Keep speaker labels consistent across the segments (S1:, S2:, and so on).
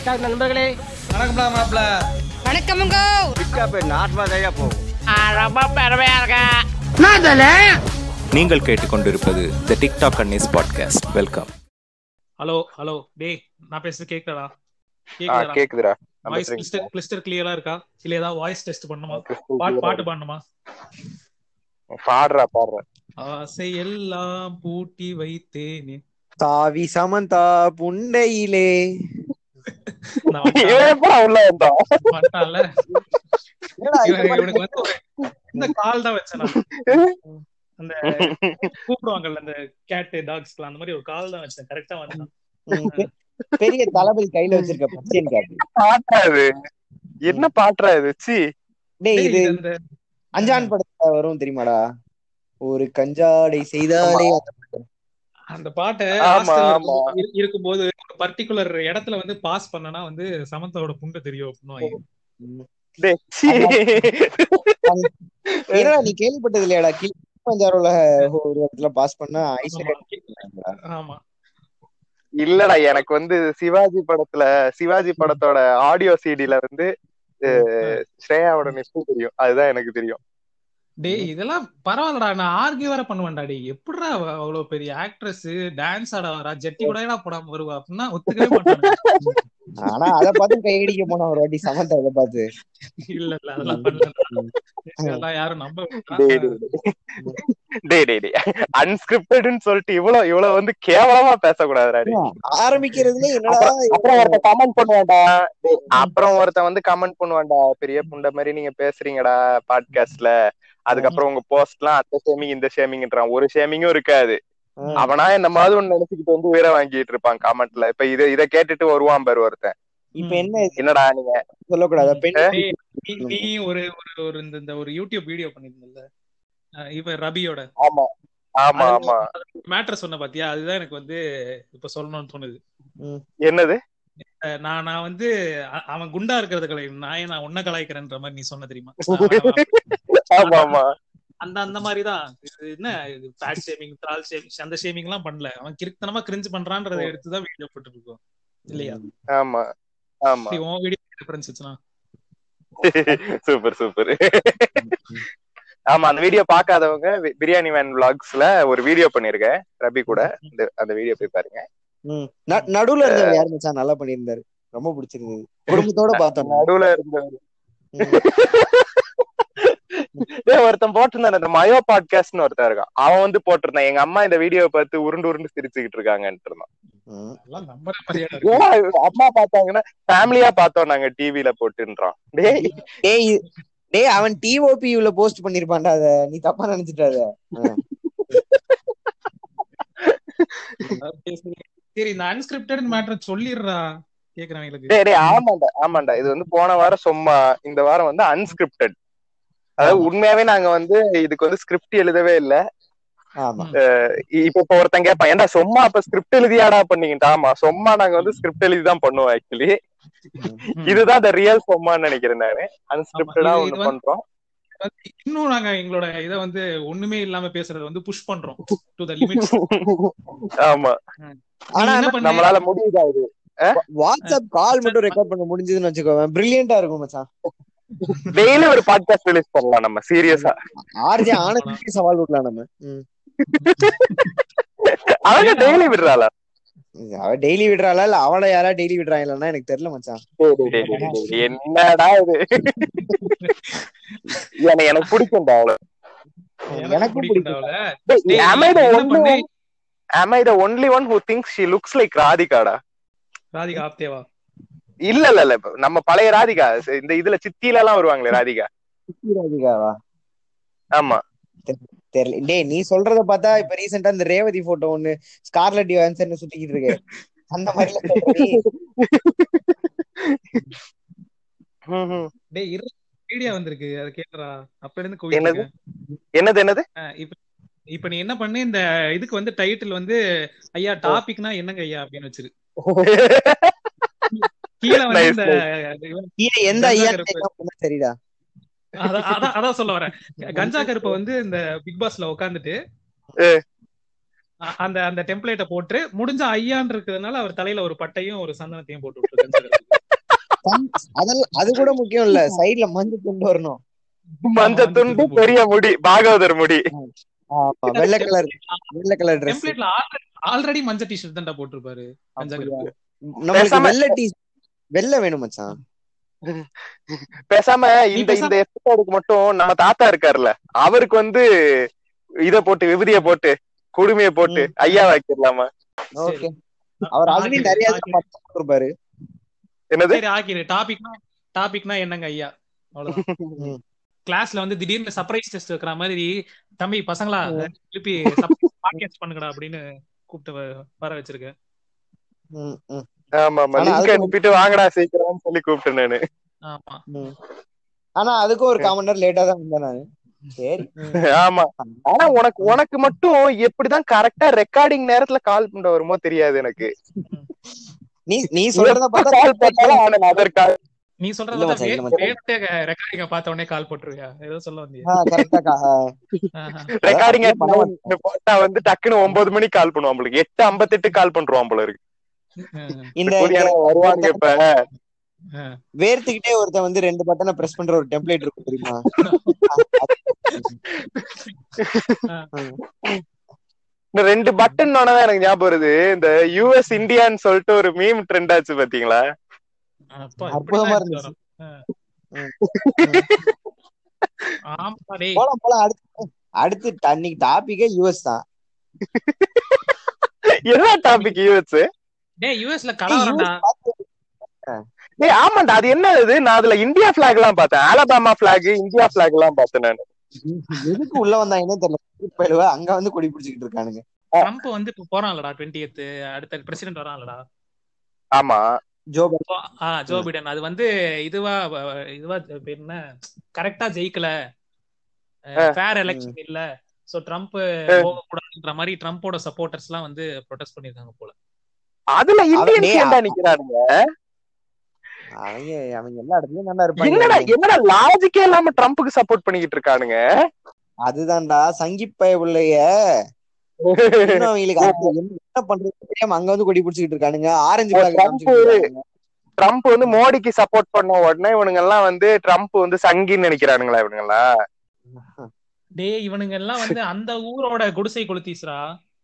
S1: TikTok நண்பர்களே
S2: வணக்கம்டா மாப்ள
S3: வணக்கமுங்க
S4: நீங்கள் கேட்டுக்கொண்டிருப்பது the TikTok அன்னிஸ் podcast welcome
S2: hello hello டேய் நான் பேசுறது கேக்குதா
S5: ஆ
S2: கேக்குதா
S5: கேக்குதுடா
S2: வாய்ஸ் கிளிஸ்டர் கிளிஸ்டர் கிளியரா இருக்கா இல்ல ஏதாவது வாய்ஸ் டெஸ்ட் பண்ணுமா பாட்டு பாட்டு பாடணுமா
S5: பாடுறா பாடுறா
S2: ஆசை எல்லாம் பூட்டி வைத்தேனே
S6: தாவி சமந்தா புண்டையிலே
S2: நான் வந்துட்டான்ல,
S5: இவன் எப்படா உள்ள வந்தான்
S2: வந்துட்டான்ல. இவன் இவனுக்கு வந்து ஒரு இந்த கால் தான் வச்சேன் நான். அந்த கூப்பிடுவாங்கல்ல அந்த கேட்டு டாக்ஸ்க்கு அந்த மாதிரி ஒரு கால் தான் வச்சேன் கரெக்டா வந்துட்டான்
S6: ம், பெ- பெரிய தளபதி கையில வச்சிருக்க பச்சையன் காட்டு
S5: பாட்டுறா இது என்ன பாட்டுறா இது சி
S6: டேய்
S2: டேய்,
S6: இது
S2: இது அந்த
S6: அஞ்சான் படத்துல வரும் தெரியுமாடா ஒரு கஞ்சாடை செய்தாடே
S2: அந்த பாட்டை
S5: ஆமா,
S2: hostel
S5: ஆமா.
S2: இரு- இருக்கும்போது ஒரு பர்டிகுலர் இடத்துல வந்து பாஸ் பண்ணனா வந்து சமந்தாவோட புண்டை தெரியும் அப்படின்னு
S5: டேய், சீ.
S6: என்னடா நீ கேள்விப்பட்டது இல்லையாடா கிளிமஞ்சாரோல ஒரு இடத்துல பாஸ் பண்ணா ஐஸ்
S2: ஆமா
S5: இல்லடா எனக்கு வந்து சிவாஜி படத்துல சிவாஜி படத்தோட ஆடியோ சிடில வந்து அஹ், ஸ்ரேயாவோட நெஸ்ட் தெரியும் அதுதான் எனக்கு தெரியும்
S2: டேய் இதெல்லாம் பரவாயில்லடா நான் ஆர்கியூ வேற பண்ணுவேன்டா டேய் எப்படிடா அவ அவ்வளவு பெரிய ஆக்ட்ரஸ் டான்ஸ் ஆட வரா ஜெட்டி கூட ஏடா போடாம வருவா அப்படின்னா ஒத்துக்கவே மாட்டாங்க
S6: ஆனா அத பார்த்து கையடிக்க போன ஒரு வாட்டி சமந்தா இதை பார்த்து
S2: இல்ல இல்ல அதெல்லாம் பண்ணல இதெல்லாம் யாரும் நம்ப
S5: டேய் டேய், டேய். டேய் டேய் டேய் அன்ஸ்கிரிப்டட்னு சொல்லிட்டு இவ்வளவு இவ்வளவு வந்து கேவலமா பேசக்கூடாதுடா டேய்.
S6: ஆரம்பிக்கிறதுல என்னடா
S5: அப்புறம் ஒருத்தன் கமெண்ட் பண்ணுவான்டா டேய், அப்புறம் ஒருத்தன் வந்து கமெண்ட் பண்ணுவான்டா பெரிய புண்ட மாதிரி நீங்க பேசுறீங்கடா பாட்காஸ்ட்ல அதுக்கப்புறம் உங்க போஸ்ட்லாம் அந்த ஷேமிங் இந்த ஷேமிங்ன்றான் ஒரு ஷேமிங்கும் இருக்காது
S6: ம்.
S5: அவனா என்ன மாதிரி ஒண்ணு நினைச்சுக்கிட்டு வந்து உயிரை வாங்கிட்டு இருப்பான் கமெண்ட்ல இப்ப இத இத கேட்டுட்டு வருவான் பாரு ஒருத்தன்
S6: இப்ப என்ன இது
S5: என்னடா நீங்க
S6: சொல்லக்கூடாது பெண்
S2: டேய், நீ- நீ ஒரு ஒரு ஒரு இந்த இந்த ஒரு யூடியூப் வீடியோ பண்ணிருந்தல இவன் ரபியோட
S5: ஆமா ஆமா ஆமா
S2: மேட்டர் சொன்ன பாத்தியா அதுதான் எனக்கு வந்து இப்ப சொல்லணும்னு தோணுது
S5: என்னது
S2: அஹ் நான் நான் வந்து அ- அவன் குண்டா இருக்கிறது கலை நான் நான் உன்ன கலாய்க்கிறேன்ற மாதிரி நீ சொன்ன தெரியுமா
S5: ஆமா ஆமா
S2: அந்த அந்த மாதிரிதான் இது என்ன இது ஃபேட் ஷேமிங் ட்ரால் ஷேமிங் அந்த ஷேமிங் எல்லாம் பண்ணல அவன் கிறுத்தனமா கிரிஞ்சு பண்றான்றதை எடுத்துதான் வீடியோ போட்டுருக்கோம் இல்லையா
S5: ஆமா ஆமா
S2: சரி, உன் வீடியோ ரெஃபரன்ஸ் வச்சுனா
S5: சூப்பர் சூப்பர் ஆமா அந்த வீடியோ பார்க்காதவங்க வி- பிரியாணி மேன் vlogsல ஒரு வீடியோ பண்ணிருக்கேன் ரபி கூட இந்த- அந்த வீடியோ போய் பாருங்க
S6: ம். ந- நடுவுல இருந்தவர் யார் மச்சான் நல்லா பண்ணியிருந்தாரு ரொம்ப பிடிச்சிருந்தது குடும்பத்தோட பார்த்தோம்
S5: நடுவுல இருந்தவர் டேய், ஒருத்தன் போட்டிருந்தான் அந்த மயோ பாட்காஸ்ட்னு ஒருத்தன் இருக்கான் அவன் வந்து போட்டிருந்தான் எங்க அம்மா இந்த வீடியோ பார்த்து உருண்டு உருண்டு சிரிச்சுக்கிட்டு இருக்காங்கன்ட்டு இருந்தான்
S6: ம்.
S2: அதெல்லாம் நம்புற மாதிரியா இருக்கு
S5: ஏன்னா அம்மா பார்த்தாங்கன்னா ஃபேமிலியா பார்த்தோம் நாங்க டிவில போட்டுன்றான் டேய்
S6: டேய் இது- டேய் அவன் டிஓபியூல போஸ்ட் பண்ணிருப்பான்டா அத நீ தப்பா நினைச்சிட்டாத
S2: சரி, சரி. சரி இந்த அன்ஸ்கிரிப்டட் மேட்டர் சொல்லிடுறா கேக்குறவங்களுக்கு
S5: டேய் டேய் ஆமாண்டா ஆமாண்டா இது வந்து போன வாரம் சும்மா இந்த வாரம் வந்து அன்ஸ்கிரிப்டட் அதாவது உண்மையாவே நாங்க வந்து இதுக்கு வந்து ஸ்கிரிப்ட் எழுதவே இல்ல
S6: ஆமா
S5: இப்ப இப்ப ஒருத்தன் கேட்பான் ஏன்டா சும்மா அப்ப ஸ்கிரிப்ட் எழுதியாடா பண்ணீங்கடா ஆமா சும்மா நாங்க வந்து ஸ்கிரிப்ட் எழுதி தான் பண்ணுவோம் ஆக்சுவலி இதுதான் the ரியல் சும்மான்னு நினைக்கிறேன் நானு அன்ஸ்கிரிப்டடா
S2: ஆமா, இது- இது
S5: ஒண்ணு
S2: வந்து-
S5: பண்றோம்
S2: இன்னும் நாங்க எங்களோட இத வந்து ஒண்ணுமே இல்லாம பேசுறத வந்து புஷ் பண்றோம் டு த லிமிட்ஸ்
S5: ஆமா
S6: ஆனா
S2: என்ன பண்ண
S5: நம்மளால முடியுதா இது
S6: வாட்ஸ்அப் கால் மட்டும் ரெக்கார்ட் பண்ண முடிஞ்சதுன்னு வச்சுக்கோவேன் பிரில்லியண்டா இருக்கும் மச்சான்
S5: டெய்லி ஒரு பாட்காஸ்ட் ரிலீஸ் பண்ணலாம் நம்ம சீரியஸா
S6: ஆர்ஜே ஆனந்த் சவால் விடலாம் நம்ம ம்.
S5: அவங்க டெய்லி விடுறாளா
S6: அவ டெய்லி விடுறாளா இல்ல அவளை யாரா டெய்லி விடுறாங்களான்னா எனக்கு தெரியல மச்சான்
S5: என்னடா இது எனக்கு எனக்கு பிடிக்கும்டா அவளை
S6: எனக்கும் பிடிக்கும்
S2: பிடிக்கும்
S5: Hey, am I the
S2: என்ன
S5: only
S2: பண்ணு?
S5: one? Am I the only one who thinks she looks like ராதிகாடா
S2: Radhika ஆப்தேவா
S5: இல்ல இல்ல இல்ல இப்ப நம்ம பழைய ராதிகா இந்த இதுல சித்தில எல்லாம் வருவாங்களே ராதிகா
S6: ராதிகாவா
S5: ஆமா
S6: தெரியல டேய் நீ சொல்றத பார்த்தா இப்ப ரீசெண்டா இந்த ரேவதி போட்டோ ஒண்ணு ஸ்கார்லட் யுவான்சன் சுத்திக்கிட்டு இருக்கு அந்த மாதிரி எல்லாம் சொல்ற நீ.
S5: ஹம் ஹம்.
S2: டேய் இரு வீடியோ வந்திருக்கு அத கேக்குறா அப்ப இருந்து கோவிட்
S5: என்னது?
S2: இருக்கேன்.
S5: என்னது என்னது
S2: அஹ் இப்ப இப்ப நீ என்ன பண்ணு இந்த இதுக்கு வந்து டைட்டில் வந்து ஐயா டாபிக்னா என்னங்க ஐயா அப்படின்னு வச்சிரு கீழ வந்து
S5: Nice,
S2: இந்த
S6: கீழே எந்த
S2: கஞ்சா
S6: ஐயா
S2: கருப்பு.
S6: சரிடா
S2: அதான் அதான் அதான் சொல்ல வரேன் கஞ்சா கருப்ப வந்து இந்த பிக் பாஸ்ல உட்காந்துட்டு
S5: ஏ.
S2: அந்த அந்த டெம்ப்ளேட்ட போட்டு முடிஞ்ச ஐயான் இருக்கிறதுனால அவர் தலையில ஒரு பட்டையும் ஒரு சந்தனத்தையும் போட்டு விட்டுரு கஞ்சா கருப்பு
S6: கண்- அதெல்லாம் அது கூட முக்கியம் இல்ல சைடுல மஞ்சள் கொண்டு வரணும்
S5: மஞ்ச துண்டு பெரிய முடி பாகவதர் முடி
S6: ஆமா வெள்ளை கலர் வெள்ளை கலர் ட்ரெஸ்
S2: டெம்ப்ளேட்ல ஆல்ரெடி மஞ்சள் டிஷர்ட் தான்டா போட்டிருப்பாரு மஞ்சள் கலர்.
S6: நம்மளுக்கு
S5: பேசாம-
S6: வெள்ளை டீ வெள்ளை வேணும் மச்சான்
S5: பேசாம இந்த
S2: பேசாம-
S5: இந்த எபிசோடுக்கு மட்டும் நம்ம தாத்தா இருக்காருல்ல அவருக்கு வந்து இத போட்டு விபூதிய போட்டு குடுமைய போட்டு ஐயா வைக்கலாமா
S6: ஓகே அவர் ஆல்ரெடி
S2: ஆக்கிரு,
S6: நிறைய
S2: ஆக்கிரு.
S6: இருப்பாரு
S5: என்னது
S2: சரி ஆக்கிரு டாபிக்னா டாபிக்னா என்னங்க ஐயா அவ்வளவுதான்
S6: ம்.
S2: கிளாஸ்ல வந்து திடீர்னு சர்ப்ரைஸ் டெஸ்ட் வைக்கிற மாதிரி தம்பி பசங்களா திருப்பி பாட்காஸ்ட் பண்ணுங்கடா அப்படின்னு கூப்பிட்டு வ- வர வச்சிருக்கேன்
S6: ம், ம்,
S5: ஆமா ஆமா
S6: ஆனா
S5: லிங்க்
S6: அதுக்கு-
S5: அனுப்பிட்டு வாங்கடா சீக்கிரம்னு சொல்லி கூப்பிட்டேன் நானு
S2: ஆமா
S6: ம். ஆனா அதுக்கும் ஒரு காமன் நேரம் லேட்டா தான் வந்தேன் நானு சரி ம்.
S5: ஆமா ஆனா உனக்கு உனக்கு மட்டும் எப்படிதான் கரெக்டா ரெக்கார்டிங் நேரத்துல கால் பண்ண வருமோ தெரியாது எனக்கு
S6: நீ நீ சொல்றத பார்த்தா
S5: கால் பண்ணாலும் ஆனா அதர் கால்
S2: நீ
S6: இல்ல
S2: சொல்றத
S6: மச்சான், இல்ல மச்சான்.
S2: ரெக்கார்டிங்க பார்த்த உடனே கால் போட்டுருவியா ஏதோ சொல்ல வந்தியா
S6: ஆ, correct ஆ கா- ஆ.
S2: ஆஹா.
S5: ரெக்கார்டிங்
S6: அதான் பண்ண
S5: போட்டா வந்து டக்குன்னு ஒன்பது மணிக்கு கால் பண்ணுவான் நம்மளுக்கு எட்டு ஐம்பத்தெட்டு கால் பண்றோம் போல இருக்கு
S2: ஆஹ்.
S6: இந்த
S5: புரியாத வருவாங்க இப்ப
S2: ஆஹ்.
S6: வேர்த்துக்கிட்டே ஒருத்தன் வந்து ரெண்டு பட்டனை பிரஸ் பண்ற ஒரு டெம்ப்ளேட் இருக்கும் தெரியுமா
S5: இந்த ரெண்டு பட்டன் தான் எனக்கு ஞாபகம் வருது இந்த யூஎஸ் இந்தியான்னு சொல்லிட்டு ஒரு மீம் ட்ரெண்ட் ஆச்சு பாத்தீங்களா
S2: அப்பா,
S6: அற்புதமா
S2: இப்படிதான்
S6: இருந்துச்சு.
S2: வரும்.
S6: ம்.
S2: ஆமா டேய்
S6: போலாம் போலாம் அடுத்து அடுத்து அன்னைக்கு டாபிக்கே யூஎஸ் தான்
S5: என்ன டாபிக் யூஎஸ்
S2: டேய் யூஎஸ்ல கலவரம்டா
S5: ஏய் ஆமாண்டா அது என்ன இது நான் அதுல இந்தியா பிளாக் எல்லாம் பார்த்தேன் ஆலபாமா பிளாக் இந்தியா பிளாக் எல்லாம் பார்த்தேன் நான்
S6: எதுக்கு உள்ள வந்தாங்கன்னே தெரியல பயிலுவ அங்க வந்து கொடி பிடிச்சிக்கிட்டு இருக்கானுங்க
S2: ட்ரம்ப் வந்து இப்ப போறான்லடா டுவெண்ட்டி அடுத்த பிரசிடென்ட் வரான்லடா
S5: ஆமா
S6: ஜோ பைடன்.
S2: So, ஆ ஜோ பிடன் அது வந்து இதுவா வ- இதுவா பேர் என்ன கரெக்டா ஜெயிக்கல ஃபேர் எலெக்ஷன் இல்ல சோ ட்ரம்ப் போக கூடாதுன்ற மாதிரி ட்ரம்ப்போட சப்போர்ட்டர்ஸ் எல்லாம் வந்து ப்ரொடெஸ்ட் பண்ணிருக்காங்க போல
S5: அதுல
S6: டேய்,
S5: இந்தியன்ஸ் ஏன்டா நிக்கிறானுங்க
S6: அவங்க அவங்க எல்லா இடத்துலயும் நல்லா இருப்பாங்க
S5: என்னடா என்னடா லாஜிக்கே இல்லாம ட்ரம்ப்புக்கு சப்போர்ட் பண்ணிக்கிட்டு இருக்கானுங்க
S6: அதுதான்டா சங்கிப்பய உள்ளைய இன்னும் அவங்களுக்கு அது என்ன பண்றது தெரியாம அங்க வந்து கொடி பிடிச்சிக்கிட்டு இருக்கானுங்க ஆரஞ்சு
S5: ஓ,
S6: flag
S5: ட்ரம்ப்
S6: காமிச்சிக்கிட்டு இருக்கானுங்க.
S5: ட்ரம்ப் வந்து மோடிக்கு சப்போர்ட் பண்ண உடனே இவனுங்க எல்லாம் வந்து ட்ரம்ப் வந்து சங்கின்னு நினைக்கிறானுங்களா இவனுங்களா
S2: டேய் இவனுங்க எல்லாம் வந்து அந்த ஊரோட குடிசை கொளுத்தீஸ்ரா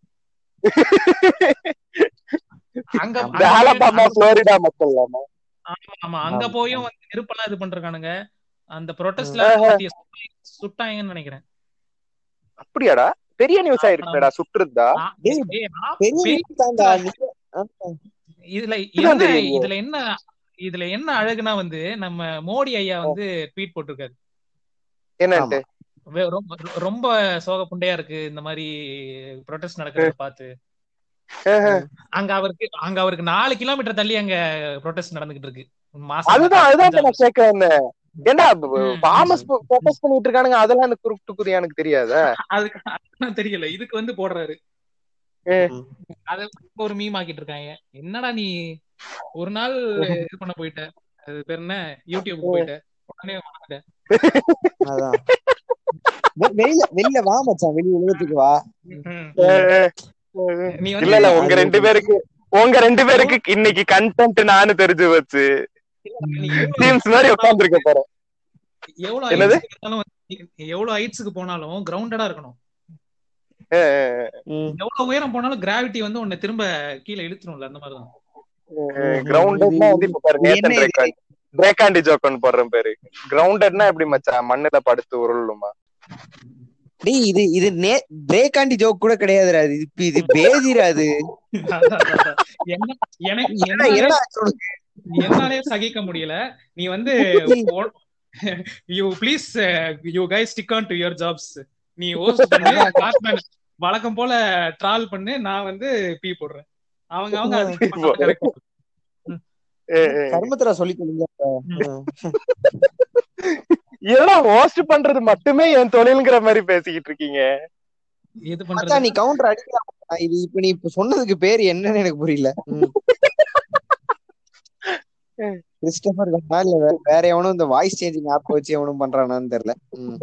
S2: அங்க
S5: இந்த
S2: அங்க
S5: ஆலபாமா
S2: போய்-
S5: புளோரிடா மக்கள் இல்லாம
S2: ஆமா, ஆமா அங்க
S6: ஆமா.
S2: போயும் வந்து நெருப்பெல்லாம் இது பண்றானுங்க அந்த ப்ரொட்டஸ்ட்ல சுட்டாங்கன்னு நினைக்கிறேன்
S5: அப்படியாடா பெரிய நியூஸ் ஆயிருக்குடா சுற்றுதா
S2: நான்-
S6: டேய்,
S2: டேய், நான்
S6: பெரிய
S2: பெரிய
S6: news தான்டா. நீ- ஆமா.
S2: இதுல
S5: இதுதான்
S2: என்ன
S5: தெரியுது.
S2: இதுல என்ன இதுல என்ன அழகுனா வந்து நம்ம மோடி ஐயா வந்து ட்வீட் போட்டிருக்காரு
S5: என்னன்ட்டு
S2: வே- ரொம்ப ரொம்ப சோக புண்டையா இருக்கு இந்த மாதிரி ப்ரொடெஸ்ட் நடக்கிறத பார்த்து அங்க அவருக்கு அங்க அவருக்கு நாலு கிலோமீட்டர் தள்ளி அங்க ப்ரொடெஸ்ட் நடந்துகிட்டு இருக்கு மாசம்
S5: அதுதான் அதுதான் இப்ப நான் கேட்க வந்தேன் ஏண்டா
S2: ம்.
S5: பாமஸ் ப்ரொடெஸ்ட் பண்ணிட்டு இருக்கானுங்க அதெல்லாம் எனக்கு குறுக்கு குதியா எனக்கு தெரியாதா
S2: அதுக்கு அதுக்கு தெரியல இதுக்கு வந்து போடுறாரு
S5: ஏ.
S2: அத ஒரு மீம் ஆக்கிட்டு இருக்காங்க என்னடா நீ ஒரு நாள் இது பண்ண போயிட்ட அது பேர் என்ன யூடியூப் போயிட்ட உடனே வந்துட்ட.
S6: அதான் வெ- வெளியில வெளியில வா மச்சான் வெளிய உலகத்துக்கு வா
S2: ம். நீ
S5: இல்ல
S2: வந்து
S5: இல்ல உங்க ரெண்டு பேருக்கு உங்க ரெண்டு பேருக்கு இன்னைக்கு கண்டென்ட் நானு தெரிஞ்சு வச்சு
S2: நீ எவ்வளவு
S5: டீம்ஸ் மாதிரி உட்கார்ந்துருக்க போறேன்
S2: எவ்வளவு
S5: என்னது?
S2: heights க்கு போனாலும் நீ எவ்வளவு ஹைட்ஸ்க்கு போனாலும் கிரவுண்டடா இருக்கணும்
S6: ம்.
S2: எவ்வளவு உயரம் போனாலும் கிராவிட்டி வந்து உன்னை திரும்ப கீழே இழுத்துரும்ல அந்த மாதிரிதான்
S5: கிரவுண்டட்னா வந்து இப்ப பாரு
S6: இது
S5: நேத்தன்
S6: என்ன இது?
S5: ரேக்காண்டி பிரேக்காண்டி ஜோக்கன் போடுறேன் பேரு கிரவுண்டட்னா எப்படி மச்சான் மண்ணுல படுத்து உருளுமா
S6: டேய் இது இது நே பிரேக்காண்டி ஜோக் கூட கிடையாதுடா இது இப்ப இது பேதிரா அது
S2: அதான், அதான், அதான். என்ன எனக்கு
S6: என்னடா
S2: என்னாலே-
S6: என்னடா ஆச்சு உனக்கு?
S2: என்னாலே சகிக்க முடியல நீ வந்து you please you guys stick on to your jobs நீ ஹோஸ்ட் பண்ணு கார்ட்மேன் வழக்கம் போல ட்ரால் பண்ணு நான் வந்து பீ போடுறேன் அவங்க அவங்க அதுக்கு பண்ணா correct.
S6: கர்மத்திரா சொல்லி கொடுங்க
S5: இதெல்லாம் ஹோஸ்ட் பண்றது மட்டுமே என் தொழில்ங்கிற மாதிரி பேசிக்கிட்டு இருக்கீங்க
S2: இது
S6: மச்சான்
S2: பண்றது
S6: நீ கவுண்டர் அடிக்கலாம் மச்சான். இது இப்ப நீ இப்ப சொன்னதுக்கு பேர் என்னன்னு எனக்கு புரியல ம். கிறிஸ்டபர் கண்ணா இல்ல வே- வேற எவனும் இந்த வாய்ஸ் சேஞ்சிங் ஆப் வச்சு எவனும் பண்றானான்னு தெரியல ம்.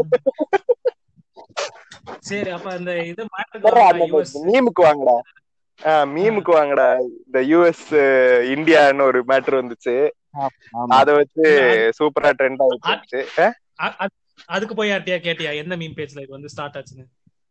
S2: சரி அப்ப அந்த இது மாட்டுக்கு யூஎஸ்
S5: மீமுக்கு வாங்கடா மீமுக்கு வாங்கடா இந்த யூஎஸ் இந்தியான்னு ஒரு மேட்டர் வந்துச்சு
S6: ஆமா
S5: அத வச்சு சூப்பரா ட்ரெண்ட் ஆயிடுச்சு அஹ்?
S2: அ- அ- அதுக்கு போய் யார்ட்டியா கேட்டியா எந்த மீம் பேஜ்ல இது வந்து ஸ்டார்ட் ஆச்சுன்னு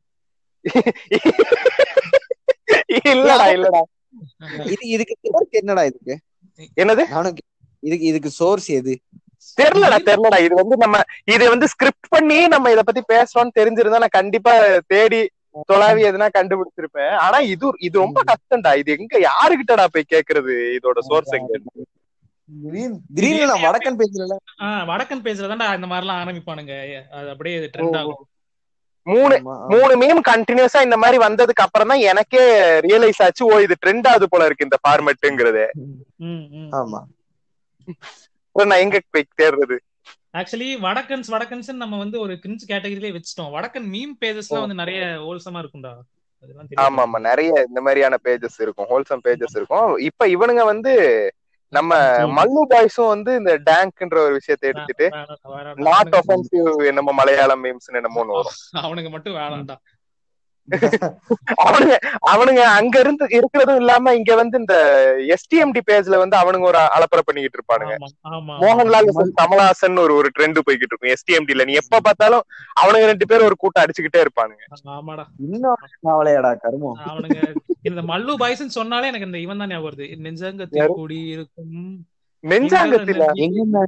S5: இல்லடா இல்லடா
S6: இது இதுக்கு source என்னடா இதுக்கு
S5: என்னது
S6: நானும் கே- இதுக்கு இதுக்கு சோர்ஸ் எது
S5: தெரியலடா தெரியலடா இது வந்து நம்ம இது வந்து ஸ்கிரிப்ட் பண்ணி நம்ம இத பத்தி பேசுறோம்னு தெரிஞ்சிருந்தா நான் கண்டிப்பா தேடி தொலாவி எதுனா கண்டுபிடிச்சிருப்பேன் ஆனா இது இது ரொம்ப கஷ்டம்டா இது எங்க யாருகிட்டடா போய் கேக்குறது இதோட சோர்ஸ் எங்க
S6: திடீர்னு திடீர்னு நான் வடக்கன் பேஜ்ல
S2: ஆஹ் வடக்கன் பேஜ்ல தான்டா இந்த மாதிரி எல்லாம் ஆரம்பிப்பானுங்க அது அப்படியே ட்ரெண்ட் ஆகும்
S5: மூணு மூணு மீம் கண்டினியூஸா இந்த மாதிரி வந்ததுக்கு அப்புறம் தான் எனக்கே ரியலைஸ் ஆச்சு ஓ இது ட்ரெண்ட் ஆகுது போல இருக்கு இந்த ஃபார்மெட்டுங்கிறது
S2: ம், ம்.
S6: ஆமா
S5: அப்புறம் நான் எங்க போய் தேடுறது
S2: ஆக்சுவலி வடக்கன்ஸ் வடக்கன்ஸ் நம்ம வந்து ஒரு கிரிஞ்ச் கேட்டகரியிலே வச்சுட்டோம் வடக்கன் மீம் பேஜஸ்லாம் வந்து நிறைய ஹோல்சமா இருக்கும்டா அதெல்லாம் தெரியும்
S5: ஆமா ஆமா நிறைய இந்த மாதிரியான பேஜஸ் இருக்கும் ஹோல்சம் பேஜஸ் இருக்கும் இப்ப இவனுங்க வந்து நம்ம மல்லு பாய்ஸும் வந்து இந்த டேங்க்ன்ற ஒரு விஷயத்தை எடுத்துட்டு நாட் ஒஃபென்சிவ் என்னமோ மலையாளம் மீம்ஸ் என்னமோ ஒண்ணு வரும்
S2: அவனுக்கு மட்டும் வேணாம்டா
S5: அவனுங்க அவனுங்க அங்க இருந்து இருக்கிறதும் இல்லாம இங்க வந்து இந்த எஸ்டிஎம்டி பேஜ்ல வந்து அவனுங்க ஒரு அலப்பறை பண்ணிக்கிட்டு இருப்பானுங்க
S2: ஆமா ஆமா
S5: மோகன்லால் versus கமலஹாசன் ஒரு ஒரு ட்ரெண்ட் போய்கிட்டு இருக்கும் எஸ்டிஎம்டில நீ எப்ப பார்த்தாலும் அவனுங்க ரெண்டு பேரும் ஒரு கூட்டம் அடிச்சுக்கிட்டே இருப்பானுங்க
S2: ஆமாடா
S6: இன்னும் கவலையடா கருமம்
S2: அவனுங்க இந்த மல்லு பாய்ஸ்னு சொன்னாலே எனக்கு இந்த இவன் தான் ஞாபகம் வருது நெஞ்சங்கத்தில் கூடி இருக்கும்
S5: நெஞ்சாங்கத்தில
S6: எங்க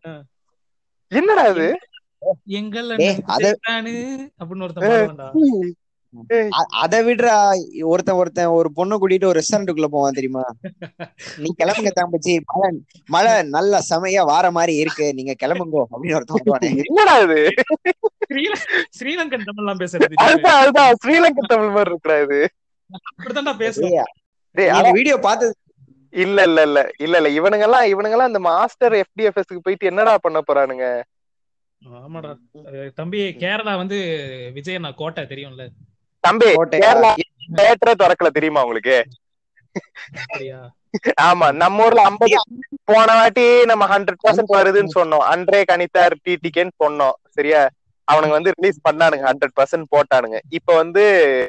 S5: என்னடா அது
S2: எங்கள்
S6: ஏய், அத-
S2: அண்ணன் அப்படின்னு ஒருத்தன் பாடுவான்டா.
S6: அ- அத விடுறா ஒருத்தன் ஒருத்தன் ஒரு பொண்ணை கூட்டிட்டு ஒரு ரெஸ்டாரண்ட்டுக்குள்ள போவான் தெரியுமா நீ கிளம்புங்க தம்பச்சி மழை மழை நல்ல செமையா வார மாதிரி இருக்கு நீங்க கிளம்புங்கோ அப்படின்னு ஒருத்தன் வருவானே
S5: என்னடா இது
S2: ஸ்ரீல- ஸ்ரீலங்கன் தமிழ்லாம் பேசுறது
S5: அதுதான் அதுதான் ஸ்ரீலங்கா தமிழ் மாதிரி இருக்குடா இது
S2: அப்படித்தான்டா பேசுவோம்
S6: ஏய்,
S5: டேய்,
S6: நீ
S5: ஆனா-
S6: இந்த வீடியோ பார்த்தது
S5: இல்ல இல்ல இல்ல இல்ல இல்ல இவனுங்க எல்லாம் இவனுங்க எல்லாம் இந்த மாஸ்டர் எஃப்டிஎஃப்எஸ்க்கு போயிட்டு என்னடா பண்ண போறானுங்க
S2: ஆமாடா அஹ் தம்பி கேரளா வந்து விஜய் நான் கோட்டை தெரியும்ல
S5: தம்பி
S6: கோட்டை
S5: கேரளா தேட்டரே திறக்கல தெரியுமா உங்களுக்கு
S2: அப்படியா
S5: ஆமா நம்ம ஊர்ல ஐம்பது போன வாட்டி நம்ம ஹண்ட்ரட் பர்சன்ட் வருதுன்னு சொன்னோம் அன்றே கணித்தார் டிடிகேன்னு சொன்னோம் சரியா அவனுங்க வந்து ரிலீஸ் பண்ணானுங்க ஹண்ட்ரட் பர்சன்ட் போட்டானுங்க இப்ப வந்து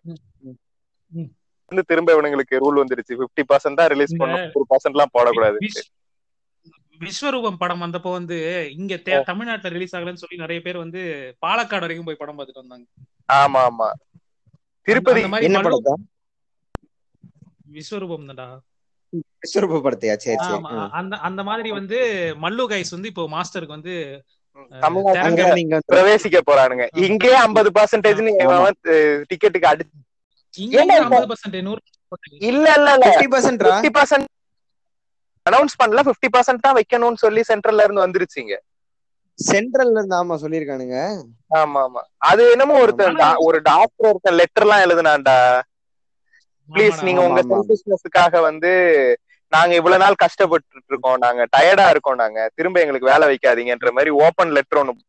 S2: ம்.
S5: வந்து திரும்ப இவனுங்களுக்கு ரூல் வந்துருச்சு 50% பர்சன்ட் தான் ரிலீஸ்
S2: இந்த-
S5: பண்ணும் ஒரு பர்சன்ட் எல்லாம் போடக்கூடாது
S2: விஷ்- விஸ்வரூபம் படம் வந்தப்போ வந்து இங்க தே- தமிழ்நாட்டுல ரிலீஸ் ஆகலன்னு சொல்லி நிறைய பேர் வந்து பாலக்காடு வரைக்கும் போய் படம் பார்த்துட்டு வந்தாங்க
S5: ஆமா ஆமா திருப்பதி
S2: அந்த மாதிரி
S6: என்ன
S2: மல்லு-
S6: படத்தா
S2: விஸ்வரூபம் தான்டா
S6: விஸ்வரூப படத்தையா சரி சரி
S2: ஆமா அந்த அந்த மாதிரி வந்து மல்லு கைஸ் வந்து இப்போ மாஸ்டருக்கு வந்து
S5: தமிழ்நாட்டுல
S2: திறங்க-
S6: அங்கதான் நீங்க
S5: பிரவேசிக்க போறானுங்க இங்கே ஐம்பது பர்சன்டேஜ் டிக்கெட்டுக்கு அடி
S2: இங்க
S5: ஏன்டா இப்ப-
S2: ஐம்பது பர்சன்ட் நூறு
S5: இல்ல இல்ல இல்ல
S6: பிப்டி பர்சன்ட்ரா
S5: பிப்டி பர்சன்ட் அனௌன்ஸ் பண்ணல பிப்டி பர்சன்ட் தான் வைக்கணும்னு சொல்லி சென்ட்ரல்ல இருந்து வந்துருச்சுங்க
S6: சென்ட்ரல்ல இருந்து ஆமா சொல்லிருக்கானுங்க
S5: ஆமா ஆமா அது என்னமோ ஒருத்தன் டா- ஒரு டாக்டர் ஒருத்தன் லெட்டர் எல்லாம் எழுதுனான்டா ப்ளீஸ்
S2: ஆமாடா.
S5: நீங்க உங்க
S6: ஆமா, ஆமா.
S5: செல்ஃபிஷ்னஸ்க்காக வந்து நாங்க இவ்வளவு நாள் கஷ்டப்பட்டு இருக்கோம் நாங்க டயர்டா இருக்கோம் நாங்க திரும்ப எங்களுக்கு வேலை வைக்காதீங்கன்ற மாதிரி ஓபன் லெட்டர் ஒண்ணு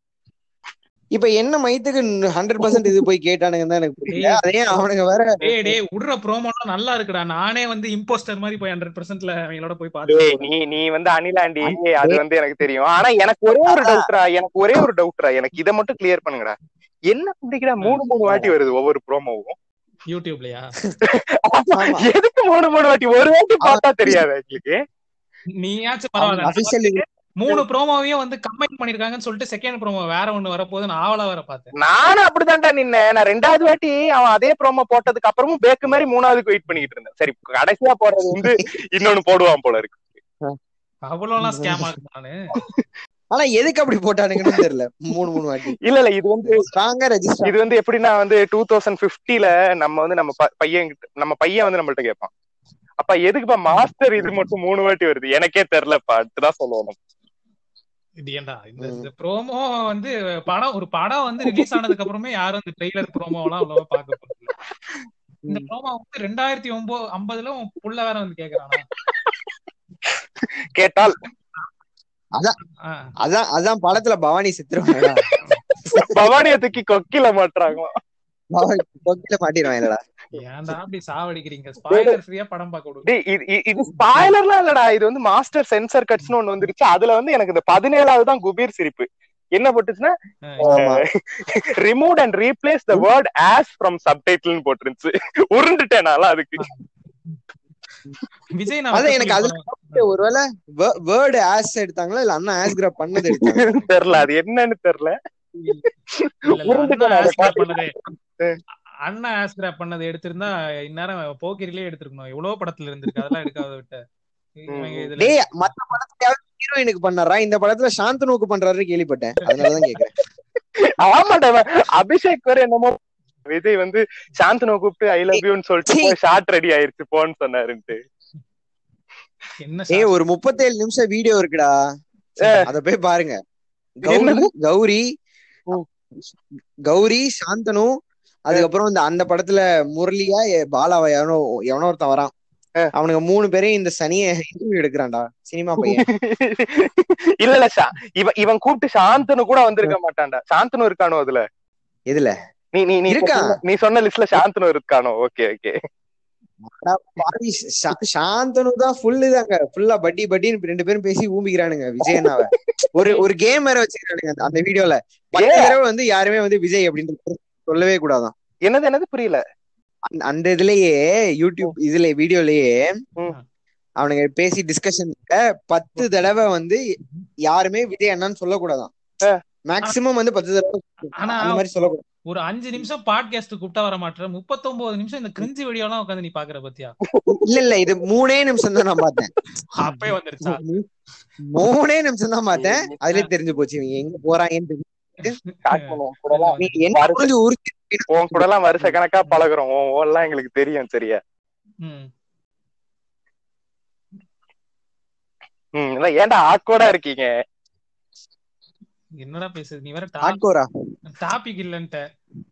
S6: இப்ப என்ன மைத்துக்கு ஹண்ட்ரட் பர்சன்ட் இது போய் கேட்டானுங்கன்னு தான் எனக்கு புரியல அதே அவனுங்க வேற
S2: டேய் டேய் விடுற ப்ரோமோலாம் நல்லா இருக்குடா நானே வந்து இம்போஸ்டர் மாதிரி போய் ஹண்ட்ரட் பர்சன்ட்ல அவங்களோட போய்
S5: டேய்,
S2: பார்த்து
S5: நீ நீ வந்து அனிலாண்டி அது வந்து எனக்கு தெரியும் ஆனா எனக்கு ஒரே ஒரு டவுட்ரா எனக்கு ஒரே ஒரு டவுட்ரா எனக்கு இதை மட்டும் கிளியர் பண்ணுங்கடா என்ன பிடிக்கடா மூணு மூணு வாட்டி வருது ஒவ்வொரு ப்ரோமோவும்
S2: யூடியூப்லயா
S6: ஆமா.
S5: எதுக்கு மூணு மூணு வாட்டி ஒரு வாட்டி பார்த்தா தெரியாது எங்களுக்கு
S2: நீயாச்சும் பரவாயில்ல
S6: அபிஷியல்
S2: மூணு ப்ரோமோவையும் வந்து கம்பைன் பண்ணிருக்காங்கன்னு சொல்லிட்டு செகண்ட் ப்ரோமோ வேற ஒண்ணு வரப்போகுது நான் ஆவலா வர பார்த்தேன்
S5: நானும் அப்படிதான்டா நின்னேன் நான் ரெண்டாவது வாட்டி அவன் அதே ப்ரோமோ போட்டதுக்கு அப்புறமும் பேக்கு மாதிரி மூணாவதுக்கு வெயிட் பண்ணிட்டு இருந்தேன் சரி கடைசியா போறது வந்து இன்னொன்னு போடுவான் போல இருக்கு
S2: அவ்வளவுலாம் ஸ்கேம் ஆகுது நானு
S6: ஆனா எதுக்கு அப்படி போட்டானுங்கன்னு தெரியல மூணு மூணு வாட்டி
S5: இல்ல இல்ல இது வந்து
S6: ஸ்ட்ராங்கா ரெஜிஸ்டர்
S5: இது வந்து எப்படின்னா வந்து டூ தௌசண்ட் பிப்டில நம்ம வந்து நம்ம ப- பையன் கிட்ட- நம்ம பையன் வந்து நம்மள்ட்ட கேட்பான் அப்பா எதுக்குப்பா மாஸ்டர் இது மட்டும் மூணு வாட்டி வருது எனக்கே தெரியலப்பா அதுதான் சொல்லுவோம்
S2: இது ஏன்டா இந்த இந்த ப்ரோமோ வந்து படம் ஒரு படம் வந்து ரிலீஸ் ஆனதுக்கு அப்புறமே யாரும் இந்த ட்ரெய்லர் ப்ரோமோ எல்லாம் அவ்வளவா பார்க்க போறது இல்ல. இந்த ப்ரோமோ வந்து ரெண்டாயிரத்தி ஒன்பது ஐம்பதுல உன் புள்ள வேற வந்து கேக்குறானா
S5: கேட்டால்
S2: ஆ.
S6: அதான் அதான் படத்துல பவானி செத்துருவாங்க
S5: பவானிய தூக்கி கொக்கில மாட்டுறாங்க
S6: பவானி கொக்கில மாட்டிடுவான் இல்லடா
S2: ஏன்டா அப்படி சாவடிக்கிறீங்க ஸ்பாயிலர் ஃப்ரீயா படம் பார்க்க விடுங்க
S5: டேய் இது இது- இது ஸ்பாய்லர்லாம் இல்லடா இது வந்து மாஸ்டர் சென்சர் கட்ஸ்னு ஒண்ணு வந்துருச்சு அதுல வந்து எனக்கு இந்த பதினேழாவது தான் குபீர் சிரிப்பு என்ன போட்டுச்சுன்னா
S6: ஆமா
S5: remove and replace the word as from சப்டைட்டில்னு போட்டுருந்துச்சு உருண்டுட்டேன் நான்லாம் அதுக்கு
S2: விஜய் நான்
S6: அதான்
S2: வைக்க
S6: எனக்கு அதுல
S2: சொல்லிருப்பாங்க.
S6: ஒருவேளை வேர்டு ஆஸ் எடுத்தாங்களா இல்ல அண்ணா ஆஸ் கிராப் பண்ணது எடுத்தாங்க
S5: தெரியல அது என்னன்னு தெரியல
S2: இல்ல, இல்ல,
S5: உருண்டுட்டேன்
S2: அண்ணா
S5: அதை
S2: ஆஸ்கிராப்
S5: பார்த்து.
S2: பண்ணதே அண்ணா ஆஸ்கிராப் பண்ணது எடுத்திருந்தா இந்நேரம் போக்கிரிலே எடுத்திருக்கணும் எவ்வளவு படத்துல இருந்திருக்கு அதெல்லாம் எடுக்காத விட்ட இவங்க இதுல
S6: டேய் மத்த படத்துல ஹீரோயினுக்கு பண்ணாரா இந்த படத்துல சாந்தனுக்கு பண்றாருன்னு கேள்விப்பட்டேன் அதனாலதான் கேக்குறேன்
S5: ஆமாண்டா இவன் அபிஷேக் வேற என்னமோ விஜய் வந்து சாந்தனு கூப்பிட்டு ஐ லவ் யூன்னு சொல்லிட்டு ஷார்ட் ரெடி ஆயிருச்சு போன்னு சொன்னாருன்ட்டு
S2: என்ன
S6: ஏய்
S2: சார்
S6: ஒரு முப்பத்தேழு நிமிஷம் வீடியோ இருக்குடா அத போய் பாருங்க கௌரி
S5: என்னது?
S6: கௌரி
S5: ஓ.
S6: கௌரி சாந்தனு அதுக்கப்புறம் இந்த அந்த படத்துல முரளியா எ- பாலாவா எவனோ எவனோ ஒருத்தன் வரான் அவனுங்க மூணு பேரையும் இந்த சனிய இன்டர்வியூ எடுக்கிறான்டா சினிமா பையன்
S5: இல்ல இல்ல ஷா- இவன் இவன் கூப்பிட்டு சாந்தனு கூட வந்திருக்க மாட்டான்டா சாந்தனு இருக்கானோ அதுல
S6: எதுல
S5: நீ நீ நீ
S6: இருக்கான்.
S5: சொன்ன- நீ சொன்ன லிஸ்ட்ல சாந்தனு இருக்கானோ ஓகே ஓகே
S6: அடா பாவி, சா- சாந்தனு தான் ஃபுல்லு தாங்க ஃபுல்லா பட்டி பட்டின்னு ரெண்டு பேரும் பேசி ஊம்பிக்கிறானுங்க விஜய் அண்ணாவை ஒரு ஒரு கேம் வேற வச்சுக்கிறானுங்க அந்த- அந்த வீடியோல பத்து
S5: ஏன்?
S6: தடவை வந்து யாருமே வந்து விஜய் அப்படின்றது சொல்லவே கூடாதான்
S5: என்னது என்னது புரியல
S6: அந்த- அந்த இதுலயே யூடியூப் இதுல வீடியோலயே
S5: ம்.
S6: அவனுங்க பேசி டிஸ்கஷன்ல பத்து தடவை வந்து யாருமே விஜய் அண்ணான்னு சொல்லக்கூடாதான்
S5: ஆ.
S6: மேக்சிமம் வந்து பத்து தடவை
S2: ஆனா
S6: அந்த மாதிரி சொல்லக்கூடாது
S2: ஒரு அஞ்சு நிமிஷம் பாட்காஸ்ட் கூப்பிட்டா வர மாட்டேன் முப்பத்தொன்பது நிமிஷம் இந்த கிரிஞ்சு வீடியோ எல்லாம் உட்காந்து நீ பாக்குற பத்தியா
S6: இல்ல இல்ல இது மூணே நிமிஷம் தான் நான் பார்த்தேன்
S2: அப்பயே வந்துருச்சா
S6: மூணே நிமிஷம் தான் பார்த்தேன் அதுலயே தெரிஞ்சு போச்சு இவங்க எங்க போறாங்கன்னு தெரிஞ்சு.
S5: காட்டணும் கூடலாம்
S6: நீ என்ன
S5: வருஷ-
S6: புரிஞ்சு உறுதி
S5: உன் கூட எல்லாம் வருஷ கணக்கா பழகுறோம் உன் ஓல்லாம் எங்களுக்கு தெரியும் சரியா
S2: ம்.
S5: ம் இல்ல ஏன்டா ஆக்கோடா இருக்கீங்க
S2: என்னடா பேசுது நீ வேற
S6: ஆட்கோரா
S2: டாபிக் இல்லன்ட்ட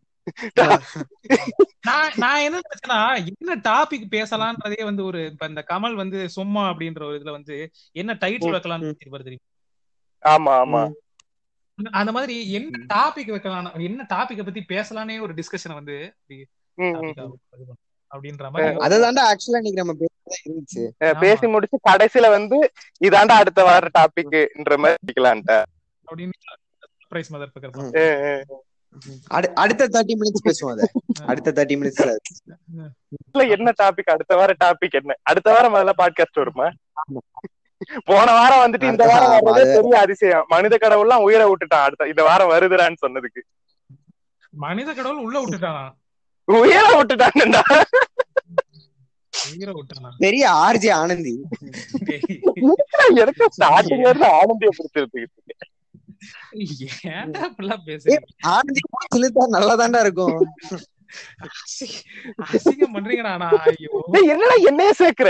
S2: நான் நான் என்ன நினைச்சேன்னா என்ன டாபிக் பேசலான்றதே வந்து ஒரு இப்ப இந்த கமல் வந்து சும்மா அப்படின்ற ஒரு இதுல வந்து என்ன டைட்டில் வைக்கலாம்னு யோசிச்சிருப்பாரு தெரியுமா?
S5: ஆமா ஆமா
S2: அந்த மாதிரி என்ன டாபிக் வைக்கலாம் என்ன டாபிக்க பத்தி பேசலானே ஒரு டிஸ்கஷன் வந்து இப்படி
S5: ம், ம்.
S2: topic ஆ இது பண்ணணும் அப்படின்ற மாதிரி
S6: அததான்டா ஆக்சுவலா இன்னைக்கு நம்ம பேசுறதா இருந்துச்சு
S5: அஹ் பேசி முடிச்சு கடைசியில வந்து இதாண்டா அடுத்த வார டாபிக்ன்ற மாதிரி வைக்கலான்ட்ட
S2: அப்படின்னு surprise mother fucker
S5: ah ah.
S6: அடு- அடுத்த தேர்ட்டி மினிட்ஸ் பேசுவோம் அத அடுத்த தேர்ட்டி மினிட்ஸ்ல
S5: இல்ல என்ன டாபிக் அடுத்த வார டாபிக் என்ன அடுத்த வாரம் முதல்ல பாட்காஸ்ட் வருமா போன வாரம் வந்துட்டு இந்த வாரம்
S6: ஆமா,
S5: வர்றதே
S6: அது-
S5: பெரிய அதிசயம் மனித கடவுள்லாம் உயிரை விட்டுட்டான் அடுத்த இந்த வாரம் வருதுடான்னு சொன்னதுக்கு
S2: மனித கடவுள் உள்ள விட்டுட்டானா
S5: உயிரை விட்டுட்டான்டா
S2: உயிரை விட்டானா
S6: பெரிய ஆர்ஜே ஆனந்தி
S2: டேய்,
S5: எனக்கு ஸ்டார்டிங்ல இருந்து ஆனந்திய பிடிச்சிருக்கு
S2: ஏன்டா இப்படிலாம் பேசுறீங்க
S6: ஆனந்தி சிலுத்தா நல்லாதான்டா இருக்கும்
S2: அசி- அசிங்கம் பண்றீங்கடா ஆனா ஐயோ
S5: டேய், என்னடா என்னைய சேர்க்கிற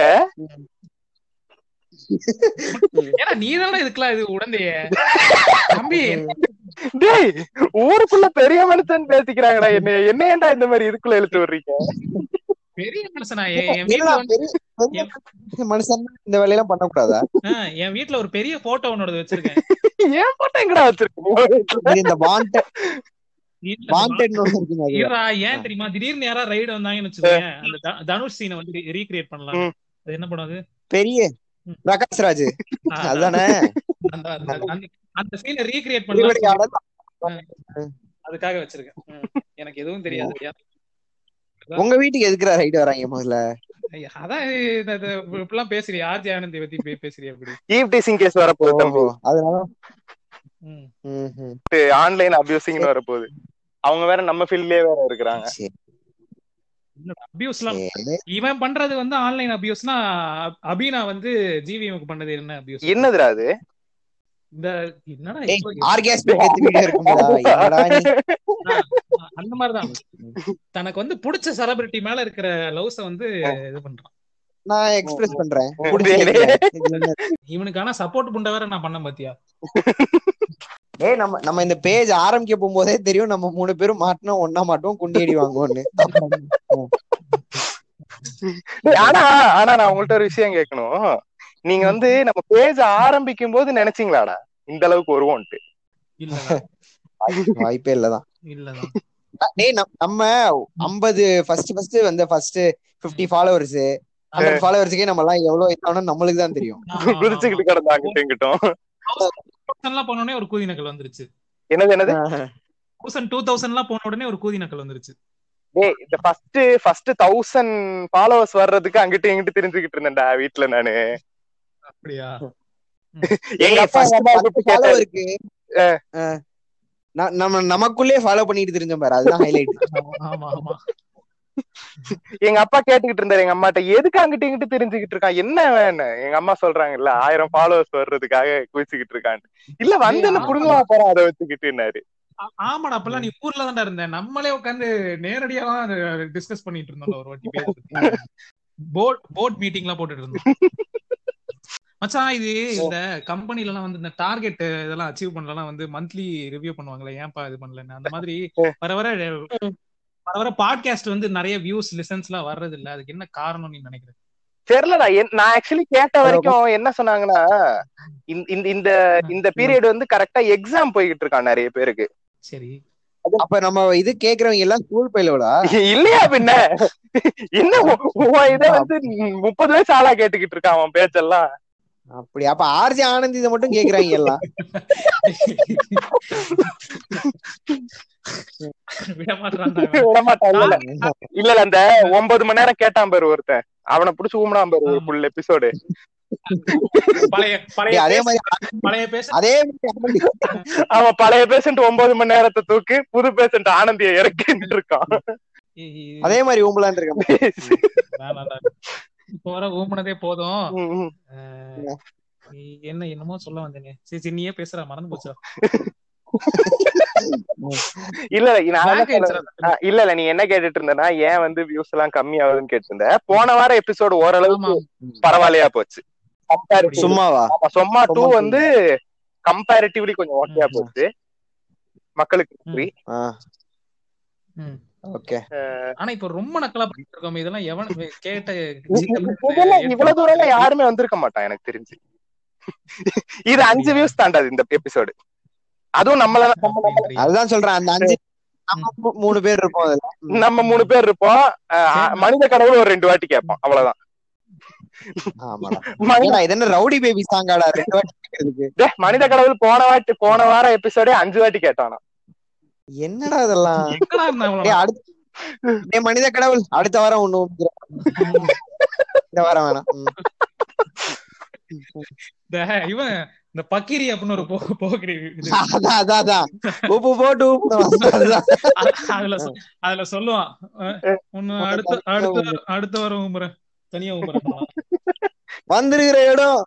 S2: ஏன்னா நீ இதுக்கெல்லாம் இது உடந்தைய தம்பி
S5: டேய் ஊருக்குள்ள பெரிய மனுஷன் பேசிக்கிறாங்கடா என்ன என்ன ஏன்டா இந்த மாதிரி இதுக்குள்ள இழுத்து விடுறீங்க
S2: பெரிய மனுஷனா என் என் வீட்டுல
S6: என்னடா
S2: வந்து
S6: பெரிய பெரிய மனுஷன் இந்த வேலையெல்லாம் பண்ணக்கூடாதா
S2: ஆ, என் வீட்டுல ஒரு பெரிய போட்டோ உன்னோட வச்சிருக்கேன்
S5: ஏன் போட்டோ எங்கடா வச்சிருக்கீங்க
S6: இது இந்த வாண்டட்
S2: வீட்டுல
S6: வாண்டட் இருக்குங்க அது.
S2: இருடா ஏன் தெரியுமா திடீர்னு யாரா ரைடு வந்தாங்கன்னு வச்சுக்கோங்க அந்த த- தனுஷ் சீனை வந்து ரீக்ரியேட் பண்ணலாம்
S5: ம்.
S2: அது என்ன படம் அது
S6: பெரிய பிரகாஷ் ராஜ்
S2: ஆ,
S6: அதுதானே
S2: அந்த அந்த- அந்த- அந்த சீனை ரீக்ரியேட் பண்ணலாம்
S6: திருவடியாடல்.
S2: அதுக்காக வச்சிருக்கேன் ம். எனக்கு எதுவும் தெரியாது ஐயா.
S6: உங்க வீட்டுக்கு எதுக்குற ரைடு வராங்க முதல்ல
S2: ஐயா, அதான் இது- இது- இப்படிலாம் பேசுறியா ஆர்ஜி ஆனந்தி பத்தி பே- பேசுறியா அப்படி
S5: ஈவ் டீசிங் கேஸ் வரப்போகுது தம்பி
S6: ஓஹோ, அதனால
S2: ம்.
S6: ம், ம்.
S5: ஆன்லைன் அபியூசிங்னு வரப்போகுது அவங்க வேற நம்ம ஃபீல்ட்லயே வேற இருக்கிறாங்க
S6: சரி,
S2: அபியூஸ்லாம்
S6: சரி.
S2: இவன் பண்றது வந்து ஆன்லைன் அபியூஸ்னா அபினா வந்து ஜிவிஎம்க்கு பண்ணது என்ன அபியூஸ்
S5: என்னதுடா அது
S2: இந்த என்னடா
S6: ஏய்,
S2: இப்போ
S6: orgasmic death video இருக்கும்டா. என்னடா நீ?
S2: அந்த மாதிரிதான் தனக்கு வந்து புடிச்ச செலிபிரிட்டி மேல இருக்கிற லவ்ஸ வந்து இது பண்றான்
S6: நான் எக்ஸ்பிரஸ் பண்றேன்
S5: டேய்,
S6: புடிச்சிருக்கு. இது என்ன?
S2: இவனுக்கு ஆனா சப்போர்ட் பண்ண வேற நான் பண்ண பாத்தியா
S6: ஏய் நம்ம நம்ம இந்த பேஜ் ஆரம்பிக்க போகும்போதே தெரியும் நம்ம மூணு பேரும் மாட்டினோம் ஒன்னா மாட்டோம் குண்டி அடி வாங்குவோம்னு
S5: டேய், ஆனா ஆனா நான் உங்கள்ட்ட ஒரு விஷயம் கேட்கணும் நீங்க வந்து நம்ம பேஜ் ஆரம்பிக்கும் போது நினைச்சீங்களாடா இந்த அளவுக்கு வருவோம்ட்டு
S2: இல்லதான்
S6: வாய்ப்பே இல்லதான்
S2: இல்லதான்
S6: டேய் நம்ம- நம்ம ஐம்பது ஃபர்ஸ்ட் ஃபர்ஸ்ட் வந்த ஃபர்ஸ்ட் பிப்டி ஃபாலோவர்ஸ் ஹண்ட்ரட் ஃபாலோவர்ஸ்க்கே நம்ம எல்லாம் எவ்வளவு இதானு நம்மளுக்கு தான் தெரியும்
S5: குதிச்சுக்கிட்டு கிடந்தாங்க இங்கிட்டும்
S2: எல்லாம் போன உடனே ஒரு கூதி நக்கல் வந்துருச்சு
S5: என்னது என்னது
S2: தௌசண்ட் டூ தௌசண்ட் எல்லாம் போன உடனே ஒரு கூதி நக்கல் வந்துருச்சு
S5: டேய் இந்த ஃபர்ஸ்ட் ஃபர்ஸ்ட் தௌசண்ட் ஃபாலோவர்ஸ் வர்றதுக்கு அங்கிட்டு இங்கிட்டு தெரிஞ்சுக்கிட்டு இருந்தேன்டா வீட்டுல நானு
S2: அப்படியா
S5: எங்க அப்பா எங்க அம்மா கூப்பிட்டு
S6: ஃபாலோ
S5: கேட்டாரு
S6: இருக்கு அஹ், ந- நம்ம நமக்குள்ளே ஃபாலோ பண்ணிட்டு தெரிஞ்சோம் பாரு அதுதான் ஹைலைட்
S2: ஆமா ஆமா
S5: எங்க அப்பா கேட்டுக்கிட்டு இருந்தாரு எங்க அம்மாட்ட எதுக்கு அங்கிட்டு இங்கிட்டு தெரிஞ்சுக்கிட்டு இருக்கான் என்ன வேணும் எங்க அம்மா சொல்றாங்கல்ல ஆயிரம் ஃபாலோவர்ஸ் வர்றதுக்காக குவிச்சுக்கிட்டு இருக்கான் இல்ல வந்து என்ன
S2: ஆமா.
S5: புடுங்கவா போறான் அதை வச்சுக்கிட்டுனாரு
S2: ஆ- ஆமாடா அப்பெல்லாம் நீ ஊர்ல தான்டா இருந்த நம்மளே உட்காந்து நேரடியா டிஸ்கஸ் பண்ணிட்டு இருந்தோம் ஒரு வாட்டி பேசுறது போர்ட் போர்ட் மீட்டிங் எல்லாம் போட்டுட்டு இருந்தோம் மச்சான் இது இந்த கம்பெனில எல்லாம் வந்து இந்த டார்கெட் இதெல்லாம் அச்சீவ் பண்ணலாம் வந்து மந்த்லி ரிவ்யூ பண்ணுவாங்களே ஏன்பா இது பண்ணலன்னு அந்த மாதிரி வர வர வர வர பாட்காஸ்ட் வந்து நிறைய வியூஸ் லிசன்ஸ் எல்லாம் வர்றது இல்ல அதுக்கு என்ன காரணம் நீ நினைக்கிற
S5: தெரியலடா என்- நான் ஆக்சுவலி கேட்ட வரைக்கும் என்ன சொன்னாங்கன்னா இந்த- இந்த இந்த இந்த பீரியட் வந்து கரெக்டா எக்ஸாம் போய்கிட்டு இருக்கான் நிறைய பேருக்கு
S2: சரி
S6: அப்ப நம்ம இது கேக்குறவங்க எல்லாம் ஸ்கூல் பயிலோடா
S5: இல்லையா பின்ன என்ன உ- உன் இதை வந்து முப்பது வயசு ஆளா கேட்டுக்கிட்டு இருக்கான் அவன் பேச்செல்லாம்
S6: அப்படி அப்ப ஆர்ஜி ஆனந்த் இதை மட்டும் கேக்குறாங்க எல்லாம்
S2: விட மாட்டான்டா
S5: விட மாட்டான் இல்ல இல்ல. இல்ல இல்ல அந்த ஒன்பது மணி நேரம் கேட்டான் பாரு ஒருத்தன் அவனை புடிச்சு ஊமனான் பாரு ஒரு ஃபுல் எபிசோடு
S2: பழைய பழைய
S6: டேய், அதே
S2: பேச-
S6: மாதிரி
S2: பழைய பேச
S6: அதே மாதிரி ஆனந்த்
S5: அவன் பழைய பேஷண்ட் ஒன்பது மணி நேரத்தை தூக்கு புது பேஷண்ட் ஆனந்திய இறக்கிட்டு இருக்கான்
S6: அதே மாதிரி ஊம்பலான் இருக்க
S2: வேணாம்டா. இப்ப வர ஊம்புனதே போதும்
S5: ம், ம்.
S2: அஹ், நீ என்ன என்னமோ சொல்ல வந்தேனே சரி சரி நீயே பேசுற மறந்து போச்சா
S5: இல்ல இல்ல நான் என்ன
S2: Back ஆயிடுச்சுடா.
S5: சொல்ல- ஆ, இல்ல இல்ல நீ என்ன கேட்டுட்டு இருந்தனா ஏன் வந்து வியூஸ் எல்லாம் கம்மி ஆகுதுன்னு கேட்டு இருந்த போன வாரம் எபிசோடு ஓரளவுக்கு
S2: ஆமா
S5: பரவாயில்லையா போச்சு Comparatively.
S6: சும்மாவா
S5: ஆமா, சொம்மா டூ
S6: சும்மா two.
S5: வந்து கம்பேரிட்டிவ்லி கொஞ்சம் ஓகேயா
S2: ம்.
S5: போச்சு மக்களுக்கு
S2: ம்.
S5: free.
S2: ம்.
S6: ஓகே
S2: ஆனா இப்ப ரொம்ப நக்கலா பண்ணிட்டு இருக்கோம் இதெல்லாம் எவன் கேட்ட
S5: இதெல்லாம் இவ்வளவு தூரம் எல்லாம் யாருமே வந்திருக்க மாட்டான் எனக்கு தெரிஞ்சு இது அஞ்சு வியூஸ் தாண்டாது இந்த எபிசோடு அதுவும் நம்மள நம்ம நம்ம-
S6: அதுதான் சொல்றேன் அந்த அஞ்சு நம்ம மூ- மூணு பேர் இருப்போம் அதுல
S5: நம்ம மூணு பேர் இருப்போம் அஹ்,
S2: சரி.
S5: மனித கடவுள் ஒரு ரெண்டு வாட்டி கேட்போம் அவ்வளவுதான்
S6: ஆமாடா
S5: மனித
S6: ஏடா இது என்ன ரவுடி பேபி சாங்காடா ரெண்டு வாட்டி கேக்குறதுக்கு
S5: டேய், மனித கடவுள் போன வாட்டி போன வாரம் எபிசோடே அஞ்சு வாட்டி கேட்டானா
S6: என்னடா இதெல்லாம்
S2: எங்கடா இருந்தா இவ்வளவு
S6: டேய் அடுத்த டேய் மனித கடவுள் அடுத்த வாரம் ஒண்ணு ஊம்பிக்கிறோம்.
S2: ம்.
S6: இந்த வாரம் வேணாம் ம்.
S2: இந்த இவன் இந்த பக்கிரி அப்படின்னு ஒரு போ- போக்கிரி இது.
S6: அதான் அதான் அதான் உப்பு போட்டு ஊப்பிடுவான் அதுதான்
S2: அ- அதுல சொ- அதுல சொல்லுவான் அஹ், உன்னை அடுத்த அடுத்த அடுத்த வாரம் ஊம்புறேன் தனியா ஊம்புறேன்
S6: வந்திருக்கிற இடம்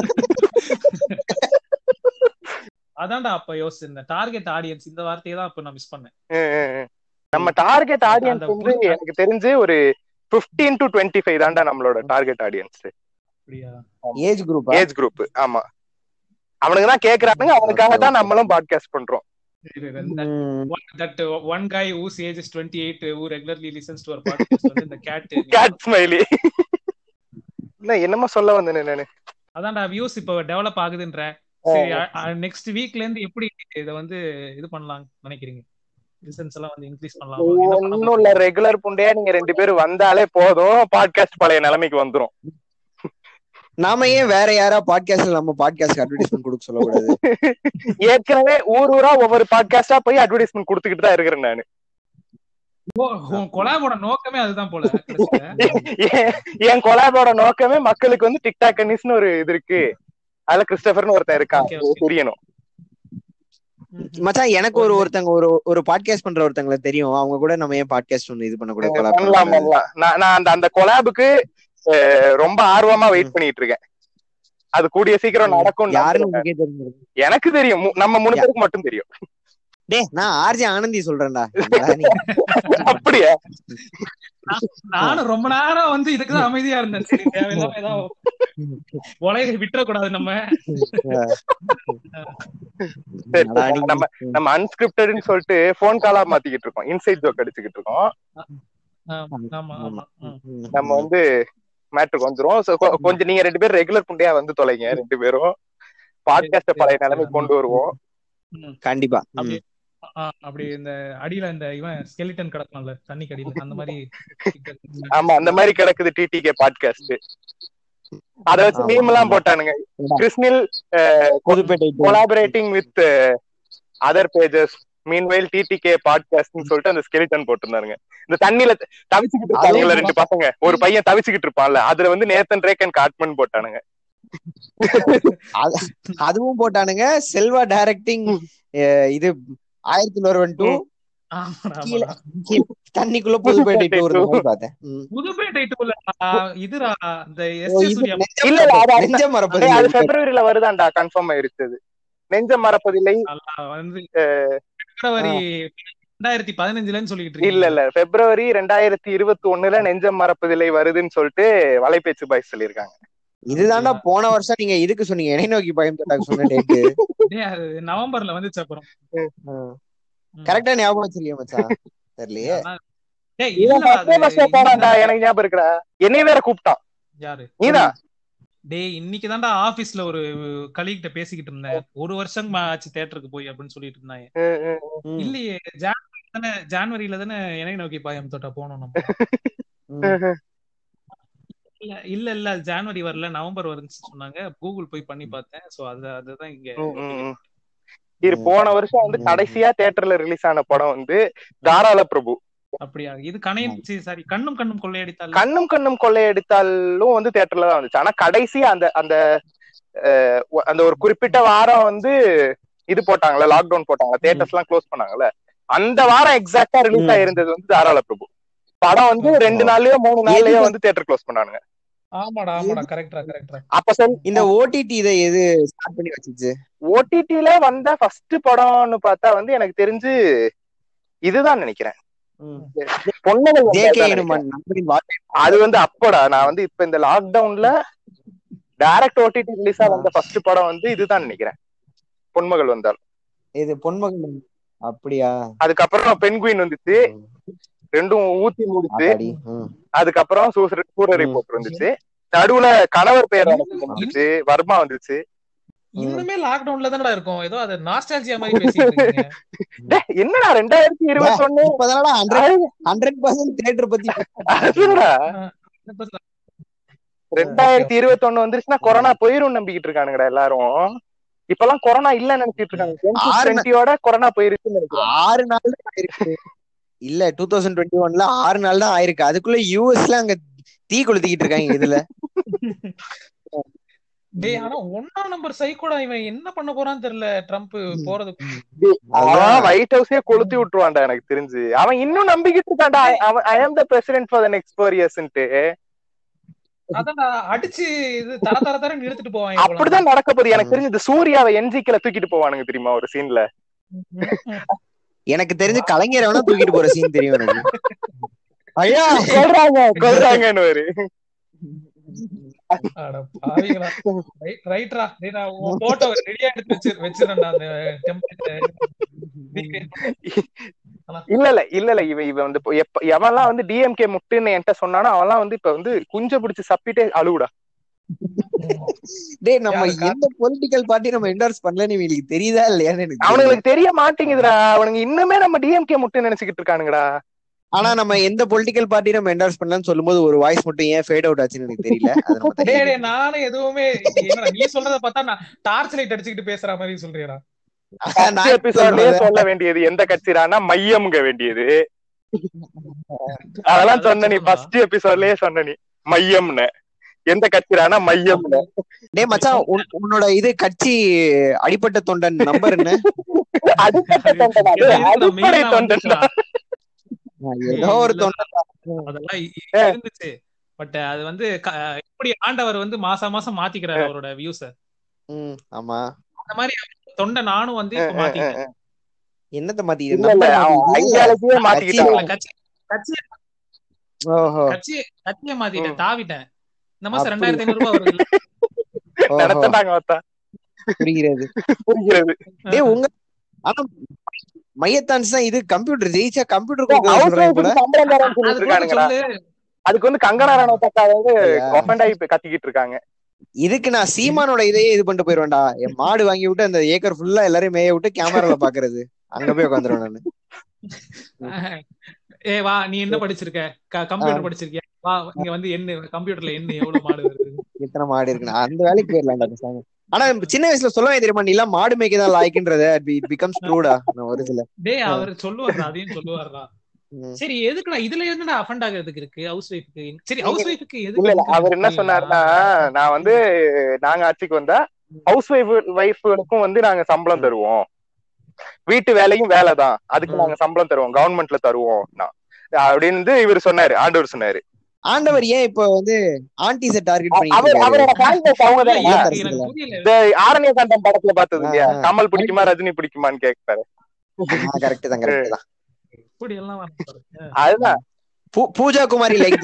S2: அதான்டா அப்ப யோசிச்சிருந்தேன் டார்கெட் ஆடியன்ஸ் இந்த வார்த்தையை தான் அப்ப நான் மிஸ் பண்ணேன்
S5: ம், ம், ம். நம்ம டார்கெட் ஆடியன்ஸ்
S2: அந்த
S5: வந்து
S2: புது-
S5: எனக்கு தெரிஞ்சு ஒரு 15 டு டுவெண்ட்டி ஃபைவ் தான்டா நம்மளோட டார்கெட் ஆடியன்ஸ்
S2: அப்படியா
S6: ஏஜ் குரூப்
S5: ஏஜ் குரூப் ஆமா அவனுக்கு தான் கேக்குறானுங்க அவனுக்காக தான் நம்மளும் பாட்காஸ்ட் பண்றோம்
S2: that one guy whose age is 28 who regularly listens to our podcast வந்து இந்த cat
S5: கேட் ஸ்மைலி இல்ல என்னமோ சொல்ல வந்தேன் நானு
S2: அதான்டா வியூஸ் இப்போ டெவலப் ஆகுதுன்ற சரி நெக்ஸ்ட் வீக்ல இருந்து எப்படி இத வந்து இது பண்ணலாம் நினைக்கிறீங்க லிசன்ஸ் எல்லாம் வந்து இன்க்ரீஸ் பண்ணலாம் என்ன பண்ண
S5: ஒன்னும் இல்ல ரெகுலர் புண்டையா நீங்க ரெண்டு பேரும் வந்தாலே போதும் பாட்காஸ்ட் பழைய நிலைமைக்கு வந்துரும்
S6: நாம ஏன் வேற யாரா பாட்காஸ்ட்ல நம்ம பாட்காஸ்ட் அட்வர்டைஸ்மெண்ட் கொடுக்க சொல்லக்கூடாது
S5: ஏற்கனவே ஊர் ஊரா ஒவ்வொரு பாட்காஸ்டா போய் அட்வர்டைஸ்மெண்ட் கொடுத்துக்கிட்டு தான் இருக்கிறேன் நானு
S2: கொலாபோட நோக்கமே அதுதான் போல கடைசியில.
S5: என்- என் கொலாபோட நோக்கமே மக்களுக்கு வந்து டிக்டாக் கன்னிஸ்னு ஒரு இது இருக்கு அதுல கிறிஸ்டபர்னு ஒருத்தன் இருக்கான்
S2: Okay, okay.
S5: தெரியணும்
S2: ம்,
S6: மச்சான் எனக்கு ஒரு ஒருத்தங்க ஒரு ஒரு பாட்காஸ்ட் பண்ற ஒருத்தங்கள தெரியும் அவங்க கூட நம்ம ஏன் பாட்காஸ்ட் ஒண்ணு இது பண்ணக்கூடாது collab
S5: பண்ணலாம்
S6: பண்ணக்கூடாது?
S5: பண்ணலாம் நான் நான் அந்த அந்த கொலாபுக்கு ரொம்ப ஆர்வமா வெயிட் பண்ணிட்டு இருக்கேன் அது கூடிய சீக்கிரம் நடக்கும்
S6: யாருன்னு உங்களுக்கே தெரிஞ்சிருக்கு
S5: எனக்கு தெரியும் மு- நம்ம மூணு பேருக்கு மட்டும் தெரியும்
S6: டேய் நான் ஆர்ஜி ஆனந்தி சொல்றேன்டா என்னடா நீ?
S5: அப்படியா
S2: நானும் ரொம்ப நேரம் வந்து இதுக்குதான் அமைதியா இருந்தேன் சரி தேவையில்லாம ஏதாவது உலக விட்டுறக்கூடாது நம்ம
S5: சரி,
S6: என்னடா நீ?
S5: நம்ம நம்ம அன்ஸ்கிரிப்டட்னு சொல்லிட்டு போன் காலா மாத்திக்கிட்டு இருக்கோம் இன்சைட் ஜோக் அடிச்சுக்கிட்டு இருக்கோம்
S2: ஆமா ஆமா ஆமா ம்.
S6: ம்.
S5: நம்ம வந்து மேட்ருக்கு வந்துரும் So, கொ- கொஞ்சம் நீங்க ரெண்டு பேரும் ரெகுலர் புண்டையா வந்து தொலைங்க ரெண்டு பேரும் பாட்காஸ்ட பழைய நிலைமை கொண்டு வருவோம்
S2: ம்.
S6: கண்டிப்பா ம்.
S2: அப்படி ஆ, அப்படி இந்த அடியில இந்த இவன் ஸ்கெலிட்டன் கிடக்கலாம்ல தண்ணி கடியில அந்த மாதிரி
S5: ஆமா அந்த மாதிரி கிடக்குது டிடிகே பாட்காஸ்ட் அத வச்சு
S6: ஆமா,
S5: மீம் எல்லாம்
S6: ஆமா.
S5: போட்டானுங்க
S6: ஆமா.
S5: கிறிஸ்னில்
S6: Pudhupettai to-
S5: collaborating with other pages meanwhile TTK பாட்காஸ்ட்னு சொல்லிட்டு அந்த ஸ்கெலிட்டன் போட்டிருந்தாருங்க இந்த தண்ணியில தவிச்சுக்கிட்டு இருப்பாங்கல்ல ரெண்டு பசங்க ஒரு பையன் தவிச்சுக்கிட்டு இருப்பான்ல அதுல வந்து நேத்தன் ரேக்கன் காட்மன் போட்டானுங்க
S6: அது- அதுவும் போட்டானுங்க செல்வா டைரக்டிங் இது ஆயிரத்தி ஒருவன் டூ
S2: ஆமாடா,
S6: கீழே
S2: ஆமாடா.
S6: கீழே தண்ணிக்குள்ள புதுப்பேட்டை டூர் பார்த்தேன் ம்.
S2: புதுப்பேட்டை டூல இதுடா இந்த எஸ்
S6: ஓ,
S2: ஜே
S6: இது
S2: சூர்யா
S6: நெஞ்சம்
S5: இல்ல, இல்ல, அது-
S6: நெஞ்சம்
S5: டேய்,
S6: மறப்பது
S5: அது பிப்ரவரியில வருதான்டா கன்ஃபார்ம் ஆயிருச்சு அது நெஞ்சம் மறப்பதில்லை
S2: நல்லா வந்து பிப்ரவரி ரெண்டாயிரத்தி பதினஞ்சுலன்னு சொல்லிட்டு
S5: இல்ல இல்ல பிப்ரவரி ரெண்டாயிரத்தி இருபத்தி ஒண்ணுல நெஞ்சம் மறப்பதில்லை வருதுன்னு சொல்லிட்டு வலைபேச்சு பாய் சொல்லியிருக்காங்க
S6: இதுதான்டா போன வருஷம் நீங்க இதுக்கு சொன்னீங்க இணை நோக்கி பயம் தொட்டாக்கு சொன்ன டேட்டு
S2: டேய், அது நவம்பர்ல வந்துச்சு அப்புறம் ம்.
S6: கரெக்டா ஞாபகம் வச்சிருக்கீங்க மச்சான் தெரியலையே
S2: அதான். டேய்,
S5: இவன்
S2: இல்லடா,
S5: first day first day
S2: அது
S5: போனான்டா
S2: இன்னைக்கு
S5: எனக்கு ஞாபகம் இருக்குடா என்னைய வேற கூப்பிட்டான்
S2: யாரு
S5: நீதான்
S2: டேய் இன்னைக்கு தான்டா ஆபீஸ்ல ஒரு கலீகிட்ட பேசிக்கிட்டு இருந்தேன் ஒரு வருஷம் ஆச்சு தியேட்டருக்கு போய் அப்படின்னு சொல்லிட்டு இருந்தாங்க
S5: ம், ம்.
S6: ம்,
S2: இல்லையே ஜான்வரி தானே ஜான்வரியில தானே இணை நோக்கி பாயம் தொட்டா போனோம் நம்ம
S6: ம்.
S2: இல்ல இல்ல இல்ல ஜான்வரி வரல நவம்பர் வருதுன்னு சொன்னாங்க கூகுள் போய் பண்ணி பார்த்தேன் சோ அது அதுதான் இங்க
S5: ம், ம், ம். இது போன வருஷம் வந்து கடைசியா தியேட்டர்ல ரிலீஸ் ஆன படம் வந்து தாராள பிரபு
S2: அப்படியா இது கணையும் சாரி கண்ணும் கண்ணும் கொள்ளையடித்தால்
S5: கண்ணும் கண்ணும் கொள்ளையடித்தாலும் வந்து தியேட்டர்ல தான் வந்துச்சு ஆனா கடைசியா அந்த அந்த அஹ், ஒ- அந்த ஒரு குறிப்பிட்ட வாரம் வந்து இது போட்டாங்கல்ல லாக்டவுன் போட்டாங்க தியேட்டர்ஸ் எல்லாம் க்ளோஸ் பண்ணாங்கல்ல அந்த வாரம் எக்ஸாக்டா ரிலீஸ்
S6: ம்.
S5: ஆயிருந்தது வந்து தாராள பிரபு படம் வந்து ரெண்டு நாள்லயோ மூணு நாள்லயோ வந்து தியேட்டர் க்ளோஸ் பண்ணானுங்க
S2: ஆமாடா ஆமாடா கரெக்டா கரெக்டா
S5: அப்ப சொல்
S6: இந்த ஓடிடி இதை எது ஸ்டார்ட் பண்ணி வச்சுச்சு
S5: ஓடிடில வந்த ஃபர்ஸ்ட் படம்னு பார்த்தா வந்து எனக்கு தெரிஞ்சு இதுதான் நினைக்கிறேன் பொன்னகள் வந்தாதான்
S6: ஜேகே
S5: நினைக்கிறேன்.
S6: நண்பரின் வாழ்க்கை
S5: அது வந்து அப்படா நான் வந்து இப்ப இந்த லாக்டவுன்ல டைரக்ட் ஓடிடி ரிலீஸா வந்த ஃபர்ஸ்ட் படம் வந்து இதுதான் நினைக்கிறேன் பொன்மகள் வந்தால்
S6: இது பொன்மகன் அப்படியா
S5: அதுக்கப்புறம் பெண்குயின் வந்துச்சு ரெண்டும் ஊத்தி முடிச்சு
S6: ஆத்தாடி. ம்.
S5: அதுக்கப்புறம் சூசர சூரரை
S6: ம்.
S5: போட்டு வந்துச்சு நடுவுல கணவர் பேர் வந்துச்சு வர்மா வந்துச்சு
S2: இன்னுமே லாக்டவுன்ல தானடா இருக்கும் ஏதோ அது நாஸ்டாலஜியா மாதிரி பேசிட்டு இருக்கீங்க
S5: டேய், என்னடா ரெண்டாயிரத்தி இருபத்தி ஒண்ணு
S6: இப்பதானடா ஹண்ட்ரட் ஹண்ட்ரட் பர்சன்ட் தியேட்டர் பத்தி
S5: அதுடா ரெண்டாயிரத்தி இருபத்தி ஒண்ணு வந்துருச்சுன்னா கொரோனா போயிரும் நம்பிக்கிட்டு இருக்கானுங்கடா எல்லாரும் இப்பெல்லாம் கொரோனா இல்ல நினைச்சிட்டு இருக்காங்க
S6: ஆறு
S5: டுவெண்ட்டியோட கொரோனா போயிருச்சுன்னு நினைக்கிறேன்
S6: ஆறு நாள் தான் ஆயிருக்கு இல்ல டூ தௌசண்ட் டுவெண்ட்டி ஒன்ல ஆறு நாள் தான் ஆயிருக்கு அதுக்குள்ள யூஎஸ்ல அங்க தீ கொளுத்திக்கிட்டு இருக்காங்க இதுல
S2: டேய் ஆனா ஒன்னாம் நம்பர் சைக்கோடா இவன் என்ன பண்ண போறான்னு தெரியல ட்ரம்ப் போறதுக்கு
S5: அவன் ஒயிட் ஹவுஸே கொளுத்தி விட்டுருவான்டா எனக்கு தெரிஞ்சு அவன் இன்னும் நம்பிக்கிட்டு இருக்கான்டா அவன் I am the president for the next four இயர்ஸ்ன்ட்டு
S2: அதான்டா அடிச்சு இது தர தர தர எடுத்துட்டு போவாங்க போல.
S5: அப்படிதான் நடக்க போகுது எனக்கு தெரிஞ்சு இந்த சூர்யாவை என்ஜிக்கல தூக்கிட்டு போவானுங்க தெரியுமா ஒரு சீன்ல
S6: எனக்கு தெரிஞ்சு கலைஞரை வேணா தூக்கிட்டு போற சீன் தெரியும் எனக்கு ஐயா
S5: சொல்றாங்க சொல்றாங்கன்னு ஒரு
S2: அட பாவிகளா. ரைட்- ரைட்ரா. டேய் நான் உன் photo ரெடியா எடுத்து வச்சு வச்சிருந்தேன்டா அந்த template.
S5: இல்ல இல்ல இல்ல இல்ல இவன் இவன் வந்து இப்போ எப்ப எவன்லாம் வந்து டிஎம்கே முட்டுன்னு என்கிட்ட சொன்னானோ அவன்லாம் வந்து இப்ப வந்து குஞ்ச பிடிச்சு சப்பிட்டே அழுவுடா
S6: டேய் நம்ம
S2: யாரு கா-
S6: எந்த பொலிட்டிக்கல் பார்ட்டி நம்ம என்டோர்ஸ் பண்ணலன்னு இவங்களுக்கு தெரியுதா இல்லையான்னு எனக்கு தெரியல.
S5: அவனுங்களுக்கு தெரிய மாட்டேங்குதுடா அவனுங்க இன்னுமே நம்ம டிஎம்கே முட்டு நினைச்சுக்கிட்டு இருக்கானுங்கடா
S6: ஆனா நம்ம எந்த பொலிட்டிக்கல் பார்ட்டி நம்ம என்டோர்ஸ் பண்ணலாம்னு சொல்லும்போது ஒரு வாய்ஸ் மட்டும் ஏன் ஃபேட் அவுட் ஆச்சுன்னு எனக்கு தெரியல அது நம்ம
S2: டேய்
S6: தனியா
S2: டேய் நானும் எதுவுமே என்னடா நீ சொல்றத பார்த்தா நான் டார்ச் லைட் அடிச்சுக்கிட்டு பேசுற மாதிரி சொல்றியடா
S6: நான்
S5: எபிசோட்லயே
S6: சொல்றேன்.
S5: சொல்ல வேண்டியது எந்த கட்சிடானா மையம்ங்க வேண்டியது அதெல்லாம் சொன்ன நீ ஃபர்ஸ்ட் எபிசோட்லயே சொன்ன நீ மையம்னு எந்த கட்சிடானா மையம்னு
S6: டேய் மச்சான் உன்- உன்னோட இது கட்சி அடிப்பட்ட தொண்டன் நம்பர் என்ன
S5: அடிப்பட்ட தொண்டன் அது,
S2: இது நான்
S5: அடிப்படை
S2: main ஆ
S5: தொண்டன்
S2: வந்துச்சுடா.
S6: ஏதோ ஒரு தொண்டன்
S2: அதெல்லாம் இ- இ- இருந்துச்சு பட் அது வந்து க- எப்படி ஆண்டவர் வந்து மாசம் மாசம் மாத்திக்கிறாரு அவரோட வியூஸ
S6: ம், ஆமா
S2: அந்த மாதிரி தொண்டை நானும் வந்து இப்ப மாத்திட்டேன்
S6: என்னத்த மாத்தி
S5: இல்ல இல்ல அவன் ஐடியாலஜியே மாத்திக்கிட்டான்
S2: கட்சி கட்சி
S6: ஓஹோ
S2: கட்சி கட்சியை மாத்திட்டேன் தாவிட்டேன் இந்த மாசம்
S6: அப்படி.
S2: ரெண்டாயிரத்தி ஐநூறு ரூபாய் வருது இல்ல
S6: ஓஹோ
S5: நடத்தாங்க மொத்தா
S6: புரிகிறது
S5: புரிகிறது
S6: டேய் உங்க ஆனா மையத்தான்ஸ் தான் இது கம்ப்யூட்டர் ஜெயிச்சா கம்ப்யூட்டர்
S5: House
S6: சொல்றாங்க போல
S5: wife சம்பளம் தரேன்னு சொல்லிட்டு
S2: அது கூட
S5: இருக்கானுங்கடா
S2: சொல்லு
S5: அதுக்கு வந்து கங்கனா ரனோத் அக்கா வந்து
S6: ஐயா.
S5: ஒஃபண்ட் ஆகி இப்ப கத்திக்கிட்டு இருக்காங்க
S6: இதுக்கு நான் சீமானோட இதையே இது பண்ணிட்டு போயிருவேன்டா என் மாடு வாங்கி விட்டு அந்த ஏக்கர் ஃபுல்லா எல்லாரையும் மேய விட்டு கேமரால பாக்குறது அங்க போய் உட்காந்துருவேன் நானு
S2: ஏ வா நீ என்ன படிச்சிருக்க கம்ப்யூட்டர் படிச்சிருக்கியா வா இங்க வந்து என்ன கம்ப்யூட்டர்ல என்ன எவ்வளவு மாடு வருது
S6: எத்தனை மாடு இருக்கு நான் அந்த வேலைக்கு போயிடலாம்டா பேசாம ஆனா சின்ன வயசுல சொல்லவே தெரியுமா நீ எல்லாம் மாடு மேய்க்க தான் லாய்க்குன்றத இட் பிகம்ஸ் ட்ரூடா ஒரு சில
S2: டேய் அவர் சொல்லுவார்டா அதையும் சொல்லுவார்டா
S6: ம்.
S2: சரி எதுக்குடா இதுல என்னடா அஃபண்ட் ஆகிறதுக்கு இருக்கு ஹவுஸ் ஒய்ஃப்க்கு சரி ஹவுஸ் ஒய்ஃப்க்கு
S5: இல்ல
S2: எதுக்கு
S5: இல்ல அவர் என்ன சொன்னாருன்னா நான் வந்து நாங்க ஆட்சிக்கு வந்தா ஹவுஸ் ஒய்ஃப் ஒய்ஃபுக்கும் வந்து நாங்க சம்பளம் தருவோம் வீட்டு வேலையும் வேலைதான் அதுக்கு
S6: ம்.
S5: நாங்க சம்பளம் தருவோம் கவர்மெண்ட்ல தருவோம் அப்படின்னு வந்து இவர் சொன்னாரு ஆண்டவர் சொன்னாரு
S6: ஆண்டவர் ஏன் இப்ப வந்து ஆன்டிஸ டார்கெட் பண்ணிட்டு
S5: அவர்
S6: இருக்காரு
S5: அவரோட ஃபேன்ஸ் அவங்க
S2: இல்ல,
S5: தானே
S2: எனக்கு-
S6: இல்ல,
S2: எனக்கு புரியல
S5: இந்த ஆரண்ய காண்டம் படத்துல பார்த்தது இல்லையா
S6: ஆ, ஆ.
S5: கமல் பிடிக்குமா ரஜினி பிடிக்குமான்னு கேட்பாரு
S6: கரெக்ட் தான் கரெக்ட் தான்
S2: இப்படி எல்லாம் வரணும் பாரு.
S5: அதுதான்
S6: பூ- பூஜா குமாரி லைக்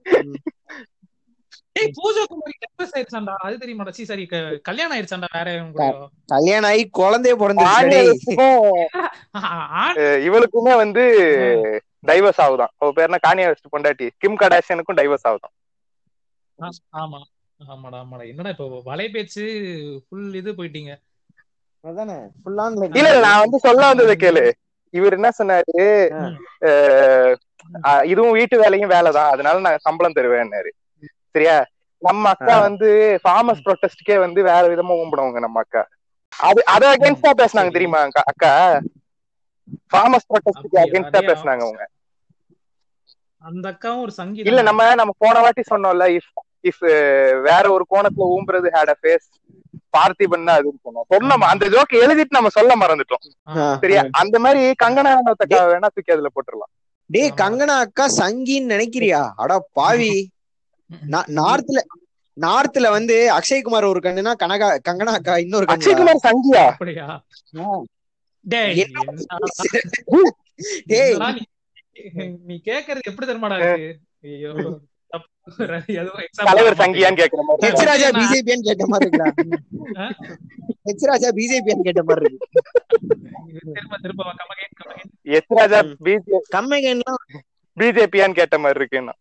S2: ஏய் பூஜா குமாரி டெஸ்ட் ஆயிடுச்சாண்டா அது தெரியுமாடா சி சரி க- கல்யாணம் ஆயிடுச்சாண்டா வேற இவங்க கூட
S6: கல்யாணம் ஆகி குழந்தைய பிறந்துருச்சு
S5: கானியஸ்க்கும்
S2: ஆ-
S5: இவளுக்குமே வந்து டைவர்ஸ் ஆகுதான் அவ பேர் என்ன கானியா வெஸ்ட் பொண்டாட்டி கிம் கடாஷியனுக்கும் டைவர்ஸ் ஆகுதான்
S2: ஆ- ஆமா ஆமாடா ஆமாடா என்னடா இப்போ வலை பேச்சு ஃபுல் இது போயிட்டீங்க
S6: அதானே ஃபுல் ஆன்
S5: இல்ல இல்ல நான் வந்து சொல்ல வந்ததை கேளு இவர் என்ன சொன்னாரு
S2: ம்.
S5: அஹ், அஹ், இதுவும் வீட்டு வேலையும் வேலைதான் அதனால நான் சம்பளம் தருவேன்னாரு சரியா நம்ம அக்கா
S6: ஆ.
S5: வந்து ஃபார்மஸ் ப்ரொட்டஸ்ட்கே வந்து வேற விதமா கும்பிடுவாங்க நம்ம அக்கா அது அத அகேன்ஸ்டா பேசுனாங்க
S2: சரி.
S5: தெரியுமா அக்கா அக்கா ஃபார்மஸ் ப்ரொட்டஸ்ட்க்கு
S2: அப்படியா?
S5: அகேன்ஸ்டா
S2: அதே
S5: பேசுனாங்க அவங்க
S2: அந்த அக்காவும் ஒரு சங்கீதம்
S5: இல்ல நம்ம நம்ம போன வாட்டி சொன்னோம்ல இஃப் இஃப் வேற ஒரு கோணத்துல ஊம்புறது ஹேட் அ ஃபேஸ் பார்த்திபன் தான் அதுன்னு சொன்னோம் சொன்னோம் அந்த ஜோக் எழுதிட்டு நம்ம சொல்ல மறந்துட்டோம் சரியா அந்த மாதிரி கங்கனா ரனாவத் வேணா தூக்கி அதுல போட்டுடலாம்
S6: டேய்
S2: ஆமா.
S6: கங்கனா அக்கா சங்கின்னு நினைக்கிறியா அட பாவி நா- நார்த்ல நார்த்ல வந்து அக்ஷய்குமார் ஒரு கண்ணுனா கனகா கங்கனா அக்கா இன்னொரு கண்ணு
S5: அக்ஷய்குமார் சங்கியா
S2: அப்படியா டேய்
S6: என்ன?
S2: என்னடா
S6: டேய்
S2: என்னடா நீ நீ கேக்குறது எப்படி தெரியுமாடா இருக்கு ஐயோ தப்பு. எதுவும் example
S5: தலைவர்
S2: ஆக
S5: சங்கியான்னு கேக்குற மாதிரி
S6: ஹெச் ராஜா
S2: நான்-
S6: பிஜேபியான்னு கேட்ட மாதிரி இருக்குடா
S2: ஆ?
S6: ஹெச் ராஜா பிஜேபியான்னு கேட்ட மாதிரி இருக்கு
S2: மாட்டேங்குது. திரும்ப திரும்ப வா, come again, come again.
S5: Yes Raja
S6: ம்.
S5: பிஜே
S6: கம்மைகன்லாம்
S5: பிஜேபியான்னு கேட்ட மாதிரி இருக்குன்னா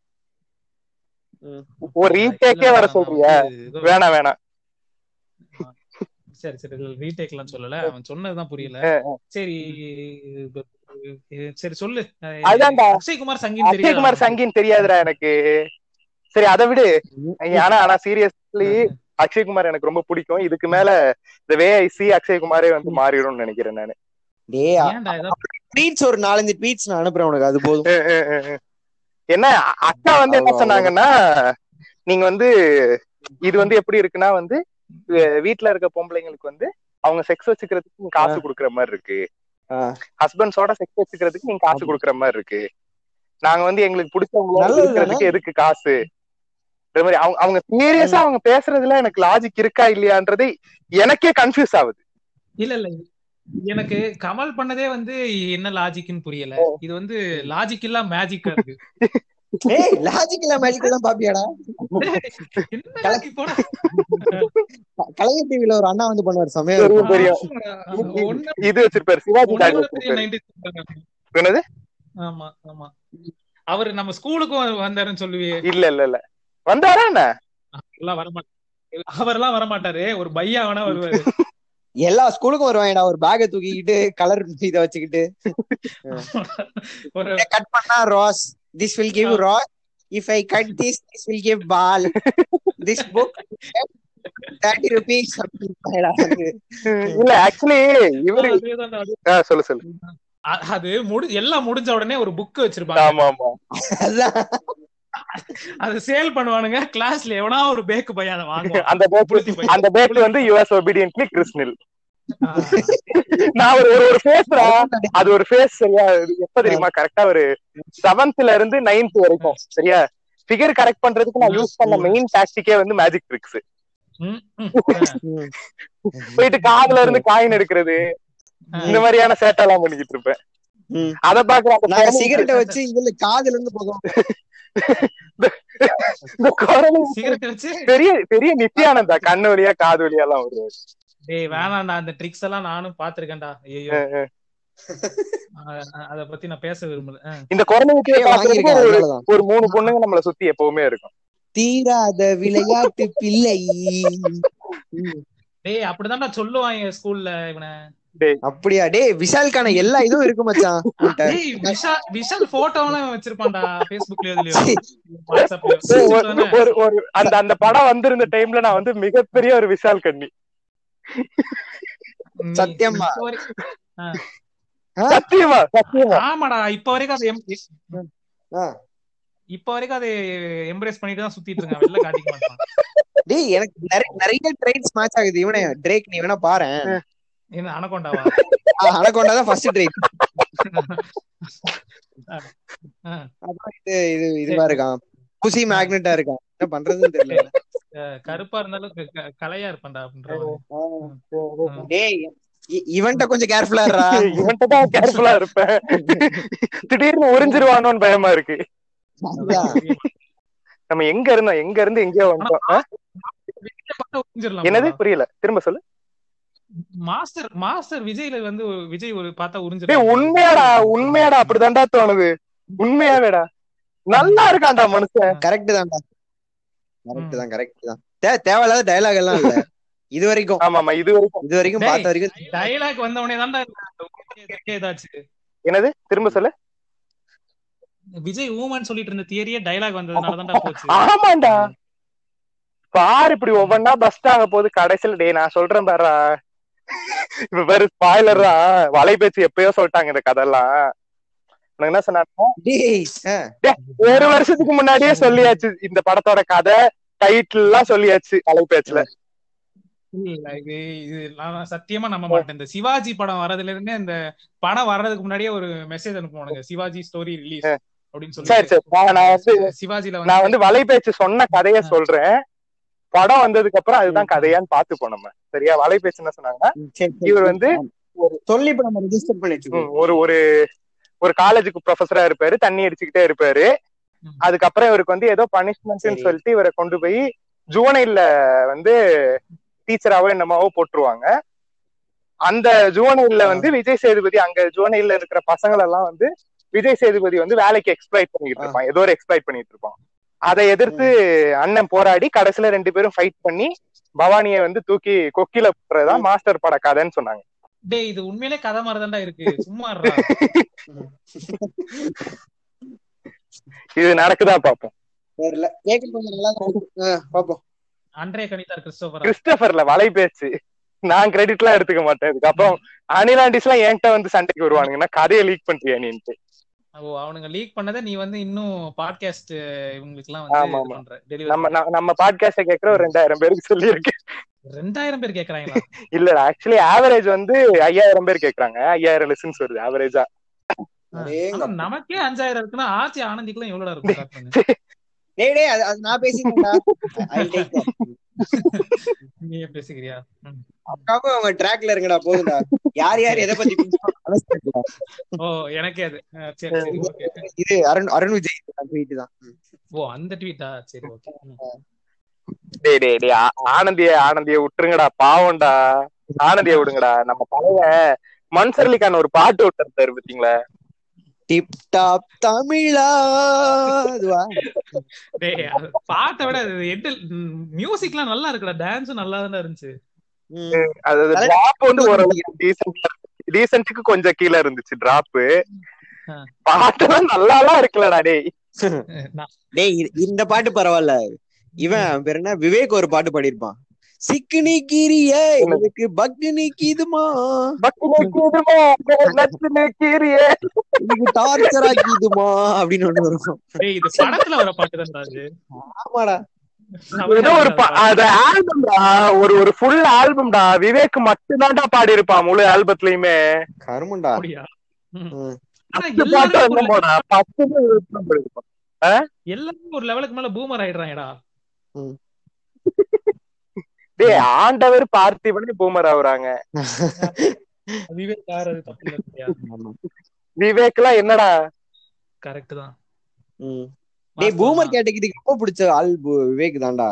S6: ம்.
S5: ஒரு ரீடேக்கே வர
S2: நான்
S5: சொல்றியா
S2: வந்து ஏதோ-
S5: வேணாம் வேணாம்
S2: சரி சரி ரீடேக்லாம் சொல்லல அவன் சொன்னதுதான் புரியல சரி இது- இது- சரி சொல்லு
S5: அதான்டா.
S2: அக்ஷய்குமார் சங்கின்னு தெரியாதா
S5: அக்ஷய்குமார்
S2: உனக்கு?
S5: சங்கின்னு தெரியாதுடா எனக்கு சரி அதை விடு ஆனா ஆனா சீரியஸ்லி அக்ஷய்குமார் எனக்கு ரொம்ப பிடிக்கும் இதுக்கு மேல இந்த வே ஐ சி அக்ஷய்குமாரே வந்து மாறிடும்னு நினைக்கிறேன் நானு
S6: டேய்
S2: ஏன்டா ஏதோ
S6: ட்வீட்ஸ் ஒரு நாலஞ்சு ட்வீட்ஸ் நான் அனுப்புறேன் உனக்கு அது போதும்
S5: அஹ் அஹ் அஹ் அஹ். என்ன அ- அக்கா வந்து என்ன
S6: அவ்வளவு
S5: சொன்னாங்கன்னா நீங்க வந்து இது வந்து எப்படி இருக்குன்னா வந்து அஹ் வீட்ல இருக்க பொம்பளைங்களுக்கு வந்து அவங்க செக்ஸ் வச்சுக்கிறதுக்கு நீங்க காசு கொடுக்குற மாதிரி இருக்கு
S6: ஆ.
S5: ஹஸ்பண்ட்ஸோட செக்ஸ் வச்சுக்கிறதுக்கு நீங்க காசு கொடுக்குற மாதிரி இருக்கு நாங்க வந்து எங்களுக்கு பிடிச்சவங்களோட
S6: நல்லது
S5: இருக்கிறதுக்கு எதுக்கு காசு இந்த மாதிரி அவங்க அவங்க சீரியஸா அவங்க பேசுறதுல எனக்கு லாஜிக் இருக்கா இல்லையான்றது எனக்கே கன்ஃபியூஸ் ஆகுது
S2: இல்ல இல்ல எனக்கு கமல் பண்ணதே வந்து என்ன லாஜிக்னு புரியல இது வந்து லாஜிக் இல்ல மேஜிக்கா இருக்கு
S6: ஏய் லாஜிக் இல்ல மேஜிக் எல்லாம் பாப்பியாடா
S2: என்ன logic போடா?
S6: கலைஞர் டிவில ஒரு அண்ணா வந்து பண்ணுவார் செமையா
S5: தெரியும்
S6: இருக்கும்
S5: தெரியும்
S2: ஒண்ணு
S5: இது வச்சிருப்பாரு சிவாஜி
S2: ஒண்ணு
S5: டாடி
S2: விட பெரிய
S5: வச்சிருப்பாரு
S2: 90s
S5: என்னது
S2: ஆமா ஆமா அவர் நம்ம ஸ்கூலுக்கும் வந்தாருன்னு சொல்லுவியே
S5: இல்ல இல்ல இல்ல வந்தாரா என்ன
S2: எல்லாம் வரமாட்டாரு அவரெல்லாம் வரமாட்டாரு ஒரு பையா வேணா வருவாரு
S6: எல்லா ஸ்கூலுக்கும் வருவாங்கடா ஒரு பேக்கை தூக்கிக்கிட்டு கலர் இத வச்சுக்கிட்டு
S2: ஒரு
S6: கட் பண்ணா ராஸ் திஸ் வில் கிவ் ராஸ் if I cut this this will give ball this book thirty rupees
S5: இல்ல ஆக்சுவலி இவரு
S2: அதேதான்டா, அது-
S5: ஆ, சொல்லு சொல்லு
S2: அ- அது முடி எல்லாம் முடிஞ்ச உடனே ஒரு புக் வச்சிருப்பாங்க
S5: ஆமா ஆமா
S6: அதான்
S2: அது சேல் பண்ணுவானுங்க கிளாஸ்ல எவனா ஒரு பேக்கு பையன் அதை வாங்குவான்
S5: அந்த பேக்
S2: புளுத்தி பை.
S5: அந்த பேக் வந்து யுஎஸ் ஒபீடியன்ட்லி கிறிஸ்னில்
S2: ஆ.
S5: நான் ஒரு ஒரு ஒரு ஃபேஸ்ரா அது ஒரு ஃபேஸ் சரியா இது எப்ப தெரியுமா கரெக்டா ஒரு செவன்த்ல இருந்து நைன்த் வரைக்கும் சரியா ஃபிகர் கரெக்ட் பண்றதுக்கு நான் யூஸ் பண்ண மெயின் டாக்டிக்கே வந்து மேஜிக் ட்ரிக்ஸ்
S2: ம், ம்.
S5: போயிட்டு காதுல இருந்து காயின் எடுக்கிறது
S2: ஆ.
S5: இந்த மாதிரியான சேட்டை எல்லாம் பண்ணிக்கிட்டு இருப்பேன்
S6: ம்.
S5: அத பாக்குற அந்த
S6: நாங்க
S5: குரலு-
S6: சிகரெட்டை வச்சு இதுல காதுல இருந்து போதும்
S5: இந்த குரலு
S2: சிகரெட் வச்சு
S5: பெரிய பெரிய நித்யானந்தா கண்ணு வழியா காது வழியா எல்லாம் வருவாரு
S2: டேய் வேணாம்டா அந்த ட்ரிக்ஸ் எல்லாம் நானும் பாத்திருக்கேன்டா ஐயோ அத பத்தி நான் பேச விரும்பல ஆ.
S5: இந்த குரலை வித்தியை பாக்குறதுக்கு
S6: வாங்கியிருக்கேன்
S5: ஒரு
S6: அதனாலதான்
S5: ஒரு மூணு பொண்ணுங்க நம்மள சுத்தி எப்பவுமே இருக்கும்
S6: தீராத விளையாட்டு பிள்ளை
S2: டேய் அப்படிதான்டா சொல்லுவாங்க ஸ்கூல்ல இவனை
S6: அப்படியா டேய் விஷாலுக்கான எல்லா இதுவும் இருக்கு மச்சான் உன்கிட்ட.
S2: டேய் விஷால் விஷால் போட்டோலாம் வச்சிருப்பான்டா Facebookலயோ இதுலயோ
S5: ஏய்,
S2: வாட்ஸ்அப்லயோ
S5: ஒரு- ஒரு ஒரு அந்த அந்த படம் வந்திருந்த டைம்ல நான் வந்து மிகப்பெரிய ஒரு விஷால் கண்ணி
S6: சத்தியமா.
S5: சத்தியமா சத்தியமா
S2: ஆமாடா இப்ப வரைக்கும் அதை em-
S6: ஆ.
S2: இப்ப வரைக்கும் அதை எம்ப்ரேஸ் பண்ணிட்டு தான் சுத்திட்டு இருக்கான் வெளில காட்டிக்க மாட்டான்
S6: டேய் எனக்கு நிறைய நிறைய ட்ரைட்ஸ் மேட்ச் ஆகுது இவனே ட்ரேக் நீ வேணா பாரு
S2: என்ன அனகொண்டாவா
S6: அனகொண்டா தான் ஃபர்ஸ்ட் ட்ரைட்
S2: ஆ.
S6: அப்புறம் இது இது இதுவா இருக்கான் புசி மேக்னெட்டா இருக்கான் என்ன பண்றதுன்னு தெரியல
S2: அஹ் கருப்பா இருந்தாலும் க- க- கலையா இருப்பான்டா அப்படின்ற
S6: டேய் இ- இவன்ட்ட கொஞ்சம் கேர்ஃபுல்லா இருடா
S5: இவன்கிட்ட தான் கேர்ஃபுல்லா இருப்பேன் திடீர்னு உறிஞ்சிருவானோன்னு பயமா இருக்கு
S6: அதான்.
S5: நம்ம எங்க இருந்தோம் எங்க இருந்து எங்கேயோ வந்தோம் ஆ? என்னது புரியல திரும்ப சொல்லு
S2: மாஸ்டர் மாஸ்டர் விஜய்ல வந்து ஒரு- விஜய் ஒரு பார்த்தா
S5: டேய்
S2: உறிஞ்சிடும்
S5: உண்மையாடா உண்மையாடா அப்படிதான்டா தோணுது உண்மையாவேடா நல்லா இருக்கான்டா மனுஷன்
S6: கரெக்ட் தான்டா கரெக்ட் தான் கரெக்ட் தான் தே- தேவையில்லாத டயலாக் எல்லாம் இல்ல இது வரைக்கும்
S5: ஆமா ஆமா இது வரைக்கும்
S6: இது வரைக்கும்
S2: டேய்.
S6: பார்த்த வரைக்கும்
S2: டயலாக் வந்த உடனே தான்டா இதற்கே ஏதாச்சு
S5: என்னது திரும்ப சொல்லு
S2: விஜய் ஊமன் சொல்லிட்டு இருந்த தியரியே டயலாக் வந்ததுனால தான்டா போச்சு
S5: ஆமாண்டா பாரு இப்படி ஒவ்வொன்னா பஸ்ட் ஆக போது கடைசியில டேய் நான் சொல்றேன் பாருடா இப்ப பாரு ஸ்பாய்லரா வலைபேச்சு எப்பயோ சொல்லிட்டாங்க இந்த கதையெல்லாம் உனக்கு என்ன சொன்னாங்க
S6: டேய் ஆ,
S5: ஒரு வருஷத்துக்கு முன்னாடியே சொல்லியாச்சு இந்த படத்தோட கதை டைட்டில் எல்லாம் சொல்லியாச்சு வலைபேச்சுல
S2: இல்ல இது இது நான் சத்தியமா நம்ப மாட்டேன் இந்த சிவாஜி படம் வரதுல இருந்தே இந்த படம் வர்றதுக்கு முன்னாடியே ஒரு மெசேஜ் அனுப்புவானுங்க சிவாஜி ஸ்டோரி ரிலீஸ் அப்படின்னு
S5: சரி
S2: சொல்லி
S5: சரி நான் நான் வந்து
S2: சிவாஜில
S5: நான்
S2: வந்து
S5: வந்து வலைபேச்சு சொன்ன கதைய சொல்றேன் படம் வந்ததுக்கு அப்புறம் அதுதான் கதையான்னு பாத்துப்போம் நம்ம சரியா வலைபேச்சு என்ன சொன்னாங்கன்னா
S6: சரி, சரி.
S5: இவர் வந்து
S6: சொல்லி இப்ப நம்ம ரெஜிஸ்டர் பண்ணி வச்சுக்கோ
S5: ம், ஒரு ஒரு ஒரு காலேஜுக்கு ப்ரொஃபஸரா இருப்பாரு தண்ணி அடிச்சுக்கிட்டே இருப்பாரு
S2: ம்.
S5: அதுக்கப்புறம் இவருக்கு வந்து ஏதோ பனிஷ்மெண்ட்னு
S6: சரி.
S5: சொல்லிட்டு இவரை கொண்டு போய் ஜூனைல வந்து டீச்சராவோ என்னமாவோ போட்டுருவாங்க அந்த ஜூனைல வந்து விஜய் சேதுபதி அங்க ஜூனைல இருக்கிற பசங்களை எல்லாம் வந்து விஜய் சேதுபதி வந்து வேலைக்கு எக்ஸ்பிளைட் பண்ணிட்டு
S6: ஆ.
S5: இருப்பான் ஏதோ ஒரு எக்ஸ்பிளைட் பண்ணிட்டு இருப்பான் அதை எதிர்த்து அண்ணன் போராடி கடைசியில ரெண்டு பேரும் ஃபைட் பண்ணி பவானியை வந்து தூக்கி கொக்கில போடுறதுதான் மாஸ்டர் பட கதைன்னு சொன்னாங்க
S2: டேய் இது உண்மையிலே கதை மாதிரி தான்டா இருக்கு சும்மா இருடா.
S5: இது நடக்குதா பாப்போம்
S6: தெரியல கேட்க கொஞ்சம் நல்லா தான் இருக்கு. ஆ, பாப்போம்
S2: அன்றைய கணித்தார் கிறிஸ்டோபரா
S5: கிறிஸ்டபர்ல வலை பேச்சு நான் கிரெடிட் எல்லாம் எடுத்துக்க மாட்டேன் இதுக்கப்புறம் அனிலாண்டிஸ் எல்லாம் என்கிட்ட வந்து சண்டைக்கு வருவானுங்கன்னா கதையை லீக் பண்றியா நீன்ட்டு
S2: ஓ அவனுங்க லீக் பண்ணதை நீ வந்து இன்னும் பாட்காஸ்ட் இவங்களுக்கு எல்லாம் வந்து
S5: ஆமா,
S2: இது
S5: ஆமா.
S2: பண்ற
S5: நம்ம
S2: டெலிவரி
S5: நம்ம- நம்ம பாட்காஸ்ட கேக்குற ஒரு ரெண்டாயிரம் பேருக்கு சொல்லியிருக்கேன்
S2: ரெண்டாயிரம் பேர் கேக்குறாங்களா
S5: இல்ல ஆக்சுவலி ஆவரேஜ் வந்து ஐயாயிரம் பேர் கேக்குறாங்க ஐயாயிரம் லெசன்ஸ் வருது ஆவரேஜா
S6: அடேங்க.
S2: ஆனா நமக்கே அஞ்சாயிரம் இருக்குன்னா ஆச்சி ஆனந்திக்குலாம் எவ்வளவு இருக்கும் start பண்ணு.
S6: டேய் டேய் அது அது நான் பேசிக்கிறேன்டா I'll take that.
S2: நீயே பேசுகிறியா ம்.
S6: அக்காவும் அவங்க ட்ராக்ல இருங்கடா போதும்டா யார் யார் எதை பத்தி பேசுறாங்க
S2: ஓ எனக்கே அது அஹ் சரி சரி ஓகே
S6: இது அருண் அருண் விஜய் ட்வீட் தான் ம்.
S2: ஓ அந்த ட்வீட்டா சரி ஓகே
S5: டேய் டேய் டேய் ஆ- ஆனந்திய ஆனந்திய விட்டுருங்கடா பாவம்டா ஆனந்திய விடுங்கடா நம்ம பழைய மன்சர்லிக்கான ஒரு பாட்டு விட்டுருந்தாரு பாத்தீங்களா
S6: டிப் டாப் தமிழா அதுவா
S2: டேய் அது பாட்டை விட எட்டு மியூசிக்லாம் நல்லா இருக்குடா டான்ஸும் நல்லா தானே இருந்துச்சு
S6: ம்.
S5: அது
S6: அதான்
S5: டிராப் வந்து ஓரளவுக்கு டீசென்ட் டீசென்ட்டுக்கு கொஞ்சம் கீழே இருந்துச்சு டிராப்
S2: ஆ.
S5: பாட்டெல்லாம் நல்லாலாம் இருக்குல்லடா டேய்
S2: அஹ் நான்
S6: டேய் இது- இந்த பாட்டு பரவாயில்ல இவன் அவன் பேர் என்ன விவேக் ஒரு பாட்டு பாடியிருப்பான் சிக்கு நீக்கிறியே எனக்கு பக்கு நீக்கிதுமா
S5: பக்கு நிக்குதுமா, நச்சு நிக்கிறியே.
S6: எனக்கு டார்ச்சர் ஆக்கிதுமா அப்படின்னு ஒண்ணு வரும்
S2: டேய் இது படத்துல வர பாட்டு தான்டா அது
S6: ஆமாடா
S5: ஏதோ ஒரு பா- அது ஆல்பம்டா ஒரு ஒரு ஃபுல் ஆல்பம்டா விவேக் மட்டும்தான்டா பாடி இருப்பான் முழு ஆல்பத்துலயுமே
S6: கருமண்டா
S2: அப்படியா ம்.
S6: ம்.
S2: ஆனா
S5: பத்து பாட்டு
S2: எல்லாருமே ஒரு
S5: என்னமோடா பத்து தான் விவேக் தான் பாடியிருப்பான்.
S2: எல்லாருமே ஒரு லெவலுக்கு மேல பூமர் ஆயிடுறாங்கடா
S5: டேய் ஆண்டவர் பார்த்திபனே பூமர் ஆகுறாங்க
S2: விவேக் ஆறது தப்பு இல்லையா
S6: ஆமா.
S5: விவேக் எல்லாம் என்னடா
S2: கரெக்ட் தான்
S6: ம். டேய் பூமர் கேட்டகரிக்கு ரொம்ப பிடிச்ச ஆள் பு- விவேக் தான்டா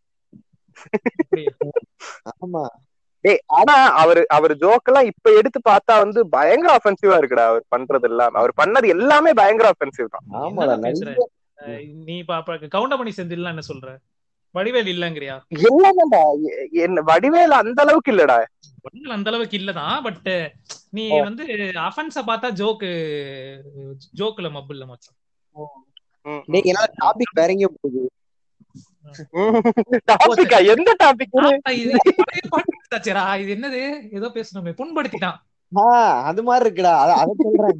S6: ஆமா
S5: டேய் ஆனா அவரு அவர் ஜோக் எல்லாம் இப்ப எடுத்து பார்த்தா வந்து பயங்கர அஃபென்சிவா இருக்குடா அவர் பண்றது எல்லாம் அவர் பண்ணது எல்லாமே பயங்கர அஃபென்சிவ் தான்
S6: ஆமாடா
S2: என்னடா பேசுற?
S6: நிறைய
S2: அஹ் நீ பாப்ப கவுண்டர் பண்ணி செந்தில்லாம் என்ன சொல்ற வடிவேல் இல்லங்கிறியா
S5: இல்லடா என்ன வடிவேல அந்த அளவுக்கு இல்லடா
S2: வடிவேல் அந்த அளவுக்கு இல்லதான் பட் நீ
S5: ஓ.
S2: வந்து அஃபென்ஸ பார்த்தா ஜோக்கு ஜோக்குல மப்பு இல்ல மச்சான்
S5: ம்,
S6: டேய் என்னால டாபிக் வேற எங்கேயோ போகுது
S5: டாபிக்கா எந்த டாபிக்
S2: ஆ, இது பழைய பாட்டு தாச்சேடா இது என்னது ஏதோ பேசணுமே புண்படுத்திட்டான்
S6: ஆஹ் அது மாதிரி இருக்குடா அத அத சொல்றேன்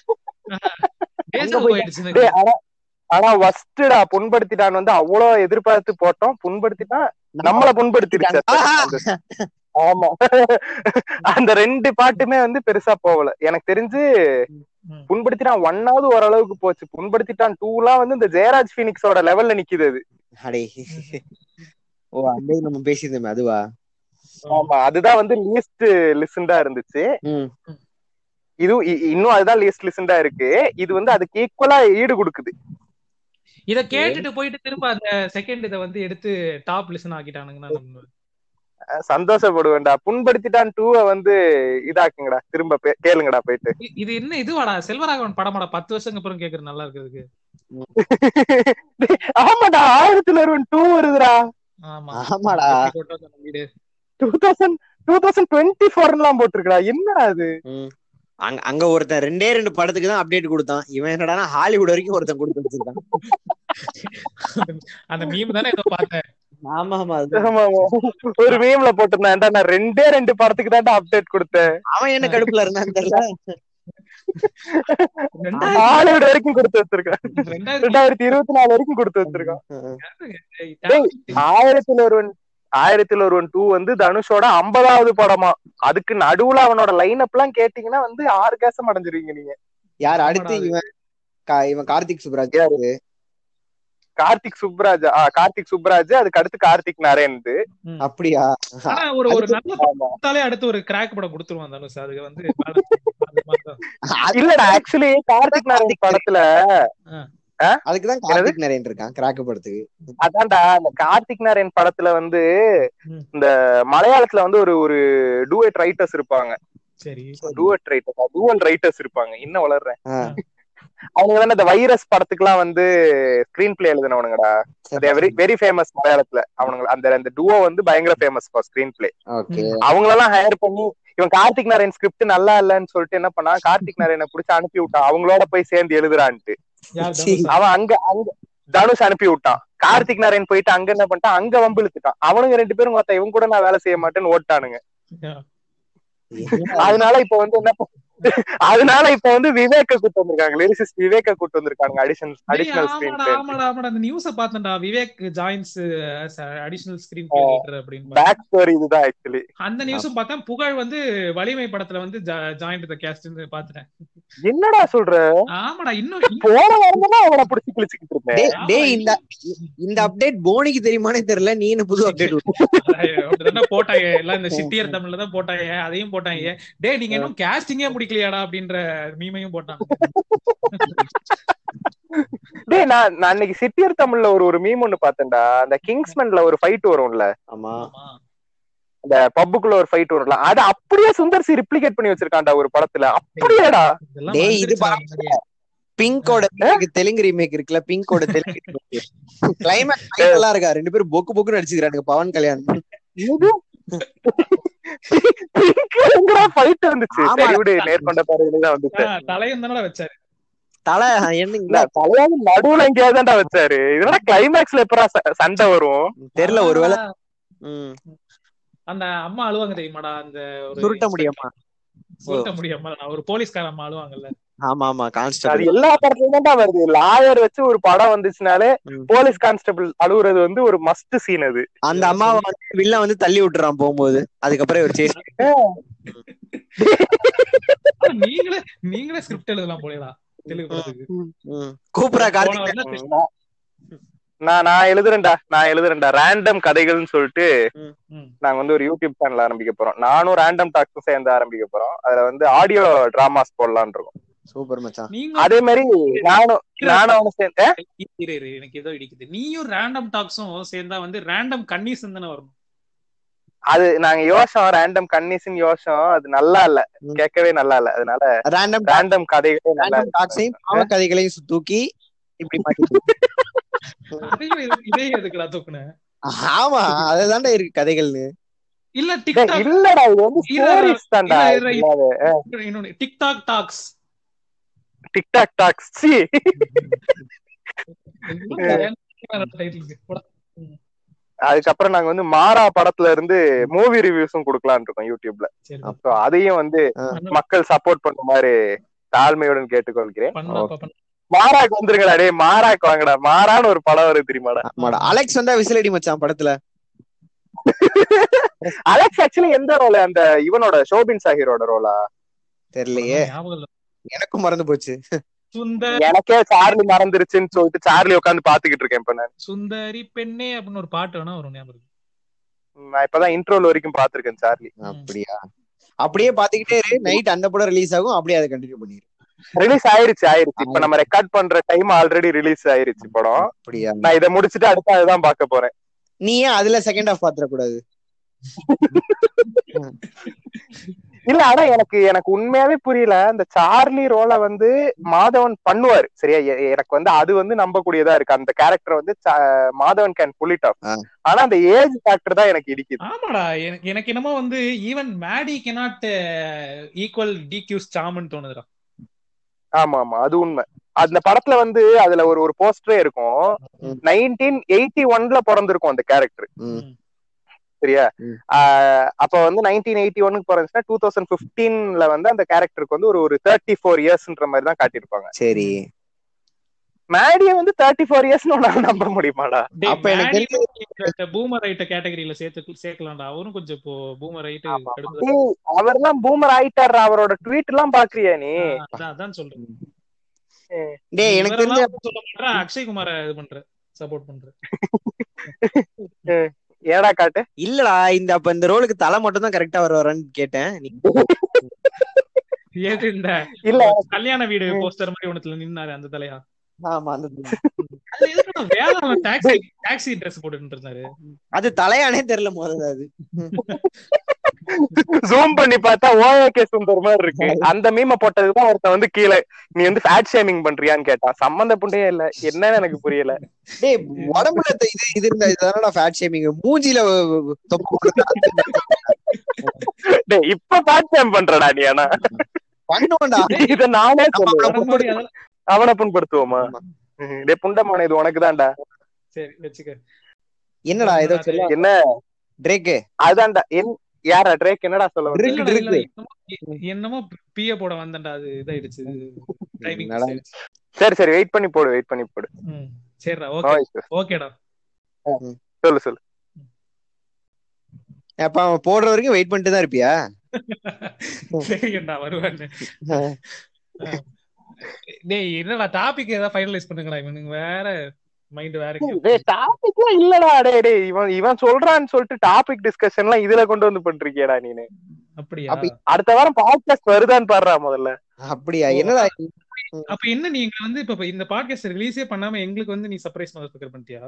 S2: பேச
S6: போய்
S2: போயிடுச்சு
S5: டேய், ஆனா ஆனா வஸ்டடா புண்படுத்திட்டான் வந்து அவ்வளவு எதிர்பார்த்து போட்டோம் புண்படுத்திட்டான் நம்மள புண்படுத்திருச்சு அது.
S6: ஆஹா.
S5: அந்த- ஆமா அந்த ரெண்டு பாட்டுமே வந்து பெருசா போகல எனக்கு தெரிஞ்சு
S2: ம்.
S5: புண்படுத்திட்டான் ஒன்னாவது ஓரளவுக்கு போச்சு புண்படுத்திட்டான் டூ எல்லாம் வந்து இந்த ஜெயராஜ் பீனிக்ஸோட லெவல்ல நிக்குது அது
S6: அடே ஓ அந்த இது நம்ம பேசியிருந்தோமே அதுவா
S5: ஆமா அதுதான் வந்து லீஸ்ட் லிசன்டா இருந்துச்சு
S6: ம்
S5: இது இ- இன்னும் அதுதான் லீஸ்ட் லிசன்டா இருக்கு இது வந்து அதுக்கு ஈக்குவலா ஈடு கொடுக்குது
S2: இத கேட்டுட்டு போயிட்டு திரும்ப அந்த செகண்ட் இத வந்து எடுத்து டாப் லிசன் ஆக்கிட்டானுங்கன்னா நம்ம
S5: அஹ் சந்தோஷப்படுவேன்டா புண்படுத்திட்டான் டூவை வந்து இதாக்குங்கடா திரும்ப பே- கேளுங்கடா போயிட்டு
S2: இ- இது என்ன இதுவாடா செல்வராகவன் படமாடா பத்து வருஷத்துக்கு அப்புறம் கேக்குறது நல்லா இருக்கிறதுக்கு
S5: ஆமாடா ஆயிரத்துல ஒருவன் டூ வருதுடா
S2: ஆமா
S6: ஆமாடா.
S2: எப்படி கொண்டு வந்த வீடு
S5: two thousand two thousand twenty ஃபோர்லாம் போட்டிருக்கடா என்னடா அது
S6: ம். அங்க அங்க ஒருத்தன் ரெண்டே ரெண்டு படத்துக்கு தான் அப்டேட் கொடுத்தான் இவன் என்னடானா ஹாலிவுட் வரைக்கும் ஒருத்தன் கொடுத்து வச்சிருக்கான்
S2: அந்த மீம் தானே ஏதோ பார்த்தேன்
S6: ஆமா ஆமா அது
S5: ஆமா, ஆமா. ஒரு மீம்ல போட்டிருந்தான்டா நான் ரெண்டே ரெண்டு படத்துக்கு தான்டா அப்டேட் கொடுத்தேன்
S6: அவன் என்ன கடுப்புல இருந்தான்னு தெரியல
S2: ரெண்டாயிரத்தி
S5: ஹாலிவுட் வரைக்கும் கொடுத்து வச்சிருக்கான்
S2: ரெண்டாயிரத்தி
S5: ரெண்டாயிரத்தி இருபத்தி நாலு வரைக்கும் கொடுத்து வச்சிருக்கான் டேய், ஆயிரத்துல ஒருவன் ஆயிரத்துல ஒருவன் டூ வந்து தனுஷோட ஐம்பதாவது படமா அதுக்கு நடுவுல அவனோட லைன் அப் எல்லாம் கேட்டீங்கன்னா வந்து ஆறு கேசம் அடைஞ்சிருவீங்க நீங்க
S6: யார் அடுத்து
S2: ஆமாடா.
S6: இவன் கா- இவன் கார்த்திக் சுப்ராஜ் யாரு
S5: கார்த்திக் சுப்ராஜ் ஆ கார்த்திக் சுப்ராஜ் அதுக்கு அடுத்து கார்த்திக் நாராயண்
S6: அப்படியா
S2: ஆனா ஒரு ஒரு நல்ல படம் கொடுத்தாலே அடுத்து ஒரு கிராக் படம் கொடுத்துருவான் தனுஷ் அதுக்கு வந்து balance அந்த மாதிரிதான்.
S6: அது-
S5: இல்லடா ஆக்சுவலி கார்த்திக் நாராயண் படத்துல
S6: அதுக்குதான் கார்த்திக் நரேன் இருக்கான் கிராக்கு படத்துக்கு
S5: அதான்டா அந்த கார்த்திக் நாராயண் படத்துல வந்து
S2: ம்.
S5: இந்த மலையாளத்துல வந்து ஒரு ஒரு டூயட் ரைட்டர்ஸ் இருப்பாங்க
S2: சரி
S5: டூயட் ரைட்டர்ஸ் டூவல் ரைட்டர்ஸ் இருப்பாங்க இன்னும் வளர்றேன்
S6: ஆ.
S5: அவங்க தானே இந்த வைரஸ் படத்துக்குலாம் வந்து ஸ்கிரீன் பிளே எழுதினவனுங்கடா வெரி வெரி ஃபேமஸ் மலையாளத்துல அவனுங்க அந்த அந்த டூவோ வந்து பயங்கர famous for screen play
S6: okay
S5: அவங்களெல்லாம் ஹையர் பண்ணி இவன் கார்த்திக் நாராயண் ஸ்கிரிப்ட் நல்லா இல்லன்னு சொல்லிட்டு என்ன பண்ணா கார்த்திக் நாராயண புடிச்சு அனுப்பி விட்டான் அவங்களோட போய் சேர்ந்து எழுதுறான்ட்டு
S2: யார்
S6: சரி.
S2: தனுஷா?
S5: அவன் அங்க அங்க தனுஷ் அனுப்பி விட்டான் கார்த்திக் நாராயண் போயிட்டு அங்க என்ன பண்ணிட்டான் அங்க வம்பு இழுத்துட்டான் அவனுங்க ரெண்டு பேரும் மொத்தம் இவன் கூட நான் வேலை செய்ய மாட்டேன்னு ஓட்டானுங்க அதனால இப்ப வந்து என்ன ப- அதனால இப்ப வந்து விவேக்க கூட்டு வந்திருக்காங்க லிரிசிஸ்ட் விவேக்க கூட்டு வந்திருக்காங்க அடிஷனல்
S2: டேய்,
S5: அடிஷனல் ஸ்கிரீன்
S2: ஆமாடா, ஆமாடா, ஆமாடா. அந்த நியூஸ பார்த்தேன்டா Vivek joins additional screen play writer அப்படின்னு
S5: பேக் ஸ்டோரி இதுதான் ஆக்சுவலி
S2: அந்த நியூஸும் பார்த்தேன் புகழ் வந்து வலிமை படத்துல வந்து ஜாயின் த கேஸ்ட் பாத்துட்டேன்
S5: என்னடா சொல்ற
S2: ஆமாடா இன்னும் இன்னும்
S5: போன வாரம் தான் அவனை புடிச்சு கிழிச்சுக்கிட்டு இருந்தேன்
S6: டேய், டேய் இந்த இந்த அப்டேட் போனிக்கு தெரியுமானே தெரியல நீ என்ன புது அப்டேட்
S2: அப்படிதானே போட்டாங்க எல்லாம் இந்த சிட்டியர் தமிழ்ல தான் போட்டாங்க அதையும் போட்டாங்க டேய் நீங்க இன்னும் கேஸ்டிங்கே முடிக்கலையாடா அப்படின்ற மீமையும் போட்டாங்க
S5: டேய் நான் நான் அன்னைக்கு சிட்டியர் தமிழ்ல ஒரு ஒரு மீம் ஒண்ணு பார்த்தேன்டா அந்த கிங்ஸ்மேன்ல ஒரு ஃபைட் வரும்ல
S6: ஆமா
S2: ஆமா.
S5: அந்த பப்புக்குள்ள ஒரு ஃபைட் வரும்ல அது அப்படியே சுந்தர் சி ரிப்ளிகேட் பண்ணி வச்சிருக்கான்டா ஒரு படத்துல அப்படியேடா
S2: இதெல்லாம்
S6: டேய், இது
S2: வந்துருச்சுடா
S6: பிங்கோட remake, தெலுங்கு ரீமேக் இருக்குல்ல பிங்கோட தெலுங்கு கிளைமேக்ஸ் நல்லா இருக்கா ரெண்டு பேரும் பொக்கு பொக்குன்னு அடிச்சுக்கிறானுங்க பவன் கல்யாண்
S5: ஃபைட் வந்துச்சு
S6: ஆமாடா.
S5: சரி விடு நேர்கொண்ட பார்வையில தான் வந்துச்சு
S2: ஆ, தலையும் தானடா வச்சாரு
S6: தலை என்ன
S5: இல்ல, தலையாவது நடுவுல எங்கேயாவது தான்டா வச்சாரு இதெல்லாம் கிளைமேக்ஸ்ல எப்பரா ச- சண்டை வரும்
S6: தெரியல ஒருவேளை
S2: ஆ,
S6: ம்,
S2: அந்த அம்மா அழுவாங்க தெரியுமாடா அந்த ஒரு
S6: சுருட்ட முடியுமா
S2: சுருட்ட முடியாம ஒரு போலீஸ்கார அம்மா அழுவாங்கல்ல
S6: ஆமா ஆமா
S5: அது
S6: கான்ஸ்டபிள்
S5: எல்லா படத்துலயும் தான்டா வருது லாயர் வச்சு ஒரு படம் வந்துச்சுனாலே
S6: ம்.
S5: போலீஸ் கான்ஸ்டபிள் அழுகுறது வந்து ஒரு மஸ்ட் சீன் அது
S6: அந்த அம்மாவை வந்து வில்ல வந்து தள்ளி விட்டுறான் போகும்போது அதுக்கப்புறம் இவர் சேஸ்
S2: ஆனா நீங்களே நீங்களே ஸ்கிரிப்ட் எழுதலாம் போலடா தெலுங்கு படத்துக்கு
S6: கூப்பிடா
S2: போன
S6: கார்த்திக்
S2: வருஷம்
S5: நான் நான் நான் எழுதுறேன்டா நான் எழுதுறேன்டா ரேண்டம் கதைகள்னு சொல்லிட்டு
S2: ம்.
S5: நாங்க வந்து ஒரு யூடியூப் சேனல் ஆரம்பிக்க போறோம் நானும் ரேண்டம் டாக்ஸும் சேர்ந்து ஆரம்பிக்க போறோம் அதுல வந்து ஆடியோ டிராமாஸ் போடலாம்னு இருக்கோம்
S6: சூப்பர் மச்சான்
S2: நீங்க
S5: அதே மாதிரி நானும் நானும் அவனும் சேர்ந்து ஏ?
S2: இரு, இரு, எனக்கு ஏதோ இடிக்குது நீயும் ரேண்டம் டாக்ஸும் சேர்ந்தா வந்து ரேண்டம் கன்னிஸ் தானே வரணும்
S5: அது நாங்க யோசம் ரேண்டம் கன்னிசின் யோசம் அது நல்லா இல்ல
S6: ம்.
S5: கேட்கவே நல்லா இல்ல அதனால
S6: ரேண்டம்
S5: ரேண்டம் கதைகளே நல்லா
S6: ரேண்டம் டாக்ஸையும் பாவ கதைகளையும் தூக்கி இப்படி மாட்டி
S2: அதையும் இது- இதையும் எதுக்குடா தூக்குன
S6: ஆமா அதுதான்டா இருக்கு கதைகள்னு
S2: இல்ல
S5: டேய்,
S2: டிக்டாக்
S5: இல்லடா இது வந்து
S2: இல்ல,
S5: ஸ்டோரிஸ் தான்டா
S2: இல்ல, இல்ல,
S5: இல்லாத
S2: இன்னொன்னு TikTok talks
S5: TikTok talks
S2: title
S5: அதுக்கப்புறம் நாங்க வந்து மாறா படத்துல இருந்து மூவி ரிவ்யூஸும் கொடுக்கலாம்னு இருக்கோம் யூடியூப்ல
S2: சரி
S5: So அதையும் வந்து
S2: பண்ணு-
S5: மக்கள் சப்போர்ட் பண்ற மாதிரி தாழ்மையுடன் கேட்டுக்கொள்கிறேன்
S2: பண்ணலாம்ப்பா, பண்ணலாம்.
S5: மாறாக்கு வந்துருங்கடா டேய் மாறாக்கு வாங்கடா மாறான்னு ஒரு படம் வருது தெரியுமாடா
S6: ஆமாடா அலெக்ஸ் வந்தா விசிலடி மச்சான் படத்துல
S5: அலெக்ஸ் ஆக்சுவலி எந்த ரோல் அந்த இவனோட ஷோபின் சாஹிரோட ரோலா
S6: தெரியலையே
S2: ஞாபகம் இல்ல.
S6: எனக்கும் மறந்து போச்சு
S2: சுந்தர்
S5: எனக்கே சார்லி மறந்துருச்சுன்னு சொல்லிட்டு சார்லி உட்காந்து பாத்துக்கிட்டு இருக்கேன் இப்ப நான்
S2: சுந்தரி பெண்ணே அப்படின்னு ஒரு பாட்டு வேணா வரும் ஞாபகம் இருக்கு.
S5: நான் இப்பதான் இன்ட்ரோல் வரைக்கும் பாத்திருக்கேன் சார்லி
S6: அப்படியா அப்படியே பாத்துக்கிட்டே இரு நைட் அந்த படம் ரிலீஸ் ஆகும் அப்படியே அதை கண்டினியூ பண்ணிரு
S5: ரிலீஸ் ஆயிருச்சு ஆயிருச்சு இப்ப நம்ம ரெக்கார்ட் பண்ற டைம் ஆல்ரெடி ரிலீஸ் ஆயிருச்சு படம்
S6: அப்படியா
S5: நான் இதை முடிச்சுட்டு அடுத்து அதுதான் பார்க்க போறேன்
S6: நீ ஏன் அதுல செகண்ட் ஹாஃப் பாத்துற கூடாது
S5: இல்ல ஆனா எனக்கு எனக்கு உண்மையாவே புரியல இந்த சார்லி ரோல வந்து மாதவன் பண்ணுவாரு சரியா எ- எனக்கு வந்து அது வந்து நம்பக்கூடியதா இருக்கு அந்த கேரக்டர் வந்து சா- Madhavan can pull it off
S6: ஆ.
S5: ஆனா அந்த ஏஜ் ஃபேக்டர் தான் எனக்கு இடிக்குது
S2: ஆமாடா எனக்கு எனக்கு என்னமோ வந்து ஈவன் மேடி கெனாட் ஈக்குவல் டிக்யூஸ் சாம்னு தோணுதுடா
S5: ஆமா ஆமா அது உண்மை அந்த படத்துல வந்து அதுல ஒரு ஒரு போஸ்டரே இருக்கும்
S6: ம்.
S5: நைன்டீன் எயிட்டி ஒன்ல பிறந்திருக்கும் அந்த கேரக்டர்
S6: ம்.
S5: சரியா
S6: ம்.
S5: ஆஹ் அப்ப வந்து நைன்டீன் எயிட்டி ஒனுக்கு பிறந்துச்சுன்னா டூ தௌசண்ட் பிப்டீன்ல வந்து அந்த கேரக்டருக்கு வந்து ஒரு ஒரு தேர்ட்டி ஃபோர் இயர்ஸ்ன்ற மாதிரி தான் காட்டியிருப்பாங்க
S6: சரி
S5: மேடிய வந்து தேர்ட்டி ஃபோர் இயர்ஸ் உன்னால நம்ப முடியுமாடா
S2: டேய்,
S6: அப்ப எனக்கு
S2: மேடி பூமர் ரைட்ட கேட்டகரியில சேர்த்து சேர்க்கலாம்டா அவரும் கொஞ்சம் இப்போ பூமர் ரைட் கடுப்பு
S5: டேய், அவர்லாம் பூமர் ஆயிட்டாரு அவரோட ட்வீட் எல்லாம் பாக்குறியா நீ
S2: அதான் அதான் சொல்றேன்
S6: டேய் எனக்கு தெரிஞ்ச
S2: இவரெல்லாம் சொல்ல மாட்டேன் அக்ஷய் குமார இது பண்ற சப்போர்ட் பண்ற
S5: ஏடா காட்டு
S6: இல்லடா இந்த அப்ப இந்த ரோலுக்கு தலை மட்டும் தான் கரெக்டா வருவாரான்னு கேட்டேன் நீ
S2: ஏது இந்த
S5: இல்ல
S2: கல்யாண வீடு போஸ்டர் மாதிரி ஒண்ணுத்துல நின்னாரு அந்த தலையா
S6: ஆமா அந்த
S2: அது எதுக்கு வேலை டாக்ஸி டாக்ஸி ட்ரெஸ் போட்டுட்டு இருந்தாரு
S6: அது தலையானே தெரியல முதல்ல அது
S5: ஜூம் பண்ணி பார்த்தா ஓஏகே சுந்தர் மாதிரி இருக்கு அந்த மீம போட்டதுதான் ஒருத்தன் வந்து கீழே நீ வந்து ஃபேட் ஷேமிங் பண்றியான்னு கேட்டான் சம்பந்த புண்டையே இல்ல என்னன்னு எனக்கு புரியல
S6: டேய் உடம்புல இந்த இது இது இருந்தா இதுதானடா ஃபேட் ஷேமிங் மூஞ்சில தொப்பு போடுறது
S5: டேய் இப்ப ஃபேட் ஷேம் பண்றடா நீ ஆனா
S6: பண்ணுவோம்டா
S5: இத நானே
S6: நம்ம
S5: சொல்லுவேன்
S6: அவனை
S2: முன்னாடி அதெல்லாம்
S5: அவனை புண்படுத்துவோமா ம், டேய் புண்டமான இது உனக்கு தான்டா
S2: சரி வச்சுக்க
S6: என்னடா ஏதோ சொல்ல
S5: என்ன
S6: ட்ரேக்கு
S5: அதுதான்டா என் யாரா ட்ரேக் என்னடா சொல்ல வந்த?
S6: Drake.
S2: இல்லடா, இல்ல, என்னமோ- என்னமோ பிய போட வந்தேன்டா அது இதாயிடுச்சு டைமிங்
S6: என்னடா?
S5: சரி சரி வெயிட் பண்ணி போடு வெயிட் பண்ணி போடு
S2: சரிடா
S5: No
S2: ஓகே
S5: issues.
S2: ஓகேடா
S5: சொல்லு சொல்லு
S6: அப்ப அவன் போடுற வரைக்கும் வெயிட் பண்ணிட்டு தான் இருப்பியா
S2: தெரியும்டா வருவான்னு டேய் என்னடா டாபிக் ஏதாவது ஃபைனலைஸ் பண்ணுங்கடா இவனுங்க வேற மைண்ட் வேற எங்கேயோ
S5: டேய் டாபிக்லாம் இல்லடா டேய் டேய் இவன் இவன் சொல்றான்னு சொல்லிட்டு டாபிக் டிஸ்கஷன்லாம் இதுல கொண்டு வந்து பண்றியேடா நீனு
S2: அப்படியா
S6: அப்ப-
S5: அடுத்த வாரம் பாட்காஸ்ட் வருதான்னு பாடுறா முதல்ல
S6: அப்படியா என்னடா
S2: அப்ப என்ன நீங்க வந்து இப்ப இப்ப இந்த பாட்காஸ்ட் ரிலீஸே பண்ணாம எங்களுக்கு வந்து நீ சர்ப்ரைஸ் மதர் பண்ணிட்டியா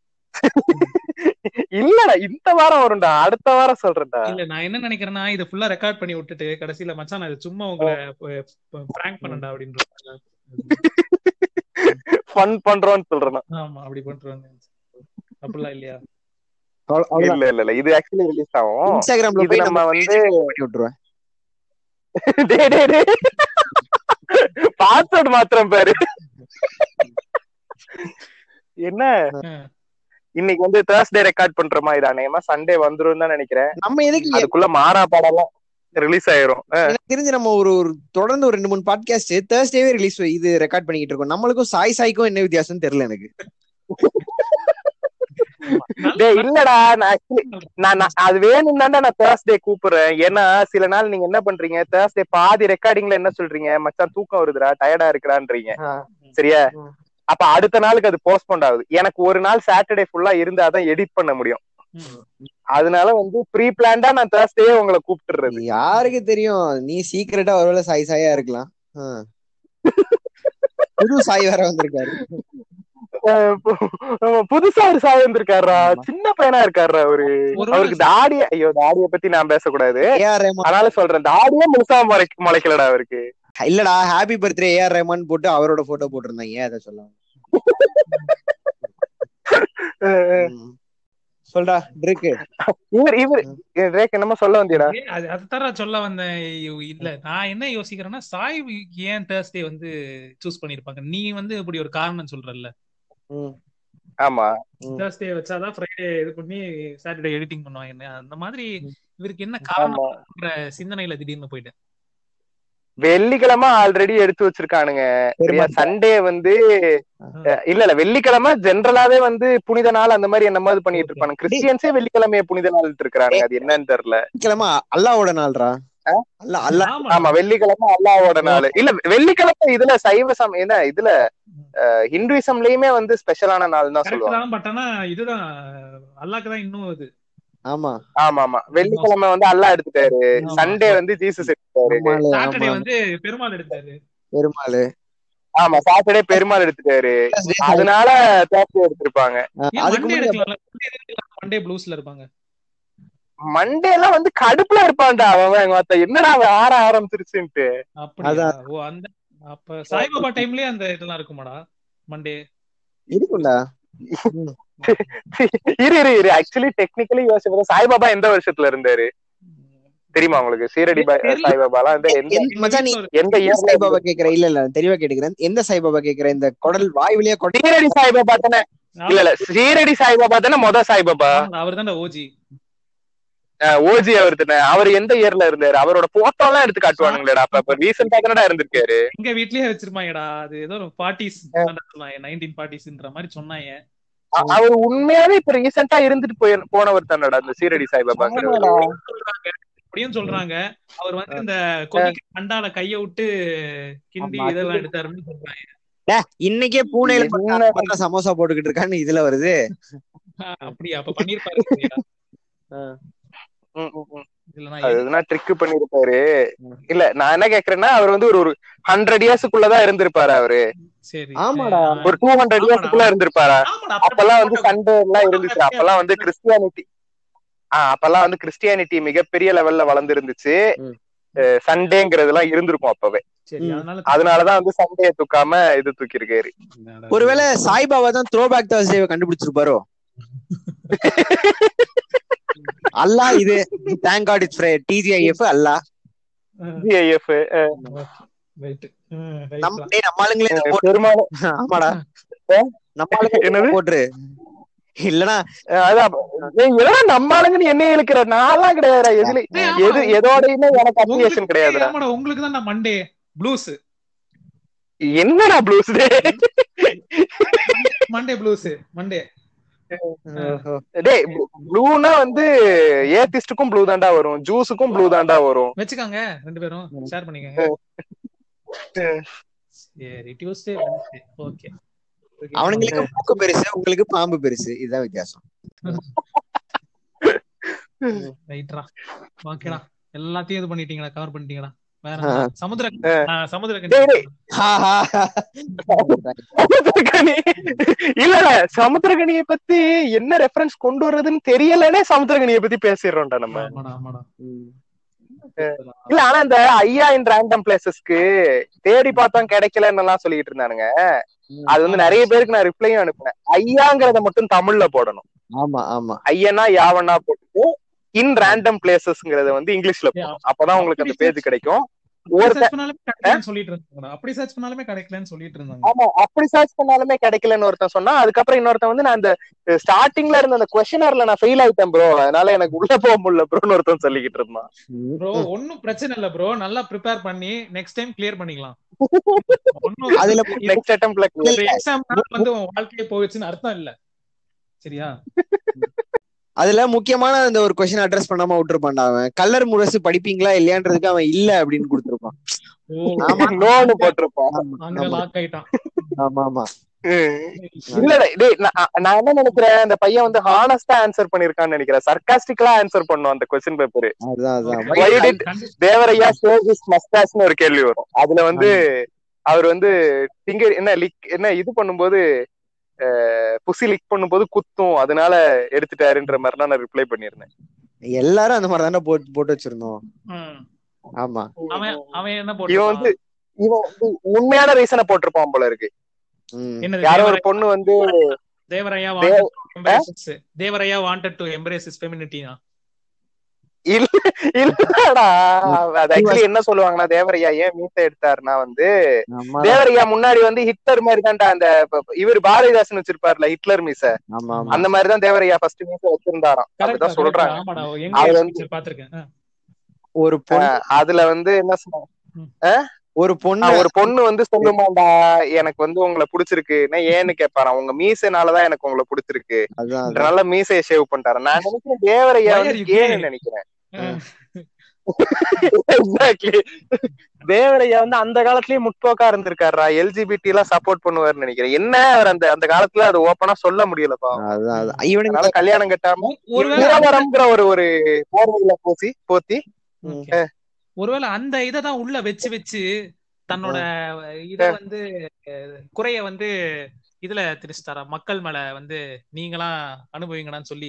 S5: இல்லடா இந்த வாரம் வரும்டா அடுத்த வாரம் சொல்றேன்டா
S2: இல்ல நான் என்ன நினைக்கிறேன்னா இதை ஃபுல்லா ரெக்கார்ட் பண்ணி விட்டுட்டு கடைசியில மச்சான் நான் இது சும்மா உங்களை பிராங்க் பண்ணண்டா அப்படின்ற
S5: ஃபன் பண்றோம்னு சொல்றேன் நான்.
S2: ஆமா அப்படி பண்றாங்க அப்படிலாம் இல்லையா
S6: அவ்வளவு- அவ்வளவுதான்.
S5: இல்ல இல்ல இல்ல இது ஆக்சுவலி ரிலீஸ் ஆகும்
S6: இன்ஸ்டாகிராம்ல
S5: இது
S6: போய்
S5: நம்ம
S6: நம்ம
S5: வந்து
S6: பண்ணி விட்டுருவேன்
S5: டேய் டேய் டேய் பாஸ்வேர்ட் மாத்திரம் பாரு என்ன
S2: ஆஹ்.
S5: இன்னைக்கு வந்து தேர்ஸ்டே ரெக்கார்ட் பண்ற மாதிரி தானேமா சண்டே வந்துரும் தான் நினைக்கிறேன்
S6: நம்ம எதுக்கு
S5: அதுக்குள்ள மாறா படம்லாம் ரிலீஸ் ஆயிரும்
S6: எனக்கு தெரிஞ்சு நம்ம ஒரு ஒரு தொடர்ந்து ஒரு ரெண்டு மூணு பாட்காஸ்ட் தேர்ஸ்டேவே ரிலீஸ் இது ரெக்கார்ட் பண்ணிட்டு இருக்கோம் நம்மளுக்கும் சாய் சாய்க்கும் என்ன வித்தியாசம் தெரியல எனக்கு
S5: டேய் இல்லடா நான் actually நான் நான் அது வேணும் தான்டா நான் தேர்ஸ்டே கூப்பிடுறேன் ஏன்னா சில நாள் நீங்க என்ன பண்றீங்க தேர்ஸ்டே பாதி ரெக்கார்டிங்ல என்ன சொல்றீங்க மச்சான் தூக்கம் வருதுடா டயர்டா இருக்கிறான்றீங்க சரியா அப்ப அடுத்த நாளுக்கு அது போஸ்ட்போண்ட் ஆகுது எனக்கு ஒரு நாள் சாட்டர்டே ஃபுல்லா இருந்தாதான் எடிட் பண்ண முடியும்
S2: ம்.
S5: அதனால வந்து ப்ரீ பிளான்டா நான் தேர்ஸ்டே உங்களை கூப்பிட்டுறது
S6: யாருக்கு தெரியும் நீ சீக்கிரட்டா ஒருவேளை சாய் சாயா இருக்கலாம் ஆ. புது சாய் வேற வந்திருக்காரு
S5: அஹ் பு- புதுசா ஒரு சாய் வந்திருக்காருடா சின்ன பையனா இருக்காருடா அவரு
S2: ஒருவேளை
S5: அவருக்கு தாடி ஐயோ தாடிய பத்தி நான் பேசக்கூடாது
S6: ஏஆர் ரஹ்மான்
S5: அதனால சொல்றேன் தாடியே முழுசா முளை முளைக்கலடா அவருக்கு
S6: இல்லடா ஹாப்பி பர்த்டே ஏஆர் ரஹ்மான் போட்டு அவரோட போட்டோ போட்டிருந்தாங்க ஏன் அதை சொல்லலாம் ம். சொல்டா ட்ரிக்கு
S5: இவர் இவர் ரேக் என்னமோ சொல்ல வந்தீடா
S2: ஏய், அது அதுதான் நான் சொல்ல வந்தேன் ஐயோ, இல்ல நான் என்ன யோசிக்கிறேன்னா சாய் ஏன் தேர்ஸ்டே வந்து சூஸ் பண்ணிருப்பாங்க நீ வந்து இப்படி ஒரு காரணம் சொல்றல்ல
S5: ஆமா
S2: தேர்ஸ்டே வச்சாதான் ஃப்ரைடே இது பண்ணி சாட்டர்டே எடிட்டிங் பண்ணுவாங்க அந்த மாதிரி இவருக்கு என்ன காரணம்ன்ற சிந்தனையில திடீர்னு போயிட்டேன்
S5: வெள்ளிக்கிழமை ஆல்ரெடி எடுத்து வச்சிருக்கானுங்க சரியா
S6: பெருமாள்.
S5: சண்டே வந்து அஹ், இல்ல இல்ல வெள்ளிக்கிழமை ஜென்ரலாவே வந்து புனித நாள் அந்த மாதிரி என்னமாவது பண்ணிட்டு இருப்பாங்க கிறிஸ்டியன்ஸே வெள்ளிக்கிழமைய புனித நாள் இருக்காங்க அது என்னன்னு தெரியல
S6: கிழமை அல்லாவோட நாள்ரா அல்லா அல்லா
S2: ஆமா
S5: ஆமா வெள்ளிக்கிழமை அல்லாவோட நாள் இல்ல வெள்ளிக்கிழமை இதுல சைவ சம் என்ன இதுல அஹ், ஹிந்துயிசம்லயுமே வந்து ஸ்பெஷலான நாள் தான்
S2: கரெக்ட்
S5: சொல்லுவாங்க
S2: தான் பட் ஆனா இதுதான் அல்லாக்கு தான் இன்னும் இது
S6: ஆமா
S5: ஆமா ஆமா வெள்ளிக்கிழமை வந்து அல்லா எடுத்துட்டாரு சண்டே வந்து ஜீசஸ் எடுத்துட்டாரு
S6: பெருமாள்
S2: சாட்டர்டே
S6: ஆமா
S2: வந்து பெருமாள் எடுத்தாரு
S6: பெருமாள்
S5: ஆமா சாட்டர்டே பெருமாள் எடுத்துட்டாரு அதனால தேர்ஸ்டே எடுத்திருப்பாங்க
S2: ஏன்
S6: அதுக்கு
S2: மண்டே
S6: முன்னாடி
S2: எடுக்கலாம் மண்டே ப்ளூஸ்ல இருப்பாங்க
S5: மண்டே எல்லாம் வந்து கடுப்புல இருப்பான்டா அவன் அவன் மத்த என்னடா அவன் ஆற ஆரம்பிச்சிருச்சுன்ட்டு
S2: அப்படியா
S6: அதான்.
S2: ஓ அந்த அப்ப சாய்பாபா டைம்லயே அந்த இதெல்லாம் இருக்குமாடா மண்டே
S6: இருக்கும்டா
S5: இரு இரு இரு ஆக்சுவலி டெக்னிக்கலி யோசிச்சு சாய்பாபா எந்த வருஷத்துல இருந்தாரு தெரியுமா உங்களுக்கு சீரடி பா-
S2: தெரியல.
S5: சாய்பாபாலாம் வந்து எந்த
S6: எந்த- மச்சான் நீ
S5: எந்த
S6: எந்த
S5: இயர்ல
S6: சாய்பாபா கேக்குற இல்ல இல்ல தெளிவா கேட்டுக்கிறேன் எந்த சாய்பாபா கேக்குற இந்த குடல் வாய் வழியா குடல்
S5: சீரடி சாய்பாபா தானே இல்ல இல்ல சீரடி சாய்பாபா தானே மொத சாய்பாபா
S2: அவர் தான் ஓஜி
S5: ஓஜி அவர் தானே அவர் எந்த இயர்ல இருந்தாரு அவரோட போட்டோ எல்லாம் எடுத்து காட்டுவானுங்களேடா அப்ப இப்ப ரீசெண்டா தானடா இருந்திருக்காரு
S2: எங்க வீட்லயே வச்சிருப்பாங்கடா அது ஏதோ பார்ட்டிஸ் நைன்டீன் பார்ட்டிஸ்ன்ற மாதிரி சொன்னாங்க
S5: அ- அவர் உண்மையாவே இப்ப ரீசெண்டா இருந்துட்டு போய் போனவர் தானடா அந்த சீரடி சாய்பாபாங்கிறவர்
S2: சொல்றாங்க அப்படியும் சொல்றாங்க அவர் வந்து இந்த கொதிக்க அண்டால கைய விட்டு கிண்டி
S6: ஆமா,
S2: இதெல்லாம் எடுத்தாருன்னு சொல்றாங்க
S6: டேய், இன்னைக்கே பூனையில
S5: என்ன
S6: பார்த்தா சமோசா போட்டுக்கிட்டு இருக்கான்னு இதுல வருது
S2: ஆஹ் அப்படியா அப்ப பண்ணிருப்பாரு சரியா?
S5: ம், ம், ம்.
S2: இதுல நான்
S5: அது
S2: எது-
S5: எதுனா ட்ரிக் பண்ணிருப்பாரு இல்ல நான் என்ன கேக்குறேன்னா அவர் வந்து ஒரு ஒரு ஹண்ட்ரட் இயர்ஸ்க்குள்ளதான் இருந்திருப்பாரு அவரு
S2: சரி
S6: ஆமாடா.
S2: சரி.
S5: ஒரு டூ ஹண்ட்ரட்
S2: ஆமாடா.
S5: இயர்ஸ்க்குள்ள இருந்திருப்பாரா
S2: ஆமாடா,
S5: அப்பெல்லாம் வந்து
S2: அப்புறம்
S5: சண்டே எல்லாம் இருந்துச்சு அப்பெல்லாம் வந்து கிறிஸ்டியானிட்டி ஆஹ் அப்பெல்லாம் வந்து கிறிஸ்டியானிட்டி மிகப்பெரிய லெவல்ல வளர்ந்துருந்துச்சு
S6: ம்.
S5: சண்டேங்கிறது எல்லாம் இருந்திருக்கும் அப்பவே
S2: சரி
S6: ம்.
S2: அதனால
S5: அதனாலதான் வந்து சண்டையை தூக்காம இது தூக்கி இருக்காரு
S6: ஒருவேளை சாய்பாபா தான் த்ரோ பேக் தேர்ஸ்டேவை கண்டுபிடிச்சிருப்பாரோ அல்லா இது தேங்க் காட் இட்ஸ் டிஜிஐஎஃப் அல்லா
S5: ஜிஐஎஃப்
S2: ரைட்
S6: நம்ம டேய், நம்ம ஆளுங்களே இதை போட்டு
S5: பெருமாள்
S6: ஆமாடா நம்ம ஆளுங்க
S5: என்னது?
S6: போட்டுரு இல்லனா
S5: அதான் ஏய், இதெல்லாம் நம்ம ஆளுங்கன்னு என்ன இழுக்கிற நான்லாம் கிடையாதுடா எதுல எது எதோடையுமே எனக்கு அப்ளிகேஷன் கிடையாதுடா
S2: உங்களுக்கு தான் மண்டே ப்ளூஸ்
S5: என்னடா ப்ளூஸ்
S2: மண்டே ப்ளூஸ் மண்டே
S5: டேய் ப்ளூனா வந்து ஏத்திஸ்டுக்கும் ப்ளூ தாண்டா வரும் ஜூஸுக்கும் ப்ளூ தாண்டா வரும்
S2: வச்சுக்காங்க ரெண்டு பேரும் ஷேர் பண்ணிக்கங்க சரி டியூஸ்டே ஓகே
S6: அவனுங்களுக்கு மூக்கு பெருசு உங்களுக்கு பாம்பு பெருசு இதுதான் வித்தியாசம்
S2: ரைட்ரா ஓகேடா எல்லாத்தையும் இது பண்ணிட்டீங்களா கவர் பண்ணிட்டீங்களா வேற
S6: ஆ.
S2: என்ன? சமுத்திர ஆ, சமுத்திர
S5: டேய், டேய்.
S6: ஹா, ஹா, ஹா.
S5: சமுத்திரகனி இல்ல சமுத்திரகனிய பத்தி என்ன ரெஃபரன்ஸ் கொண்டு வர்றதுன்னு தெரியலனே சமுத்திரகனிய பத்தி பேசிடுறோம்டா நம்ம
S2: ஆமாடா ஆமாடா
S6: ம்.
S5: இல்ல ஆனா இந்த ஐயா இன் ரேண்டம் பிளேசஸ்க்கு தேடி பார்த்தோம் கிடைக்கலன்னு எல்லாம் சொல்லிட்டு இருந்தானுங்க அது வந்து நிறைய பேருக்கு நான் ரிப்ளையும் அனுப்புனேன் ஐயாங்கிறத மட்டும் தமிழ்ல போடணும்
S6: ஆமா ஆமா
S5: ஐயனா யாவனா போட்டுட்டு இன் ரேண்டம் பிளேசஸ்ங்கிறத வந்து இங்கிலீஷ்ல போடணும் அப்பதான் உங்களுக்கு அந்த பேஜ் கிடைக்கும்
S2: அப்படி
S5: ஒருத்த
S2: search பண்ணாலுமே கிடைக்கலன்னு சொல்லிட்டு இருந்தாங்க அப்படி சர்ச் பண்ணாலுமே கிடைக்கலன்னு சொல்லிட்டு இருந்தாங்க
S5: ஆமா அப்படி சர்ச் பண்ணாலுமே கிடைக்கலன்னு ஒருத்தன் சொன்னா அதுக்கப்புறம் இன்னொருத்தன் வந்து நான் அந்த ஸ்டார்டிங்ல இருந்த அந்த கொஸ்டினர்ல நான் ஃபெயில் ஆயிட்டேன் ப்ரோ அதனால எனக்கு உள்ள போக முடியல ப்ரோன்னு ஒருத்தன் சொல்லிக்கிட்டு இருந்தான்
S2: ப்ரோ ஒன்னும் பிரச்சனை இல்ல ப்ரோ நல்லா ப்ரிப்பேர் பண்ணி நெக்ஸ்ட் டைம் கிளியர் பண்ணிக்கலாம் ஒன்னும்
S6: அதுல
S5: நெக்ஸ்ட் அட்டம்ப்ட்ல
S2: எக்ஸாம் வந்து உன் வாழ்க்கையே போயிடுச்சுன்னு அர்த்தம் இல்ல சரியா
S6: அதுல முக்கியமான அந்த ஒரு கொஸ்டின் அட்ரஸ் பண்ணாம விட்டுருப்பான்டா அவன் கல்லர் முரசு படிப்பீங்களா இல்லையான்றதுக்கு அவன் இல்ல அப்படின்னு கொடுத்துருப்பான்
S2: ஓ
S6: ஆமா.
S5: நோன்னு போட்டிருப்பான்
S6: ஆமா,
S2: அங்க
S6: ஆமா.
S2: லாக் ஆயிட்டான்
S6: ஆமா ஆமா
S5: இல்ல இல்ல, டேய் நான் நான் என்ன நினைக்கிறேன் அந்த பையன் வந்து ஹானஸ்டா ஆன்சர் பண்ணிருக்கான்னு நினைக்கிறேன் சர்க்காஸ்டிக்கலா ஆன்சர் பண்ணும் அந்த கொஸ்டின் பேப்பர்
S6: அதுதான் அதுதான்
S5: Why did Devaraya save this மஸ்டாஷ்னு ஒரு கேள்வி வரும் அதுல வந்து அவர் வந்து திங்கர் என்ன லிக் என்ன இது பண்ணும்போது அஹ், புசி லிக் பண்ணும்போது குத்தும் அதனால எடுத்துட்டாருன்ற மாதிரி நான் ரிப்ளை பண்ணிருந்தேன்
S6: எல்லாரும் அந்த மாதிரி தானே போட்டு போட்டு வச்சிருந்தோம்
S2: ம்.
S6: ஆமா
S2: அவன் அவன் என்ன
S5: இவன்
S2: போட்டான்
S5: வந்து இவன் வந்து உண்மையான ரீசனை போட்டிருப்பான் போல இருக்கு
S6: ம்.
S2: என்னது
S5: யாரோ ஒரு
S2: தேவரையா-
S5: பொண்ணு வந்து
S2: தேவரையா
S5: தேவ-
S2: wanted to embrace his- Devaraya wanted to embrace his ஃபெமினிட்டினா
S5: இல்ல இல்லடா அது ஆக்சுவலி என்ன சொல்லுவாங்கன்னா தேவரையா ஏன் மீசை எடுத்தாருன்னா வந்து
S6: ஆமா
S5: தேவரையா முன்னாடி வந்து ஹிட்லர் மாதிரி தான்டா அந்த ப- இவர் பாரதிதாசன் வச்சிருப்பாருல ஹிட்லர் மீசை
S6: ஆமா ஆமா
S5: அந்த மாதிரி தான் தேவரையா ஃபர்ஸ்ட் மீசை வச்சிருந்தாராம்
S2: கரெக்டா
S5: அப்படிதான் சொல்றாங்க
S2: ஆமாடா
S5: அது
S2: எங்க
S5: வந்து-
S2: பாத்திருக்கேன் ஆ.
S6: ஒரு பொண்ணு
S5: அதுல வந்து என்ன சொன்னாங்க
S6: ஒரு பொண்ணு
S5: ஒரு பொண்ணு வந்து சொல்லுமாண்டா எனக்கு வந்து உங்களை பிடிச்சிருக்குன்னா ஏன்னு கேட்பாராம் உங்க மீசைனாலதான் எனக்கு உங்களை பிடிச்சிருக்கு
S6: அதான் அதான்.
S5: அதனால மீசையை ஷேவ் பண்ணிட்டாரு நான் நினைக்கிறேன் தேவரையா
S2: Why
S5: வந்து
S2: are you
S5: கேன்னு
S2: gay?
S5: நினைக்கிறேன்
S2: ஆ.
S5: எக்ஸாக்ட்லி தேவரையா வந்து அந்த காலத்துலயே முற்போக்கா இருந்திருக்காருடா எல்ஜிபிடி எல்லாம் சப்போர்ட் பண்ணுவாருன்னு நினைக்கிறேன் என்ன அவர் அந்த அந்த காலத்துல அது ஓப்பனா சொல்ல முடியலப்பா
S6: அதான் அதான். இவனுங்க
S5: அதனால கல்யாணம் கட்டாம
S2: ஒருவேளை
S5: நிலவரம்ங்கிற ஒரு ஒரு போர்வையில போசி போத்தி
S2: Okay. ஒருவேளை அந்த இதை தான் உள்ள வச்சு வச்சு தன்னோட இத வந்து அஹ், குறைய வந்து இதுல திரிச்சிட்டாரா மக்கள் மேல வந்து நீங்களா அனுபவிங்கடான்னு சொல்லி